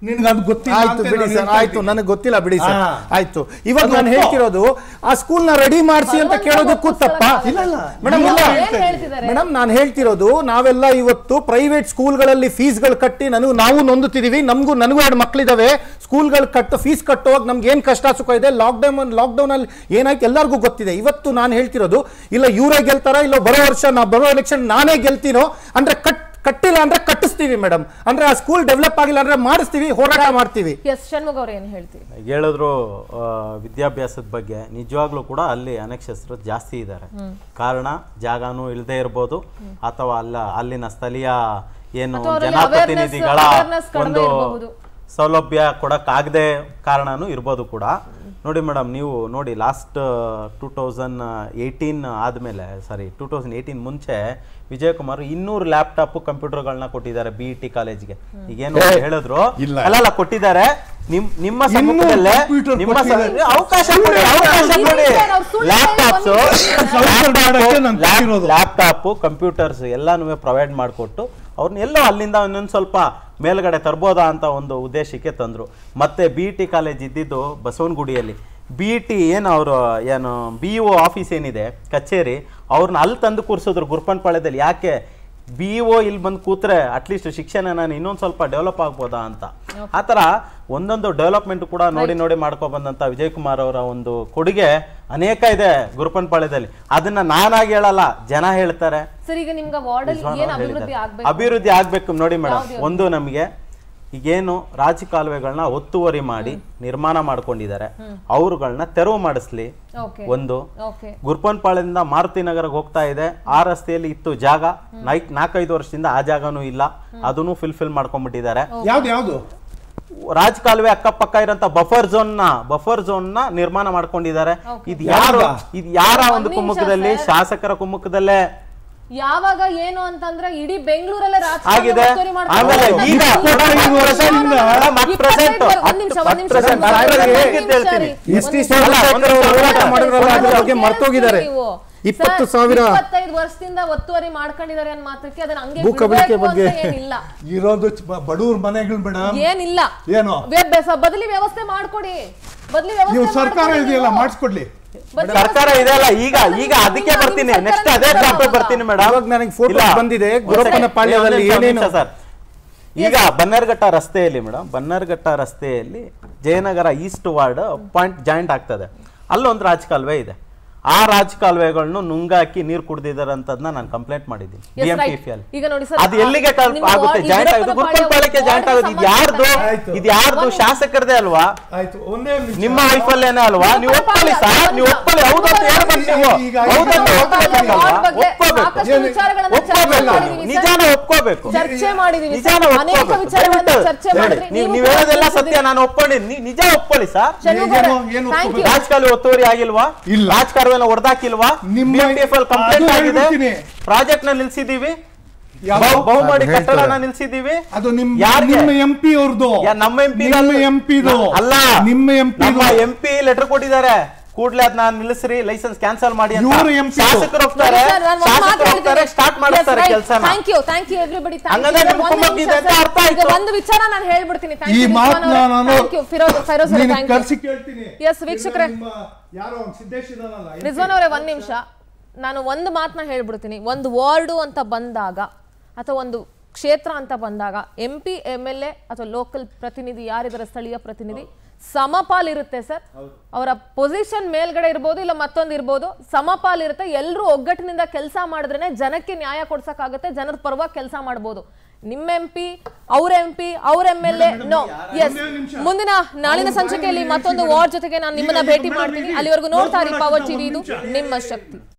ನಿನ್ಗೆ ಅದು ಗೊತ್ತಿಲ್ಲ ಆಯ್ತು ಅಂತ ಬಿಡಿ ನಾನು ಸರ್ ಹೇಳ್ತಾ ಆಯ್ತು ಇದ್ದೀನಿ. ನನಗೆ ಗೊತ್ತಿಲ್ಲ ಬಿಡಿ ಸರ್ ಹಾ. ಆಯ್ತು ಇವಾಗ ಅದು ನಾನು ಒಪ್ಪು. ಹೇಳ್ತಿರೋದು ಆ ಸ್ಕೂಲ್ ನ ರೆಡಿ ಮಾಡಿಸಿ ಅಂತ ಬಲವಂತ ಕೇಳೋದಕ್ಕೂ ತಪ್ಪ ಒಪ್ಪಿಸ್ಕೊಳ್ಳೋಕ್ಕಾಗಲ್ಲ. ಇಲ್ಲ ಮೇಡಮ್ ಇಲ್ಲ ಏನ್ ಹೇಳ್ತಿದ್ದಾರೆ ಮೇಡಮ್ ನಾನು ಹೇಳ್ತಿರೋದು ನಾವೆಲ್ಲ ಇವತ್ತು ಪ್ರೈವೇಟ್ ಸ್ಕೂಲ್ಗಳಲ್ಲಿ ಫೀಸ್ಗಳು ಕಟ್ಟಿ ನನಗೂ ನಾವು ನೊಂದುತ್ತಿದೀವಿ ನಮಗೂ ನನಗೂ ಎರಡು ಮಕ್ಕಳಿದಾವೆ ಸ್ಕೂಲ್ಗಳು ಕಟ್ಟು ಫೀಸ್ ಕಟ್ಟುವಾಗ ನಮ್ಗೆ ಏನು ಕಷ್ಟ ಸುಖ ಇದೆ ಲಾಕ್ಡೌನ್ ಲಾಕ್ಡೌನ್ ಅಲ್ಲಿ ಏನಾಯ್ತು ಎಲ್ಲರಿಗೂ ಗೊತ್ತಿದೆ ಇವತ್ತು ನಾನು ಹೇಳ್ತಿರೋದು ಇಲ್ಲ ಇವರೇ ಗೆಲ್ತಾರ ಇಲ್ಲ ಬರೋ ವರ್ಷ ನಾ ಬರೋ ಎಲೆಕ್ಷನ್ ನಾನೇ ಗೆಲ್ತೀನೋ ಅಂದ್ರೆ ಕಟ್ ಕಟ್ಟಿಲ್ಲ ಅಂದ್ರೆ ಕಟ್ಟಿಸ್ತೀವಿ ಮೇಡಮ್ ಅಂದ್ರೆ ಆ ಸ್ಕೂಲ್ ಡೆವಲಪ್ ಆಗಿಲ್ಲ ಅಂದ್ರೆ ಮಾಡಿಸ್ತೀವಿ ಹೋರಾಟ ಮಾಡ್ತೀವಿ ಎಸ್ ಷಣ್ಮುಖ ಅವ್ರು ಏನ್ ಹೇಳ್ತೀವಿ ಹೇಳಿದ್ರು ಆ, ವಿದ್ಯಾಭ್ಯಾಸದ ಬಗ್ಗೆ ನಿಜವಾಗ್ಲೂ ಕೂಡ ಅಲ್ಲಿ ಅನಕ್ಷರಸ್ಥರು ಜಾಸ್ತಿ ಇದ್ದಾರೆ ಕಾರಣ ಜಾಗನೂ ಇಲ್ಲದೆ ಇರ್ಬೋದು ಅಥವಾ ಅಲ್ಲ ಅಲ್ಲಿನ ಸ್ಥಳೀಯ ಏನು ಅಥವಾ ಅವರಲ್ಲಿ ಜನಪ್ರತಿನಿಧಿಗಳ awareness- awareness ಕಡಿಮೆ ಒಂದು ಇರಬಹುದು. ಸೌಲಭ್ಯ ಕೊಡಕ್ಕಾಗದೆ ಕಾರಣನೂ ಇರ್ಬೋದು ಕೂಡ ನೋಡಿ ಮೇಡಮ್ ನೀವು ನೋಡಿ ಲಾಸ್ಟ್ ಟೂ ತೌಸಂಡ್ ಏಯ್ಟೀನ್ ಆದಮೇಲೆ ಸಾರಿ ಟೂ ತೌಸಂಡ್ ಏಯ್ಟೀನ್ ಮುಂಚೆ ವಿಜಯಕುಮಾರ್ ಇನ್ನೂರು ಲ್ಯಾಪ್ಟಾಪ್ ಕಂಪ್ಯೂಟರ್ಗಳನ್ನ ಕೊಟ್ಟಿದ್ದಾರೆ ಬಿ ಇ ಟಿ ಕಾಲೇಜ್ಗೆ ಈಗೇನು ಏ, ಹೇಳಿದ್ರು ಇಲ್ಲ. ಅಲ್ಲಲ್ಲ ಕೊಟ್ಟಿದ್ದಾರೆ ನಿಮ್ ನಿಮ್ಮ ಇನ್ನೂರು ಸಮ್ಮುಖದಲ್ಲೇ computer ನಿಮ್ಮ ಕೊಟ್ಟಿದ್ದಾರೆ. ಸಮ್ಮುಖ- ಅವಕಾಶ ಕೊಡಿ ಅವಕಾಶ ಇಲ್ಲಿ ಕೊಡಿ ಸರ್, ಅವ್ರು ಸುಳ್ಳು ಲ್ಯಾಪ್ಟಾಪ್ಸ್ ಸೌಕರ್ಯ ಮಾಡಕ್ಕೆ ನಾನು ಕೊಟ್ಟಿರೋದು. ಲ್ಯಾಪ್ಟಾಪ್ ಕಂಪ್ಯೂಟರ್ಸ್ ಎಲ್ಲಾನು ಪ್ರೊವೈಡ್ ಮಾಡಿಕೊಟ್ಟು ಅವ್ರನ್ನ ಎಲ್ಲೋ ಅಲ್ಲಿಂದ ಇನ್ನೊಂದು ಸ್ವಲ್ಪ ಮೇಲ್ಗಡೆ ತರ್ಬೋದಾ ಅಂತ ಒಂದು ಉದ್ದೇಶಕ್ಕೆ ತಂದ್ರು ಮತ್ತೆ ಬಿ ಟಿ ಕಾಲೇಜ್ ಇದ್ದಿದ್ದು ಬಸವನಗುಡಿಯಲ್ಲಿ ಬಿ ಟಿ ಏನು ಅವರು ಏನು ಬಿ ಒ ಆಫೀಸ್ ಏನಿದೆ ಕಚೇರಿ ಅವ್ರನ್ನ ಅಲ್ಲಿ ತಂದು ಕೂರಿಸಿದ್ರು ಗುರ್ಪನ್ಪಾಳ್ಯದಲ್ಲಿ ಯಾಕೆ ಬಿ ಒ ಇಲ್ಲಿ ಬಂದು ಕೂತ್ರೆ ಅಟ್ಲೀಸ್ಟ್ ಶಿಕ್ಷಣ ನಾನು ಇನ್ನೊಂದು ಸ್ವಲ್ಪ ಡೆವಲಪ್ ಆಗ್ಬೋದಾ ಅಂತ ಆ ಥರ ಒಂದೊಂದು ಡೆವಲಪ್ಮೆಂಟ್ ಕೂಡ ನೋಡಿ ನೋಡಿ ಮಾಡ್ಕೊ ಬಂದಂತ ವಿಜಯ್ ಕುಮಾರ್ ಅವರ ಒಂದು ಕೊಡುಗೆ ಅನೇಕ ಇದೆ ಗುರುಪನ್ಪಾಳ್ಯದಲ್ಲಿ ಅದನ್ನ ನಾನಾಗಿ ಹೇಳಲ್ಲ ಜನ ಹೇಳ್ತಾರೆ ಸರ್ ಈಗ ನಿಮ್ಗೆ ವಾರ್ಡ್ ಅಲ್ಲಿ ನಿಜವಾಗ್ಲೂ ಏನ್ ಅಭಿವೃದ್ಧಿ ಹೇಳಿದ್ದಾರೆ. ಆಗ್ಬೇಕು ಅಭಿವೃದ್ಧಿ ಆಗ್ಬೇಕು ನೋಡಿ ಮೇಡಮ್ ಯಾವ್ದು? ಒಂದು ನಮಗೆ ಈಗೇನು ರಾಜ ಕಾಲುವೆಗಳನ್ನ ಒತ್ತುವರಿ ಮಾಡಿ ನಿರ್ಮಾಣ ಮಾಡ್ಕೊಂಡಿದ್ದಾರೆ ಅವ್ರುಗಳನ್ನ ತೆರವು ಮಾಡಿಸ್ಲಿ ಓಕೆ ಒಂದು ಓಕೆ ಗುರ್ಪನ್ಪಾಳ್ಯದಿಂದ ಮಾರುತಿ ನಗರಕ್ಕೆ ಹೋಗ್ತಾ ಇದೆ ಆ ರಸ್ತೆಯಲ್ಲಿ ಇತ್ತು ಜಾಗ ನೈಟ್ ನಾಲ್ಕೈದು ವರ್ಷದಿಂದ ಆ ಜಾಗನೂ ಇಲ್ಲ ಅದನ್ನು ಫಿಲ್ಫಿಲ್ ಮಾಡ್ಕೊಂಡ್ಬಿಟ್ಟಿದ್ದಾರೆ ಯಾವ್ದು ಯಾವ್ದು ರಾಜ್ ಕಾಲುವೆ ಅಕ್ಕಪಕ್ಕ ಇರೋಂತ ಬಫರ್ ಝೋನ್ ನ ಬಫರ್ ಝೋನ್ ನ ನಿರ್ಮಾಣ ಮಾಡ್ಕೊಂಡಿದ್ದಾರೆ ಇದು ಯಾರು ಇದು ಯಾರ ಒಂದು ಒಂದ್ ನಿಮಿಷ ಕುಮ್ಮುಖದಲ್ಲಿ ಸರ್. ಶಾಸಕರ ಕುಮ್ಮುಖದಲ್ಲೇ ಯಾವಾಗ ಏನು ಅಂತಂದ್ರೆ ಇಡೀ ಬೆಂಗಳೂರಲ್ಲೇ ರಾಜಕಾರಣ ಆಗಿದೆ ಒತ್ತುವರಿ ಮಾಡ್ಕೊಂಡು ಆಮೇಲೆ ಹೋಗ್ತಾರೆ. ಈಗ ಇಪ್ಪತ್ತೈದು ವರ್ಷದಿಂದ ಮೇಡಮ್, at present, ಇಪ್ಪತ್ತೈದು ಒಂದ್ ನಿಮಿಷ, ಒಂದ್ ನಿಮಿಷ, at present, ಒಂದ್ ನಿಮಿಷ, ಅದ್ರಲ್ಲಿ ಒಂದ್ ಹೇಗೆ ನಿಮಿಷ ಹೇಳ್ತೀನಿ? ರೀ. ಎಸ್ ಟಿ ಒಂದ್ ನಿಮಿಷ. ಸೋಮಶೇಖರ್ ಅವರು ಹೋರಾಟ ಮಾಡಿದ್ರಲ್ಲ ಅದ್ರ ಬಗ್ಗೆ ಮರ್ತೋಗಿದ್ದಾರೆ ನೀವು. ಇಪ್ಪತ್ತು ಸರ್, ಸಾವಿರ ಇಪ್ಪತ್ತೈದು ವರ್ಷದಿಂದ ಒತ್ತುವರಿ ಮಾಡ್ಕೊಂಡಿದ್ದಾರೆ ಅನ್ನೋ ಮಾತ್ರಕ್ಕೆ ಅದನ್ನ ಹಂಗೆ ಭೂ ಕಬಳಿಕೆ ಬಿಡ್ಬೇಕು ಅಂತ ಬಗ್ಗೆ. ಏನಿಲ್ಲ ಇರೋದು ಚ- ಬಡವ್ರ ಮನೆಗಳು ಮೇಡಮ್ ಏನಿಲ್ಲ ಏನು ವ್ಯ- ಬೆಸ- ಬದಲಿ ವ್ಯವಸ್ಥೆ ಮಾಡ್ಕೊಡಿ ಬದಲಿ ವ್ಯವಸ್ಥೆ ನೀವು ಸರ್ಕಾರ ಮಾಡ್ಕೊಡಿ ಇದೆಯಲ್ಲ ನೀವು. ಮಾಡಿಸ್ಕೊಡ್ಲಿ ಬದಲಿ ಸರ್ಕಾರ ವ್ಯವಸ್ಥೆ ಇದೆ ಅಲ್ಲ ಈಗ ಮಾಡ್ಕೊಡಿ. ಈಗ ಅದಕ್ಕೆ ನಿಮ್ಮ ಬರ್ತೀನಿ ಸರ್ಕಾರ ನೆಕ್ಸ್ಟ್ ಅದೇ ಇದೆ ಚಾಪ್ಟರ್ ಅವಾಗ. ಬರ್ತೀನಿ ಮೇಡಮ್ ಇವಾಗ ನನಗೆ photos ಬಂದಿದೆ, ಗುರಪ್ಪನ ಪಾಳ್ಯದಲ್ಲಿ ಏನೇನು- ಸರ್ ಈಗ ಬನ್ನರ್ಘಟ್ಟ ರಸ್ತೆಯಲ್ಲಿ ಮೇಡಮ್ ಬನ್ನರ್ಘಟ್ಟ ರಸ್ತೆಯಲ್ಲಿ Jayanagar east ward point joint ಆಗ್ತದೆ ಅಲ್ಲೊಂದು ರಾಜಕಾಲುವೆ ಇದೆ ಆ ರಾಜಕಾಲುವೆಗಳನ್ನು ನುಂಗಾಕಿ ನೀರು ಕುಡ್ದಿದ್ದಾರೆ ಅಂತದನ್ನ ನಾನು ಕಂಪ್ಲೇಂಟ್ ಮಾಡಿದ್ದೀನಿ Yes, B M right. T ಅಲ್ಲಿ ಈಗ ನೋಡಿ ಸರ್, ಅದು ಎಲ್ಲಿಗೆ ಆ, ತಲುಪ ನಿಮ್ಮ ಆಗುತ್ತೆ ವಾರ್ಡ್- ಜಾಯಿಂಟ್ ಈ ಆಗುತ್ತೆ ಗುರುಪನ ಗುರುಪನ್ಪಾಳ್ಯಕ್ಕೆ ಪಾಳ್ಯ ಜಾಯಿಂಟ್ ಆಗೋದು ಇದು ಯಾರ್ದು ಆಯ್ತು. ಇದು ಯಾರ್ದು ಶಾಸಕರದೇ ಅಲ್ವಾ ಆಯ್ತು ಒಂದೇ ನಿಮಿಷ. ನಿಮ್ಮ ವೈಫಲ್ಯನೇ ಅಲ್ವಾ ನೀವು ಒಪ್ಪಲಿ ಸರ್ ನೀವು ಒಪ್ಪಲಿ ಹೌದಂತ ಹೇಳ್ಬೇಕು ನೀವು ಈಗ ಹೌದಂತ ಈಗ ಒಪ್ಕೋಬೇಕಲ್ವಾ ವಾರ್ಡ್ ಬಗ್ಗೆ ಒಪ್ಕೋಬೇಕು ಸಾಕಷ್ಟು ವಿಚಾರಗಳನ್ನ ಚರ್ಚೆ ಒಪ್ಕೋಬೇಕು ಮಾಡಿದೀವಿ ಸರ್. ನಿಜಾನ ಒಪ್ಕೋಬೇಕು ಚರ್ಚೆ ಮಾಡಿದೀವಿ ನಿಜಾನ ಸರ್. ಅನೇಕ ಒಪ್ಕೋಬೇಕು ವಿಚಾರಗಳನ್ನ ದಯವಿಟ್ಟು ಚರ್ಚೆ ಹೇಳಿ. ಮಾಡಿದ್ರಿ. ನೀವು ನೀವು ನೀವು ಕೂಡ ಹೇಳೋದೆಲ್ಲ ಸತ್ಯ ತಿಳಿಸಿದ್ದೀರಿ. ನಾನು ಒಪ್ಕೊಂಡಿದ್ದೀನಿ ನಿಜ ಒಪ್ಕೊಳ್ಳಿ ಸರ್ ಷಣ್ಮುಖ ಏನು- ಅವರೇ, ಏನು thank you. ರಾಜಕಾಲುವೆ ಒತ್ತುವರಿ ಆಗಿಲ್ವಾ ಇಲ್ಲ. ರಾಜಕಾಲುವೆನ ಹೊಡೆದಾಕಿಲ್ವಾ ನಿಮ್ಮ- ಕಂಪ್ಲೇಂಟ್ ಅದು ಆಗಿದೆ ಹೇಳ್ಬಿಡ್ತೀನಿ. ಪ್ರಾಜೆಕ್ಟ್ ನ ನಿಲ್ಸಿದೀವಿ ಯಾವ್ದು? ಬಹು- ಬಹುಮಹಡಿ ಅದು ಹೇಳ್ತಾರೆ. ಕಟ್ಟಡನ ನಿಲ್ಸಿದೀವಿ ಅದು ನಿಮ್ ಯಾರ್ಗೆ? ನಿಮ್ಮ ಎಂ ಪಿ ಅವ್ರದ್ದು ಯಾ, ನಮ್ಮ ಎಂಪಿ ನಿಮ್ಮ ಎಂಪಿ ಅಲ್ಲ ನಿಮ್ಮ ಎಂಪಿ ನಮ್ಮ ಎಂಪಿ ಲೆಟರ್ ಕೊಟ್ಟಿದ್ದಾರೆ ಕೂಡ್ಲೆ ಅದನ್ನ ನಿಲ್ಲಿಸ್ರಿ ಲೈಸೆನ್ಸ್ ಕ್ಯಾನ್ಸಲ್ ಮಾಡಿ ಅಂತ ಇವ್ರು MP. ಶಾಸಕರು ಹೋಗ್ತಾರೆ ನೋಡಿ ಸರ್, ನಾನು ಒಂದ್ ಮಾತು ಶಾಸಕರು ಹೋಗ್ತಾರೆ ಹೇಳ್ತೀನಿ. ಸ್ಟಾರ್ಟ್ ಮಾಡಿಸ್ತಾರೆ Yes, right. ಕೆಲಸನ Thank you, thank you everybody, thank you. ಹಂಗಂದ್ರೆ ಈಗ ನಿಮ್ಗೆ ಒಂದು ಕುಮ್ಮಕ್ಕಿದೆ ನಿಮಿಷ ಅಂತ ಸರ್. ಅರ್ಥ ಈಗ ಆಯ್ತು. ಒಂದು ವಿಚಾರ ನಾನು ಹೇಳ್ಬಿಡ್ತೀನಿ Thank ಈ you, ಮಾತು ರಿಜ್ವಾನ್ ಅವರೇ. ನಾನು Thank you, ಫಿರೋಜ್ ಫೈರೋಜ್ ಅವರೇ, ನಿನಗೆ thank you. ಕರ್ಸಿ ಕೇಳ್ತೀನಿ Yes, ವೀಕ್ಷಕರೇ. ನಿಮ್ಮ ಯಾರೋ ಅವ್ನು ಸಿದ್ದೇಶ್ ಇದಾನಲ್ಲ, MP. ರಿಜ್ವಾನ್ ಅವರೇ ಒಂದ್ ನಿಮಿಷ ನಾನು ಒಂದು ಮಾತನ್ನ ಹೇಳ್ಬಿಡ್ತೀನಿ ಒಂದು ವಾರ್ಡು ಅಂತ ಬಂದಾಗ ಅಥವಾ ಒಂದು ಕ್ಷೇತ್ರ ಅಂತ ಬಂದಾಗ M P M L A ಅಥವಾ ಲೋಕಲ್ ಪ್ರತಿನಿಧಿ ಯಾರಿದ್ದಾರೆ ಸ್ಥಳೀಯ ಪ್ರತಿನಿಧಿ ಸಮಪಾಲ್ ಇರುತ್ತೆ ಸರ್ ಅವರ ಪೊಸಿಷನ್ ಮೇಲ್ಗಡೆ ಇರ್ಬೋದು ಇಲ್ಲ ಮತ್ತೊಂದು ಇರ್ಬೋದು ಸಮಪಾಲ್ ಇರುತ್ತೆ ಎಲ್ಲರೂ ಒಗ್ಗಟ್ಟಿನಿಂದ ಕೆಲಸ ಮಾಡಿದ್ರೇನೆ ಜನಕ್ಕೆ ನ್ಯಾಯ ಕೊಡ್ಸಕ್ಕಾಗುತ್ತೆ ಜನರ ಪರವಾಗಿ ಕೆಲಸ ಮಾಡ್ಬೋದು ನಿಮ್ಮ ಎಂ ಪಿ ಅವ್ರ ಎಂ ಪಿ ಅವ್ರ ಎಂ ಎಲ್ ಎ ನೋ ಎಸ್ ಮುಂದಿನ ನಾಳಿನ ಸಂಚಿಕೆಯಲ್ಲಿ ಮತ್ತೊಂದು ವಾರ್ಡ್ ಜೊತೆಗೆ ನಾನು ನಿಮ್ಮನ್ನ ಭೇಟಿ ಮಾಡ್ತೀನಿ ಅಲ್ಲಿವರೆಗೂ ನೋಡ್ತಾ ಇರಿ ಪವರ್ ಟಿವಿ ಇದು ನಿಮ್ಮ ಶಕ್ತಿ